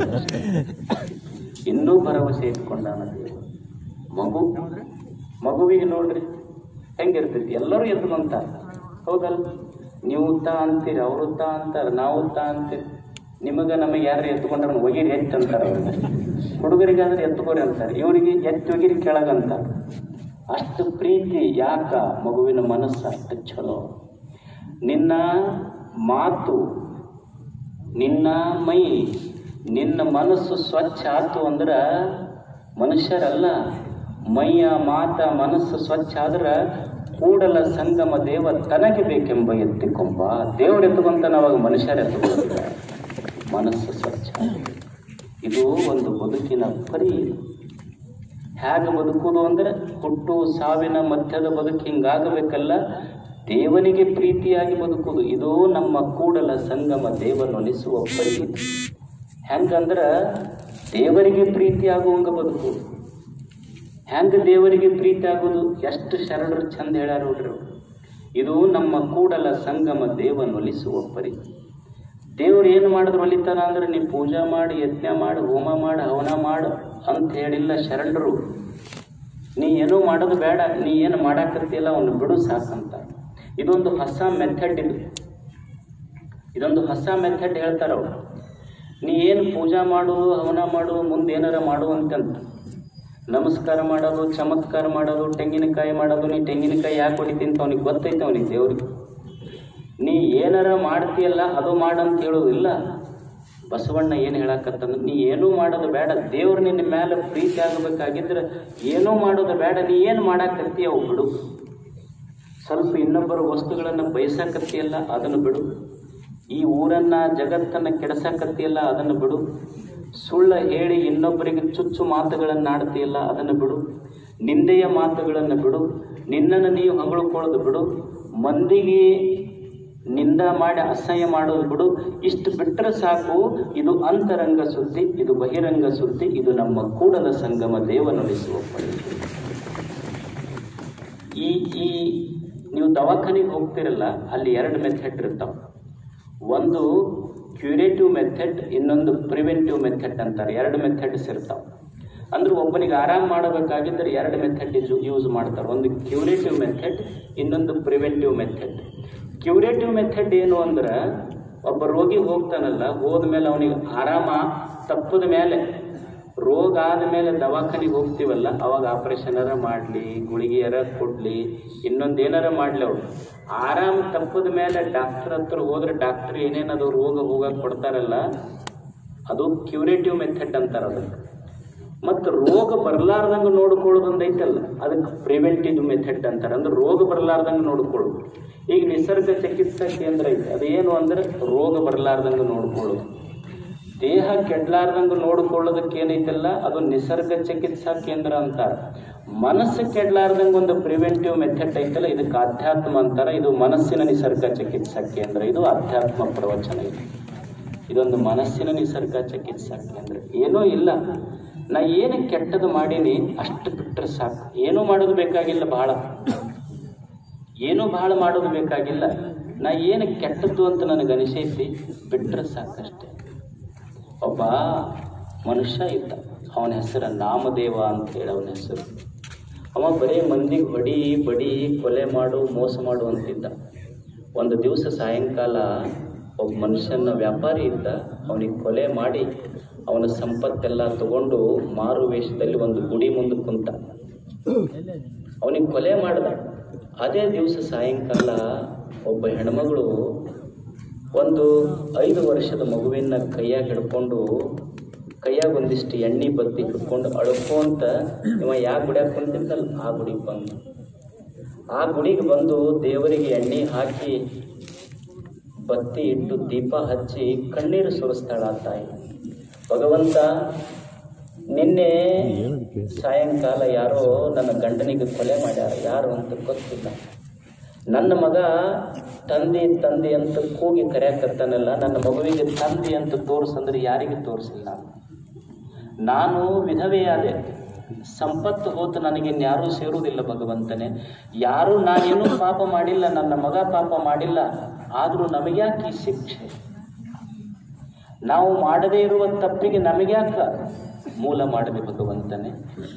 ಇನ್ನೂ ಭರವಸೆ ಇಟ್ಕೊಂಡಾನ ದೇವರು. ಮಗು ಮಗುವಿಗೆ ನೋಡ್ರಿ ಹೆಂಗಿರ್ತೈತಿ ಎಲ್ಲರೂ ಎದ್ಕೊಂತ ಹೌದಲ್ಲ ನೀವು ತಾ ಅಂತೀರಿ ಅವರು ತಾ ಅಂತಾರೆ ನಾವು ತಾ ಅಂತೀರಿ ನಿಮಗೆ ನಮಗೆ ಯಾರು ಎತ್ಕೊಂಡ್ರೆ ಒಗಿರಿ ಎತ್ತು ಅಂತಾರೆ ಅವ್ರಿಗೆ ಹುಡುಗರಿಗಾದ್ರೆ ಎತ್ಕೋರಿ ಅಂತಾರೆ ಇವರಿಗೆ ಎತ್ತು ಒಗಿರಿ ಕೆಳಗಂತ ಅಷ್ಟು ಪ್ರೀತಿ ಯಾಕ ಮಗುವಿನ ಮನಸ್ಸು ಅಷ್ಟು ಚಲೋ ನಿನ್ನ ಮಾತು ನಿನ್ನ ಮೈ ನಿನ್ನ ಮನಸ್ಸು ಸ್ವಚ್ಛ ಆತು ಅಂದ್ರೆ ಮನುಷ್ಯರಲ್ಲ ಮೈಯ ಮಾತ ಮನಸ್ಸು ಸ್ವಚ್ಛ ಆದ್ರೆ ಕೂಡಲ ಸಂಗಮ ದೇವ ತನಗೆ ಬೇಕೆಂಬ ಎತ್ತಿಕೊಂಬ ದೇವರು ಎತ್ತುಕೊಂತ ಅವಾಗ ಮನುಷ್ಯರು ಎತ್ತುಕೊಳ್ಳಿಲ್ಲ ಮನಸ್ಸು ಸ್ವಚ್ಛ ಇದು ಒಂದು ಬದುಕಿನ ಪರಿ ಹೇಗೆ ಬದುಕುವುದು ಅಂದ್ರೆ ಹುಟ್ಟು ಸಾವಿನ ಮಧ್ಯದ ಬದುಕು ಹಿಂಗಾಗಬೇಕಲ್ಲ ದೇವನಿಗೆ ಪ್ರೀತಿಯಾಗಿ ಬದುಕುವುದು ಇದು ನಮ್ಮ ಕೂಡಲ ಸಂಗಮ ದೇವನೊಲಿಸುವ ಪರಿ ಇದು. ಹೆಂಗಂದ್ರ ದೇವರಿಗೆ ಪ್ರೀತಿ ಆಗುವಂಗ ಬದುಕು ಹೆಂಗ ದೇವರಿಗೆ ಪ್ರೀತಿ ಆಗೋದು ಎಷ್ಟು ಶರಣರು ಚಂದ ಹೇಳ್ಯಾರ ನೋಡ್ರಿ ಅವ್ರು. ಇದು ನಮ್ಮ ಕೂಡಲ ಸಂಗಮ ದೇವನೊಲಿಸುವ ಪರಿ ದೇವ್ರು ಏನು ಮಾಡಿದ್ರು ಒಲಿತಾನ ಅಂದ್ರೆ ನೀ ಪೂಜಾ ಮಾಡಿ ಯಜ್ಞ ಮಾಡಿ ಹೋಮ ಮಾಡಿ ಹವನ ಮಾಡು ಅಂತ ಹೇಳಿಲ್ಲ ಶರಣರು ನೀ ಏನೂ ಮಾಡೋದು ಬೇಡ ನೀ ಏನು ಮಾಡಾಕತ್ತಿಲ್ಲ ಅವನು ಬಿಡು ಸಾಕಂತ ಇದೊಂದು ಹೊಸ ಮೆಥಡ್ ಇದು ಇದೊಂದು ಹೊಸ ಮೆಥಡ್ ಹೇಳ್ತಾರೆ ಅವ್ರು ನೀ ಏನು ಪೂಜಾ ಮಾಡು ಹವನ ಮಾಡು ಮುಂದೆ ಏನಾರ ಮಾಡು ಅಂತಂತ ನಮಸ್ಕಾರ ಮಾಡೋದು ಚಮತ್ಕಾರ ಮಾಡೋದು ತೆಂಗಿನಕಾಯಿ ಮಾಡೋದು ನೀ ತೆಂಗಿನಕಾಯಿ ಯಾಕೆ ಹೊಡಿತೀನಿ ಅಂತ ಅವನಿಗೆ ಗೊತ್ತೈತೆ ಅವನಿಗೆ ದೇವ್ರಿಗೆ ನೀ ಏನಾರ ಮಾಡ್ತೀಯಲ್ಲ ಅದು ಮಾಡಂತ ಹೇಳೋದಿಲ್ಲ ಬಸವಣ್ಣ ಏನು ಹೇಳಕತ್ತಂದ್ರೆ ನೀ ಏನೂ ಮಾಡೋದು ಬೇಡ ದೇವ್ರು ನಿನ್ನ ಮೇಲೆ ಪ್ರೀತಿ ಆಗಬೇಕಾಗಿದ್ರೆ ಏನೂ ಮಾಡೋದು ಬೇಡ ನೀ ಏನು ಮಾಡಾಕತ್ತಿ ಅವು ಬಿಡು ಸ್ವಲ್ಪ ಇನ್ನೊಬ್ಬರ ವಸ್ತುಗಳನ್ನು ಬಯಸಾಕತ್ತಿಯಲ್ಲ ಅದನ್ನು ಬಿಡು ಈ ಊರನ್ನ ಜಗತ್ತನ್ನ ಕೆಡಸಕತ್ತಿಯಲ್ಲ ಅದನ್ನು ಬಿಡು ಸುಳ್ಳ ಹೇಳಿ ಇನ್ನೊಬ್ಬರಿಗೆ ಚುಚ್ಚು ಮಾತುಗಳನ್ನು ಆಡ್ತೀಯಲ್ಲ ಅದನ್ನು ಬಿಡು ನಿಂದೆಯ ಮಾತುಗಳನ್ನು ಬಿಡು ನಿನ್ನನ್ನು ನೀವು ಹೊಗಳ್ಕೊಳ್ಳೋದು ಬಿಡು ಮಂದಿಗೆ ನಿಂದ ಮಾಡಿ ಅಸಹ್ಯ ಮಾಡೋದು ಬಿಡು ಇಷ್ಟು ಬಿಟ್ಟರೆ ಸಾಕು ಇದು ಅಂತರಂಗ ಸುದ್ದಿ ಇದು ಬಹಿರಂಗ ಸುದ್ದಿ ಇದು ನಮ್ಮ ಕೂಡಲ ಸಂಗಮ ದೇವ ನುಡಿಸುವ ಪಡಿ ಈ ಈ ನೀವು ದವಾಖಾನೆಗೆ ಹೋಗ್ತಿರಲ್ಲ ಅಲ್ಲಿ ಎರಡು ಮೆಥಡ್ ಇರ್ತಾವೆ ಒಂದು ಕ್ಯೂರೇಟಿವ್ ಮೆಥಡ್ ಇನ್ನೊಂದು ಪ್ರಿವೆಂಟಿವ್ ಮೆಥಡ್ ಅಂತಾರೆ ಎರಡು ಮೆಥಡ್ಸ್ ಇರ್ತಾವೆ ಅಂದ್ರೆ ಒಬ್ಬನಿಗೆ ಆರಾಮ್ ಮಾಡಬೇಕಾಗಿದ್ದರೆ ಎರಡು ಮೆಥಡ್ ಯೂಸ್ ಮಾಡ್ತಾರೆ ಒಂದು ಕ್ಯೂರೇಟಿವ್ ಮೆಥಡ್ ಇನ್ನೊಂದು ಪ್ರಿವೆಂಟಿವ್ ಮೆಥಡ್ ಕ್ಯೂರೇಟಿವ್ ಮೆಥಡ್ ಏನು ಅಂದ್ರೆ ಒಬ್ಬ ರೋಗಿ ಹೋಗ್ತಾನಲ್ಲ ಹೋದ್ಮೇಲೆ ಅವನಿಗೆ ಆರಾಮ ತಪ್ಪದ ಮೇಲೆ ರೋಗ ಆದಮೇಲೆ ದವಾಖಾನಿಗೆ ಹೋಗ್ತೀವಲ್ಲ ಅವಾಗ ಆಪ್ರೇಷನರ ಮಾಡಲಿ ಗುಳಿಗೆಯರ ಕೊಡಲಿ ಇನ್ನೊಂದು ಏನಾರ ಮಾಡಲಿ ಅವ್ರು ಆರಾಮ ತಪ್ಪದ ಮೇಲೆ ಡಾಕ್ಟರ್ ಹತ್ರ ಹೋದ್ರೆ ಡಾಕ್ಟರ್ ಏನೇನದು ರೋಗ ಹೋಗಕ್ಕೆ ಕೊಡ್ತಾರಲ್ಲ ಅದು ಕ್ಯೂರೇಟಿವ್ ಮೆಥಡ್ ಅಂತಾರೆ ಅದಕ್ಕೆ ಮತ್ತು ರೋಗ ಬರಲಾರ್ದಂಗೆ ನೋಡ್ಕೊಳ್ಳೋದೊಂದು ಐತಲ್ಲ ಅದಕ್ಕೆ ಪ್ರಿವೆಂಟಿವ್ ಮೆಥಡ್ ಅಂತಾರೆ ಅಂದ್ರೆ ರೋಗ ಬರಲಾರ್ದಂಗೆ ನೋಡ್ಕೊಳ್ಳೋದು ಈಗ ನಿಸರ್ಗ ಚಿಕಿತ್ಸಾ ಕೇಂದ್ರ ಐತೆ ಅದೇನು ಅಂದ್ರೆ ರೋಗ ಬರಲಾರ್ದಂಗೆ ನೋಡ್ಕೊಳ್ಳೋದು ದೇಹ ಕೆಡ್ಲಾರ್ದಂಗೆ ನೋಡ್ಕೊಳ್ಳೋದಕ್ಕೆ ಏನೈತಲ್ಲ ಅದು ನಿಸರ್ಗ ಚಿಕಿತ್ಸಾ ಕೇಂದ್ರ ಅಂತಾರೆ ಮನಸ್ಸು ಕೆಡ್ಲಾರ್ದಂಗೆ ಒಂದು ಪ್ರಿವೆಂಟಿವ್ ಮೆಥಡ್ ಐತಲ್ಲ ಇದಕ್ಕೆ ಅಧ್ಯಾತ್ಮ ಅಂತಾರೆ ಇದು ಮನಸ್ಸಿನ ನಿಸರ್ಗ ಚಿಕಿತ್ಸಾ ಕೇಂದ್ರ ಇದು ಅಧ್ಯಾತ್ಮ ಪ್ರವಚನ ಇದು ಇದೊಂದು ಮನಸ್ಸಿನ ನಿಸರ್ಗ ಚಿಕಿತ್ಸಾ ಕೇಂದ್ರ ಏನೂ ಇಲ್ಲ ನಾ ಏನು ಕೆಟ್ಟದ್ದು ಮಾಡೀನಿ ಅಷ್ಟು ಬಿಟ್ಟರೆ ಸಾಕು ಏನೂ ಮಾಡೋದು ಬೇಕಾಗಿಲ್ಲ ಬಹಳ ಏನೂ ಬಹಳ ಮಾಡೋದು ಬೇಕಾಗಿಲ್ಲ ನಾ ಏನು ಕೆಟ್ಟದ್ದು ಅಂತ ನನಗೆ ಅನಿಸೈತಿ ಬಿಟ್ಟರೆ ಸಾಕಷ್ಟೆ ಒಬ್ಬ ಮನುಷ್ಯ ಇದ್ದ ಅವನ ಹೆಸರು ನಾಮದೇವ ಅಂತ ಹೇಳಿ ಅವನ ಹೆಸರು ಅವ ಬರೀ ಮಂದಿಗೆ ಹೊಡಿ ಬಡಿ ಕೊಲೆ ಮಾಡು ಮೋಸ ಮಾಡು ಅಂತಿದ್ದ ಒಂದು ದಿವಸ ಸಾಯಂಕಾಲ ಒಬ್ಬ ಮನುಷ್ಯನ ವ್ಯಾಪಾರಿ ಇದ್ದ ಅವನಿಗೆ ಕೊಲೆ ಮಾಡಿ ಅವನ ಸಂಪತ್ತೆಲ್ಲ ತಗೊಂಡು ಮಾರು ವೇಷದಲ್ಲಿ ಒಂದು ಗುಡಿ ಮುಂದೆ ಕುಂತ ಅವನಿಗೆ ಕೊಲೆ ಮಾಡ್ದ ಅದೇ ದಿವಸ ಸಾಯಂಕಾಲ ಒಬ್ಬ ಹೆಣ್ಮಗಳು ಒಂದು ಐದು ವರ್ಷದ ಮಗುವಿನ ಕೈಯಾಗ ಹಿಡ್ಕೊಂಡು ಕೈಯಾಗ ಒಂದಿಷ್ಟು ಎಣ್ಣೆ ಬತ್ತಿ ಹಿಡ್ಕೊಂಡು ಅಳ್ಕೊಂತ ಇವ ಯಾವ ಗುಡಿಯಾಗ ಕುಂತಿದ್ದಲ್ಲ ಆ ಗುಡಿಗೆ ಬಂದು ಆ ಗುಡಿಗೆ ಬಂದು ದೇವರಿಗೆ ಎಣ್ಣೆ ಹಾಕಿ ಬತ್ತಿ ಇಟ್ಟು ದೀಪ ಹಚ್ಚಿ ಕಣ್ಣೀರು ಸುರಿಸ್ತಾಳ ಆ ತಾಯಿ ಭಗವಂತ ನಿನ್ನೆ ಸಾಯಂಕಾಲ ಯಾರೋ ನನ್ನ ಗಂಡನಿಗೆ ಕೊಲೆ ಮಾಡ್ಯಾರ ಯಾರು ಅಂತ ಗೊತ್ತಿಲ್ಲ ನನ್ನ ಮಗ ತಂದೆ ತಂದೆ ಅಂತ ಕೂಗಿ ಕರೆಯಕತ್ತಾನಲ್ಲ ನನ್ನ ಮಗುವಿಗೆ ತಂದೆ ಅಂತ ತೋರಿಸಂದ್ರೆ ಯಾರಿಗೆ ತೋರಿಸಿಲ್ಲ ನಾನು ವಿಧವೆಯಾದೆ ಸಂಪತ್ತು ಹೋತು ನನಗಿನ್ಯಾರೂ ಸೇರುವುದಿಲ್ಲ ಭಗವಂತನೇ ಯಾರೂ ನಾನೇನು ಪಾಪ ಮಾಡಿಲ್ಲ ನನ್ನ ಮಗ ಪಾಪ ಮಾಡಿಲ್ಲ ಆದರೂ ನಮಗ್ಯಾಕೆ ಈ ಶಿಕ್ಷೆ ನಾವು ಮಾಡದೇ ಇರುವ ತಪ್ಪಿಗೆ ನಮಗ್ಯಾಕ ಮೂಲ ಮಾಡದೆ ಭಗವಂತನೇ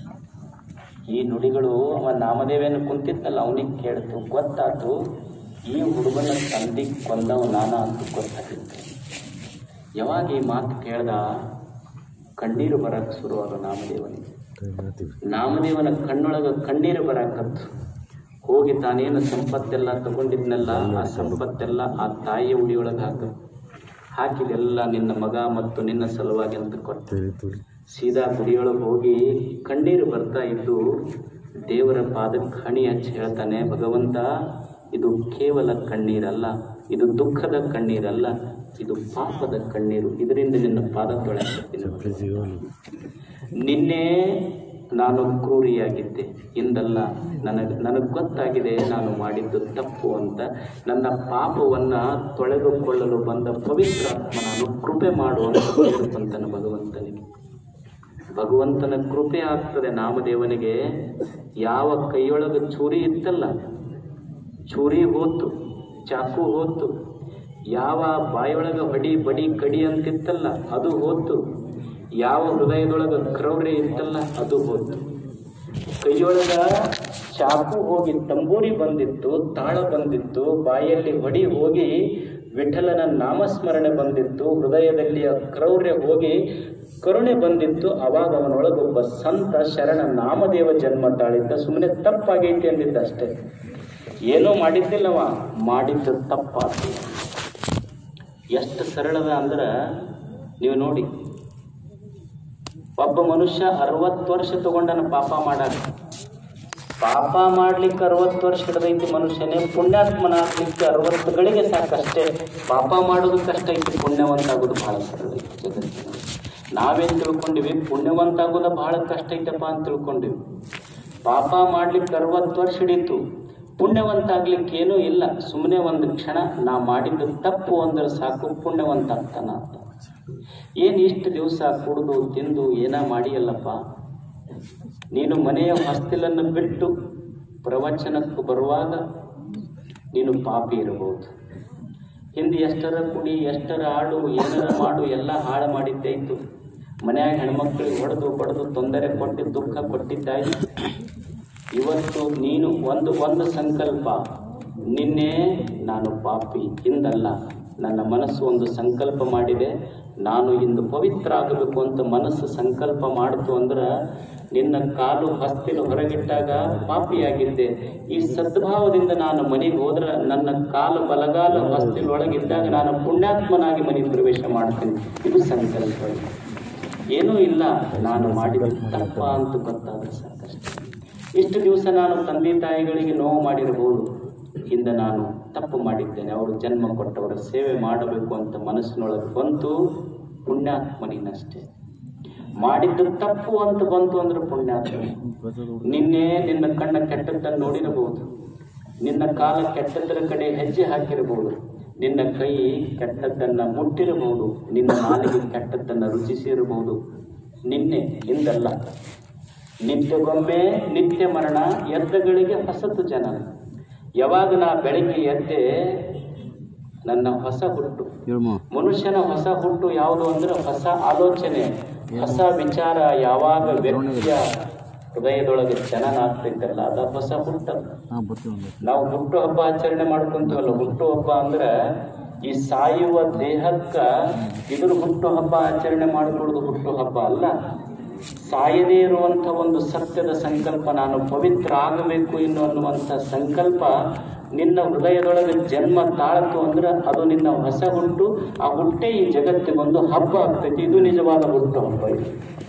ಈ ನುಡಿಗಳು ಅವ ನಾಮದೇವೇನು ಕುಂತಿದ್ನಲ್ಲ ಅವನಿಗೆ ಕೇಳ್ತು ಗೊತ್ತಾತು ಈ ಹುಡುಗನ ತಂದೆ ಕೊಂದವ ನಾನ ಅಂತ ಗೊತ್ತಾಗಿತ್ತು ಯಾವಾಗ ಈ ಮಾತು ಕೇಳ್ದ ಕಣ್ಣೀರು ಬರಕ್ಕೆ ಶುರುವಾಗ ನಾಮದೇವನಿಗೆ ನಾಮದೇವನ ಕಣ್ಣೊಳಗ ಕಣ್ಣೀರು ಬರಾಕತ್ತು ಹೋಗಿ ತಾನೇನು ಸಂಪತ್ತೆಲ್ಲ ತಗೊಂಡಿದ್ನಲ್ಲ ಆ ಸಂಪತ್ತೆಲ್ಲ ಆ ತಾಯಿಯ ಉಡಿಯೊಳಗೆ ಹಾಕ ಹಾಕಿದೆಲ್ಲ ನಿನ್ನ ಮಗ ಮತ್ತು ನಿನ್ನ ಸಲುವಾಗಿ ಅಂತ ಕೊಟ್ಟು ಸೀದಾ ಗುಡಿಯೊಳಗೆ ಹೋಗಿ ಕಣ್ಣೀರು ಬರ್ತಾ ಇದ್ದು ದೇವರ ಪಾದಕ್ಕೆ ಹಣಿ ಹಚ್ಚಿ ಹೇಳ್ತಾನೆ ಭಗವಂತ ಇದು ಕೇವಲ ಕಣ್ಣೀರಲ್ಲ ಇದು ದುಃಖದ ಕಣ್ಣೀರಲ್ಲ ಇದು ಪಾಪದ ಕಣ್ಣೀರು ಇದರಿಂದ ನಿನ್ನ ಪಾದ ತೊಳೆಯುತ್ತೀನಿ ನಿನ್ನೆ ನಾನು ಕ್ರೂರಿಯಾಗಿದ್ದೆ ಇಂದಲ್ಲ ನನಗೆ ನನಗೆ ಗೊತ್ತಾಗಿದೆ ನಾನು ಮಾಡಿದ್ದು ತಪ್ಪು ಅಂತ ನನ್ನ ಪಾಪವನ್ನು ತೊಳೆದುಕೊಳ್ಳಲು ಬಂದ ಪವಿತ್ರಾತ್ಮ ನಾನು ಕೃಪೆ ಮಾಡುವಂತ ಬೇಡ್ಕೊಂತಾನೆ ಭಗವಂತನಿಗೆ ಭಗವಂತನ ಕೃಪೆ ಆಗ್ತದೆ ನಾಮದೇವನಿಗೆ ಯಾವ ಕೈಯೊಳಗೆ ಚೂರಿ ಇತ್ತಲ್ಲ ಚೂರಿ ಹೋತು ಚಾಕು ಹೋತು ಯಾವ ಬಾಯೊಳಗೆ ಹೊಡಿ ಬಡಿ ಕಡಿ ಅಂತಿತ್ತಲ್ಲ ಅದು ಹೋತು ಯಾವ ಹೃದಯದೊಳಗೆ ಕ್ರೌರ್ಯ ಇತ್ತಲ್ಲ ಅದು ಹೋತು ಕೈಯೊಳಗ ಚಾಕು ಹೋಗಿ ತಂಬೂರಿ ಬಂದಿತ್ತು ತಾಳ ಬಂದಿತ್ತು ಬಾಯಲ್ಲಿ ಹೊಡಿ ಹೋಗಿ ವಿಠಲನ ನಾಮಸ್ಮರಣೆ ಬಂದಿತ್ತು ಹೃದಯದಲ್ಲಿ ಆ ಕ್ರೌರ್ಯ ಹೋಗಿ ಕರುಣೆ ಬಂದಿತ್ತು ಅವಾಗ ಅವನೊಳಗೊಬ್ಬ ಸಂತ ಶರಣ ನಾಮದೇವ ಜನ್ಮ ತಾಳಿದ್ದ ಸುಮ್ಮನೆ ತಪ್ಪಾಗೈತಿ ಅಂದಿದ್ದ ಅಷ್ಟೇ ಏನೋ ಮಾಡಿದ್ದಿಲ್ಲವ ಮಾಡಿದ್ದು ತಪ್ಪಾತು ಎಷ್ಟು ಸರಳದ ಅಂದ್ರೆ ನೀವು ನೋಡಿ ಒಬ್ಬ ಮನುಷ್ಯ ಅರವತ್ತು ವರ್ಷ ತಗೊಂಡನ ಪಾಪ ಮಾಡಾಕ ಪಾಪ ಮಾಡ್ಲಿಕ್ಕೆ ಅರವತ್ತು ವರ್ಷ ಹಿಡಿದೈತಿ ಮನುಷ್ಯನೇ ಪುಣ್ಯಾತ್ಮನಾಗ್ಲಿಕ್ಕೆ ಅರವತ್ತು ಗಳಿಗೆ ಸಾಕಷ್ಟೇ ಪಾಪ ಮಾಡೋದು ಕಷ್ಟ ಐತಿ ಪುಣ್ಯವಂತ ಆಗೋದು ಬಹಳ ಸರಳ ಐತಿ ಜಗತ್ತಿನಲ್ಲಿ ನಾವೇನ್ ತಿಳ್ಕೊಂಡಿವಿ ಪುಣ್ಯವಂತ ಆಗೋದು ಬಹಳ ಕಷ್ಟ ಐತಪ್ಪ ಅಂತ ತಿಳ್ಕೊಂಡಿವಿ ಪಾಪ ಮಾಡ್ಲಿಕ್ಕೆ ಅರವತ್ತು ವರ್ಷ ಹಿಡೀತು ಪುಣ್ಯವಂತ ಆಗ್ಲಿಕ್ಕೆ ಏನೂ ಇಲ್ಲ ಸುಮ್ಮನೆ ಒಂದು ಕ್ಷಣ ನಾ ಮಾಡಿದ್ದು ತಪ್ಪು ಅಂದ್ರೆ ಸಾಕು ಪುಣ್ಯವಂತ ಆಗ್ತಾನ ಅಂತ ಏನು ಇಷ್ಟು ದಿವಸ ಕುಡಿದು ತಿಂದು ಏನ ಮಾಡಿಯಲ್ಲಪ್ಪ ನೀನು ಮನೆಯ ಹೊಸ್ತಿಲನ್ನು ಬಿಟ್ಟು ಪ್ರವಚನಕ್ಕೆ ಬರುವಾಗ ನೀನು ಪಾಪಿ ಇರಬಹುದು ಹಿಂದೆ ಎಷ್ಟರ ಕುಡಿ ಎಷ್ಟರ ಆಡು ಏನರ ಮಾಡು ಎಲ್ಲ ಹಾಳು ಮಾಡಿದ್ದಾಯ್ತು ಮನ್ಯಾಗ ಹೆಣ್ಮಕ್ಳಿಗೆ ಹೊಡೆದು ಬಡದು ತೊಂದರೆ ಕೊಟ್ಟು ದುಃಖ ಕೊಟ್ಟಿದ್ದಾಯ್ತು ಇವತ್ತು ನೀನು ಒಂದು ಒಂದು ಸಂಕಲ್ಪ ನಿನ್ನೆ ನಾನು ಪಾಪಿ ಹಿಂದಲ್ಲ ನನ್ನ ಮನಸ್ಸು ಒಂದು ಸಂಕಲ್ಪ ಮಾಡಿದೆ ನಾನು ಇಂದು ಪವಿತ್ರ ಆಗಬೇಕು ಅಂತ ಮನಸ್ಸು ಸಂಕಲ್ಪ ಮಾಡ್ತು ಅಂದ್ರೆ ನಿನ್ನ ಕಾಲು ಹಸ್ತಿನ ಹೊರಗಿಟ್ಟಾಗ ಪಾಪಿಯಾಗಿದ್ದೆ ಈ ಸದ್ಭಾವದಿಂದ ನಾನು ಮನೆಗೆ ಹೋದ್ರೆ ನನ್ನ ಕಾಲು ಬಲಗಾಲ ಹಸ್ತಿನೊಳಗಿದ್ದಾಗ ನಾನು ಪುಣ್ಯಾತ್ಮನಾಗಿ ಮನೆಗೆ ಪ್ರವೇಶ ಮಾಡ್ತೀನಿ ಇದು ಸಂಕಲ್ಪ ಏನೂ ಇಲ್ಲ ನಾನು ಮಾಡಿದ ತಪ್ಪ ಅಂತ ಗೊತ್ತಾದ್ರೆ ಸಾಕಷ್ಟು ಇಷ್ಟು ದಿವಸ ನಾನು ತಂದೆ ತಾಯಿಗಳಿಗೆ ನೋವು ಮಾಡಿರಬಹುದು ಹಿಂದೆ ನಾನು ತಪ್ಪು ಮಾಡಿದ್ದೇನೆ ಅವರು ಜನ್ಮ ಕೊಟ್ಟವರ ಸೇವೆ ಮಾಡಬೇಕು ಅಂತ ಮನಸ್ಸಿನೊಳಗೆ ಬಂತು ಪುಣ್ಯಾತ್ಮನಿನಷ್ಟೇ ಮಾಡಿದ್ದು ತಪ್ಪು ಅಂತ ಬಂತು ಅಂದ್ರೆ ಪುಣ್ಯಾತ್ಮ ನಿನ್ನೆ ನಿನ್ನ ಕಣ್ಣ ಕೆಟ್ಟದ್ದನ್ನು ನೋಡಿರಬಹುದು ನಿನ್ನ ಕಾಲ ಕೆಟ್ಟದ್ದರ ಕಡೆ ಹೆಜ್ಜೆ ಹಾಕಿರಬಹುದು ನಿನ್ನ ಕೈ ಕೆಟ್ಟದ್ದನ್ನ ಮುಟ್ಟಿರಬಹುದು ನಿನ್ನ ನಾಲಿಗೆ ಕೆಟ್ಟದ್ದನ್ನ ರುಚಿಸಿರಬಹುದು ನಿನ್ನೆ ಹಿಂದಲ್ಲ ನಿತ್ಯಗೊಮ್ಮೆ ನಿತ್ಯ ಮರಣ ಎದ್ದಗಳಿಗೆ ಹೊಸತು ಜನ ಯಾವಾಗ ನಾ ಬೆಳಗ್ಗೆ ಎದ್ದೆ ನನ್ನ ಹೊಸ ಹುಟ್ಟು ಮನುಷ್ಯನ ಹೊಸ ಹುಟ್ಟು ಯಾವುದು ಅಂದ್ರೆ ಹೊಸ ಆಲೋಚನೆ ಹೊಸ ವಿಚಾರ ಯಾವಾಗ ವ್ಯಕ್ತಿಯ ಹೃದಯದೊಳಗೆ ಜನನ ಆಗ್ತೈತಲ್ಲ ಅದ ಹೊಸ ಹುಟ್ಟ ನಾವು ಹುಟ್ಟು ಹಬ್ಬ ಆಚರಣೆ ಮಾಡ್ಕೊಂತೀವಲ್ಲ ಹುಟ್ಟು ಹಬ್ಬ ಅಂದ್ರೆ ಈ ಸಾಯುವ ದೇಹಕ್ಕ ಇದ್ರ ಹುಟ್ಟು ಹಬ್ಬ ಆಚರಣೆ ಮಾಡ್ಕೊಳ್ಳೋದು ಹುಟ್ಟು ಹಬ್ಬ ಅಲ್ಲ ಸಾಯದೇ ಇರುವಂಥ ಒಂದು ಸತ್ಯದ ಸಂಕಲ್ಪ ನಾನು ಪವಿತ್ರ ಆಗಬೇಕು ಇನ್ನು ಅನ್ನುವಂಥ ಸಂಕಲ್ಪ ನಿನ್ನ ಹೃದಯದೊಳಗೆ ಜನ್ಮ ತಾಳ್ತು ಅಂದ್ರೆ ಅದು ನಿನ್ನ ಹೊಸ ಹುಟ್ಟು ಆ ಹುಟ್ಟೆ ಈ ಜಗತ್ತಿಗೊಂದು ಹಬ್ಬ ಆಗ್ತೈತಿ ಇದು ನಿಜವಾದ ಹುಟ್ಟು ಹಬ್ಬ ಇದು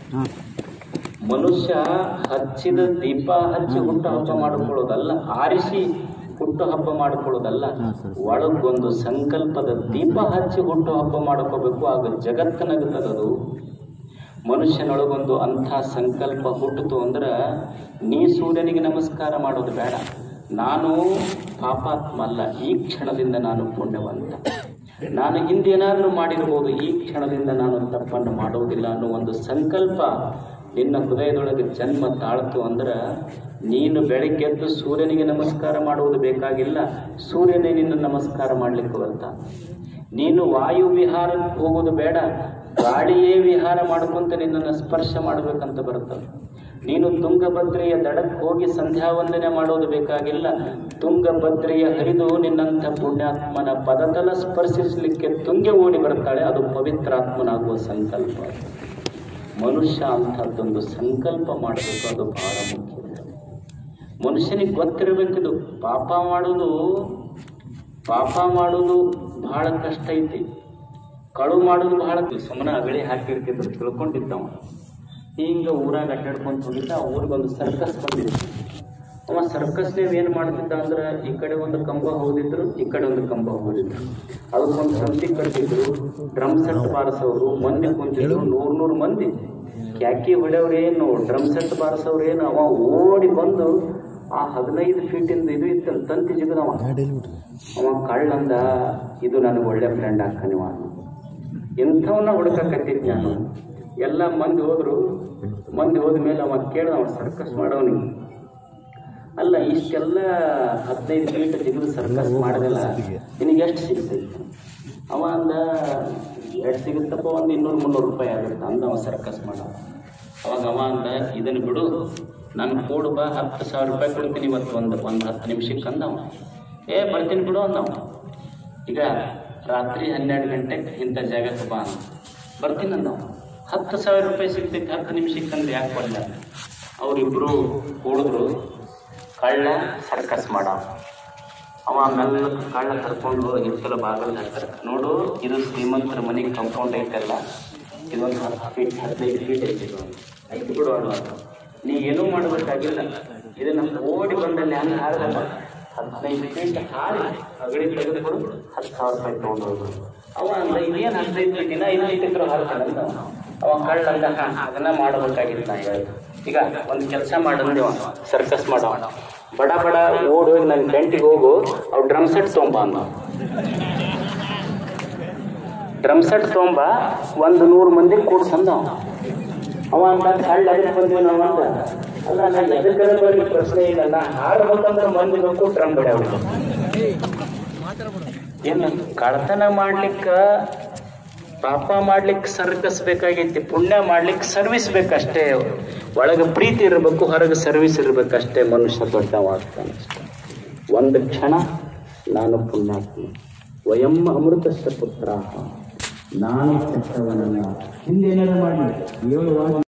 ಮನುಷ್ಯ ಹಚ್ಚಿದ ದೀಪ ಹಚ್ಚಿ ಹುಟ್ಟು ಹಬ್ಬ ಮಾಡಿಕೊಳ್ಳೋದಲ್ಲ ಆರಿಸಿ ಹುಟ್ಟು ಹಬ್ಬ ಮಾಡಿಕೊಳ್ಳೋದಲ್ಲ ಒಳಗೊಂದು ಸಂಕಲ್ಪದ ದೀಪ ಹಚ್ಚಿ ಹುಟ್ಟು ಹಬ್ಬ ಮಾಡ್ಕೋಬೇಕು ಆಗ ಜಗತ್ತನಗತದದು ಮನುಷ್ಯನೊಳಗೊಂದು ಅಂಥ ಸಂಕಲ್ಪ ಹುಟ್ಟಿತು ಅಂದ್ರೆ ನೀ ಸೂರ್ಯನಿಗೆ ನಮಸ್ಕಾರ ಮಾಡೋದು ಬೇಡ ನಾನು ಪಾಪಾತ್ಮ ಅಲ್ಲ ಈ ಕ್ಷಣದಿಂದ ನಾನು ಪುಣ್ಯವಂತ ನಾನು ಹಿಂದೇನಾದರೂ ಮಾಡಿರ್ಬೋದು ಈ ಕ್ಷಣದಿಂದ ನಾನು ತಪ್ಪನ್ನು ಮಾಡೋದಿಲ್ಲ ಅನ್ನೋ ಒಂದು ಸಂಕಲ್ಪ ನಿನ್ನ ಹೃದಯದೊಳಗೆ ಜನ್ಮ ತಾಳ್ತು ಅಂದ್ರೆ ನೀನು ಬೆಳಗ್ಗೆದ್ದು ಸೂರ್ಯನಿಗೆ ನಮಸ್ಕಾರ ಮಾಡುವುದು ಬೇಕಾಗಿಲ್ಲ ಸೂರ್ಯನೇ ನಿನ್ನ ನಮಸ್ಕಾರ ಮಾಡಲಿಕ್ಕೆ ಬರ್ತಾ ನೀನು ವಾಯು ವಿಹಾರಕ್ಕೆ ಹೋಗೋದು ಬೇಡ ಗಾಳಿಯೇ ವಿಹಾರ ಮಾಡ್ಕೊಂತ ನಿನ್ನನ್ನು ಸ್ಪರ್ಶ ಮಾಡಬೇಕಂತ ಬರ್ತದೆ ನೀನು ತುಂಗಭದ್ರೆಯ ದಡಕ್ಕೆ ಹೋಗಿ ಸಂಧ್ಯಾ ವಂದನೆ ಮಾಡೋದು ಬೇಕಾಗಿಲ್ಲ ತುಂಗಭದ್ರೆಯ ಹರಿದು ನಿನ್ನಂಥ ಪುಣ್ಯಾತ್ಮನ ಪದತಲ ಸ್ಪರ್ಶಿಸಲಿಕ್ಕೆ ತುಂಗೆ ಓಡಿ ಬರ್ತಾಳೆ ಅದು ಪವಿತ್ರಾತ್ಮನಾಗುವ ಸಂಕಲ್ಪ ಮನುಷ್ಯ ಅಂಥದ್ದೊಂದು ಸಂಕಲ್ಪ ಮಾಡಬೇಕು ಅದು ಬಹಳ ಮುಖ್ಯ ಮನುಷ್ಯನಿಗೆ ಗೊತ್ತಿರಬೇಕಿದು ಪಾಪ ಮಾಡೋದು ಪಾಪ ಮಾಡೋದು ಬಹಳ ಕಷ್ಟ ಐತಿ ಕಳು ಮಾಡೋದು ಬಹಳ ಸುಮ್ಮನೆ ಅಗಳಿ ಹಾಕಿರ್ತಿದ್ರು ತಿಳ್ಕೊಂಡಿದ್ದವ ಹಿಂಗೆ ಊರಾಗ ಅಡ್ಡಾಡ್ಕೊಂತ ಹೋಗಿದ್ದ ಆ ಊರಿಗೊಂದು ಸರ್ಕಸ್ ಬಂದಿತ್ತು ಅವ ಸರ್ಕಸ್ನೇವ್ ಏನು ಮಾಡ್ತಿದ್ದ ಅಂದ್ರೆ ಈ ಕಡೆ ಒಂದು ಕಂಬ ಹೋದಿದ್ರು ಈ ಕಡೆ ಒಂದು ಕಂಬ ಹೋದಿದ್ರು ಅದಕ್ಕೊಂದು ಸಂತಿ ಕಟ್ಟಿದ್ರು ಡ್ರಮ್ ಸೆಟ್ ಬಾರಿಸೋರು ಮಂದಿ ಕುಂತಿದ್ರು ನೂರ್ ನೂರು ಮಂದಿ ಕ್ಯಾಕಿ ಹೊಡೆಯವ್ರೇನು ಡ್ರಮ್ ಸೆಟ್ ಬಾರಿಸೋರೇನು ಅವ ಓಡಿ ಬಂದು ಆ ಹದಿನೈದು ಫೀಟಿಂದ ಇದು ಇತ್ತಲ್ಲ ತಂತಿ ಜಿಗದವ ಅವ ಕಳ್ಳಂದ ಇದು ನನಗೆ ಒಳ್ಳೆ ಫ್ರೆಂಡ್ ಹಾಕನಿವ ಎಂಥವನ್ನ ಹುಡುಕಕತ್ತಿದ್ ನಾನು ಎಲ್ಲ ಮಂದಿ ಹೋದ್ರು ಮಂದಿ ಹೋದ ಮೇಲೆ ಅವ ಕೇಳ್ದ ಅವ ಸರ್ಕಸ್ ಮಾಡೋನಿಗೆ ಅಲ್ಲ ಇಷ್ಟೆಲ್ಲ ಹದಿನೈದು ಫೀಟ್ ಜಿಗಿದು ಸರ್ಕಸ್ ಮಾಡಿದಲ್ಲ ನಿನಗೆ ಎಷ್ಟು ಸಿಗ್ತೈತಿ ಅವ ಅಂದ ಎಷ್ಟು ಸಿಗುತ್ತಪ್ಪ ಒಂದು ಇನ್ನೂರು ಮುನ್ನೂರು ರೂಪಾಯಿ ಆಗುತ್ತೆ ಅಂದ ಅವ ಸರ್ಕಸ್ ಮಾಡ ಅವಾಗ ಅವ ಅಂದ ಇದನ್ನು ಬಿಡು ನಾನು ಕೂಡು ಬಾ ಹತ್ತು ಸಾವಿರ ರೂಪಾಯಿ ಕೊಡ್ತೀನಿ ಇವತ್ತು ಒಂದು ಒಂದು ಹತ್ತು ನಿಮಿಷಕ್ಕೆ ಅಂದವ ಏ ಬರ್ತೀನಿ ಬಿಡು ಅಂದವ ಈಗ ರಾತ್ರಿ ಹನ್ನೆರಡು ಗಂಟೆಗೆ ಇಂಥ ಜಾಗಕ್ಕೆ ಬಾ ಅಂದ ಬರ್ತೀನಿ ಅಂದವ ಹತ್ತು ಸಾವಿರ ರೂಪಾಯಿ ಸಿಗ್ತೈತೆ ಹತ್ತು ನಿಮಿಷಕ್ಕೆ ಅಂದ್ರೆ ಯಾಕೆ ಕೊಡಲ್ಲ ಅವರಿಬ್ಬರು ಕೂಡಿದ್ರು ಕಳ್ಳ ಸರ್ಕಸ್ ಮಾಡ ಅವ ಮೆಲ್ಲ ಕಳ್ಳ ಕರ್ಕೊಂಡು ಹಿತ್ತಲ ಬಾಗಲ್ ಹಾಕ್ತಾರೆ ನೋಡು ಇದು ಶ್ರೀಮಂತರ ಮನೆಗೆ ಕಂಪೌಂಡ್ ಐತಲ್ಲ ಇದೊಂದು ಹತ್ತು ಫೀಟ್ ಹದಿನೈದು ಫೀಟ್ ಐತಿ ಇದು ಐತಿ ಬಿಡು ಅಲ್ವಾ ನೀ ಏನೂ ಮಾಡಬೇಕಾಗಿಲ್ಲ ಇದನ್ನ ಓಡಿ ಬಂದಲ್ಲಿ ಹಂಗೆ ಹಾರಿದಲ್ಲ ಹದಿನೈದು ಫೀಟ್ ಹಾರಿ ಅಗಡಿ ತೆಗೆದುಕೊಂಡು ಹತ್ತು ಸಾವಿರ ರೂಪಾಯಿ ತೊಗೊಂಡೋದ್ರು ಅವ ಅಂದ ಇದೇನು ಹದಿನೈದು ಫೀಟಿನ ಐದು ಫೀಟ್ ಇದ್ರು ಹಾರ್ತಾನಂದ ಅವ ಕಳ್ಳ ಅಂದ "ಹಾ, ಅದನ್ನ ಮಾಡಬೇಕಾಗಿತ್ತು ನಾ ಹೇಳಿದೆ ಈಗ ಒಂದು ಕೆಲಸ ಮಾಡಂದೇವ ಸರ್ಕಸ್ ಮಾಡವ ಬಡ ಬಡ ಓಡಿ ಹೋಗಿ ನನ್ನ ಟೆಂಟಿಗೆ ಹೋಗು ಅವು ಡ್ರಮ್ ಸೆಟ್ ತೊಗೊಂಬ ಅಂದ ಡ್ರಮ್ ಸೆಟ್ ತೊಗೊಂಬ ಒಂದು ನೂರು ಮಂದಿ ಕೂಡ್ಸಂದ ಅವ. ಅವ ಅಂತ ಹಳ್ಳಿ ಅದಕ್ಕೆ ಬಂದ್ವಿ ನಾವು ಅಂದ ಅಲ್ಲ ನಾನು ಎದಕ್ಕೆ ಬಗ್ಗೆ ಪ್ರಶ್ನೆ ಇಲ್ಲ ನಾ ಹಾಡ್ಬೇಕಂದ್ರೆ ಮಂದಿ ಬೇಕು ಡ್ರಮ್ ಬಡ ಏನು ಕಳ್ತನ ಮಾಡ್ಲಿಕ್ಕ ಪಾಪ ಮಾಡ್ಲಿಕ್ಕೆ ಸರ್ಕಸ್ ಬೇಕಾಗೈತಿ ಪುಣ್ಯ ಮಾಡ್ಲಿಕ್ಕೆ ಸರ್ವಿಸ್ ಬೇಕಷ್ಟೇ ಒಳಗೆ ಪ್ರೀತಿ ಇರಬೇಕು ಹೊರಗೆ ಸರ್ವಿಸ್ ಇರಬೇಕಷ್ಟೇ ಮನುಷ್ಯ ದೊಡ್ಡವ ಆಗ್ತಾನೆ ಅಷ್ಟೇ ಒಂದು ಕ್ಷಣ ನಾನು ಪುಣ್ಯಾತ್ಮ ವಯಂ ಅಮೃತಸ್ಯ ಪುತ್ರ ನಾನು ಕೆಟ್ಟವನಲ್ಲ ಹಿಂದೇನಾದ್ರು ಮಾಡಿ ಏಳು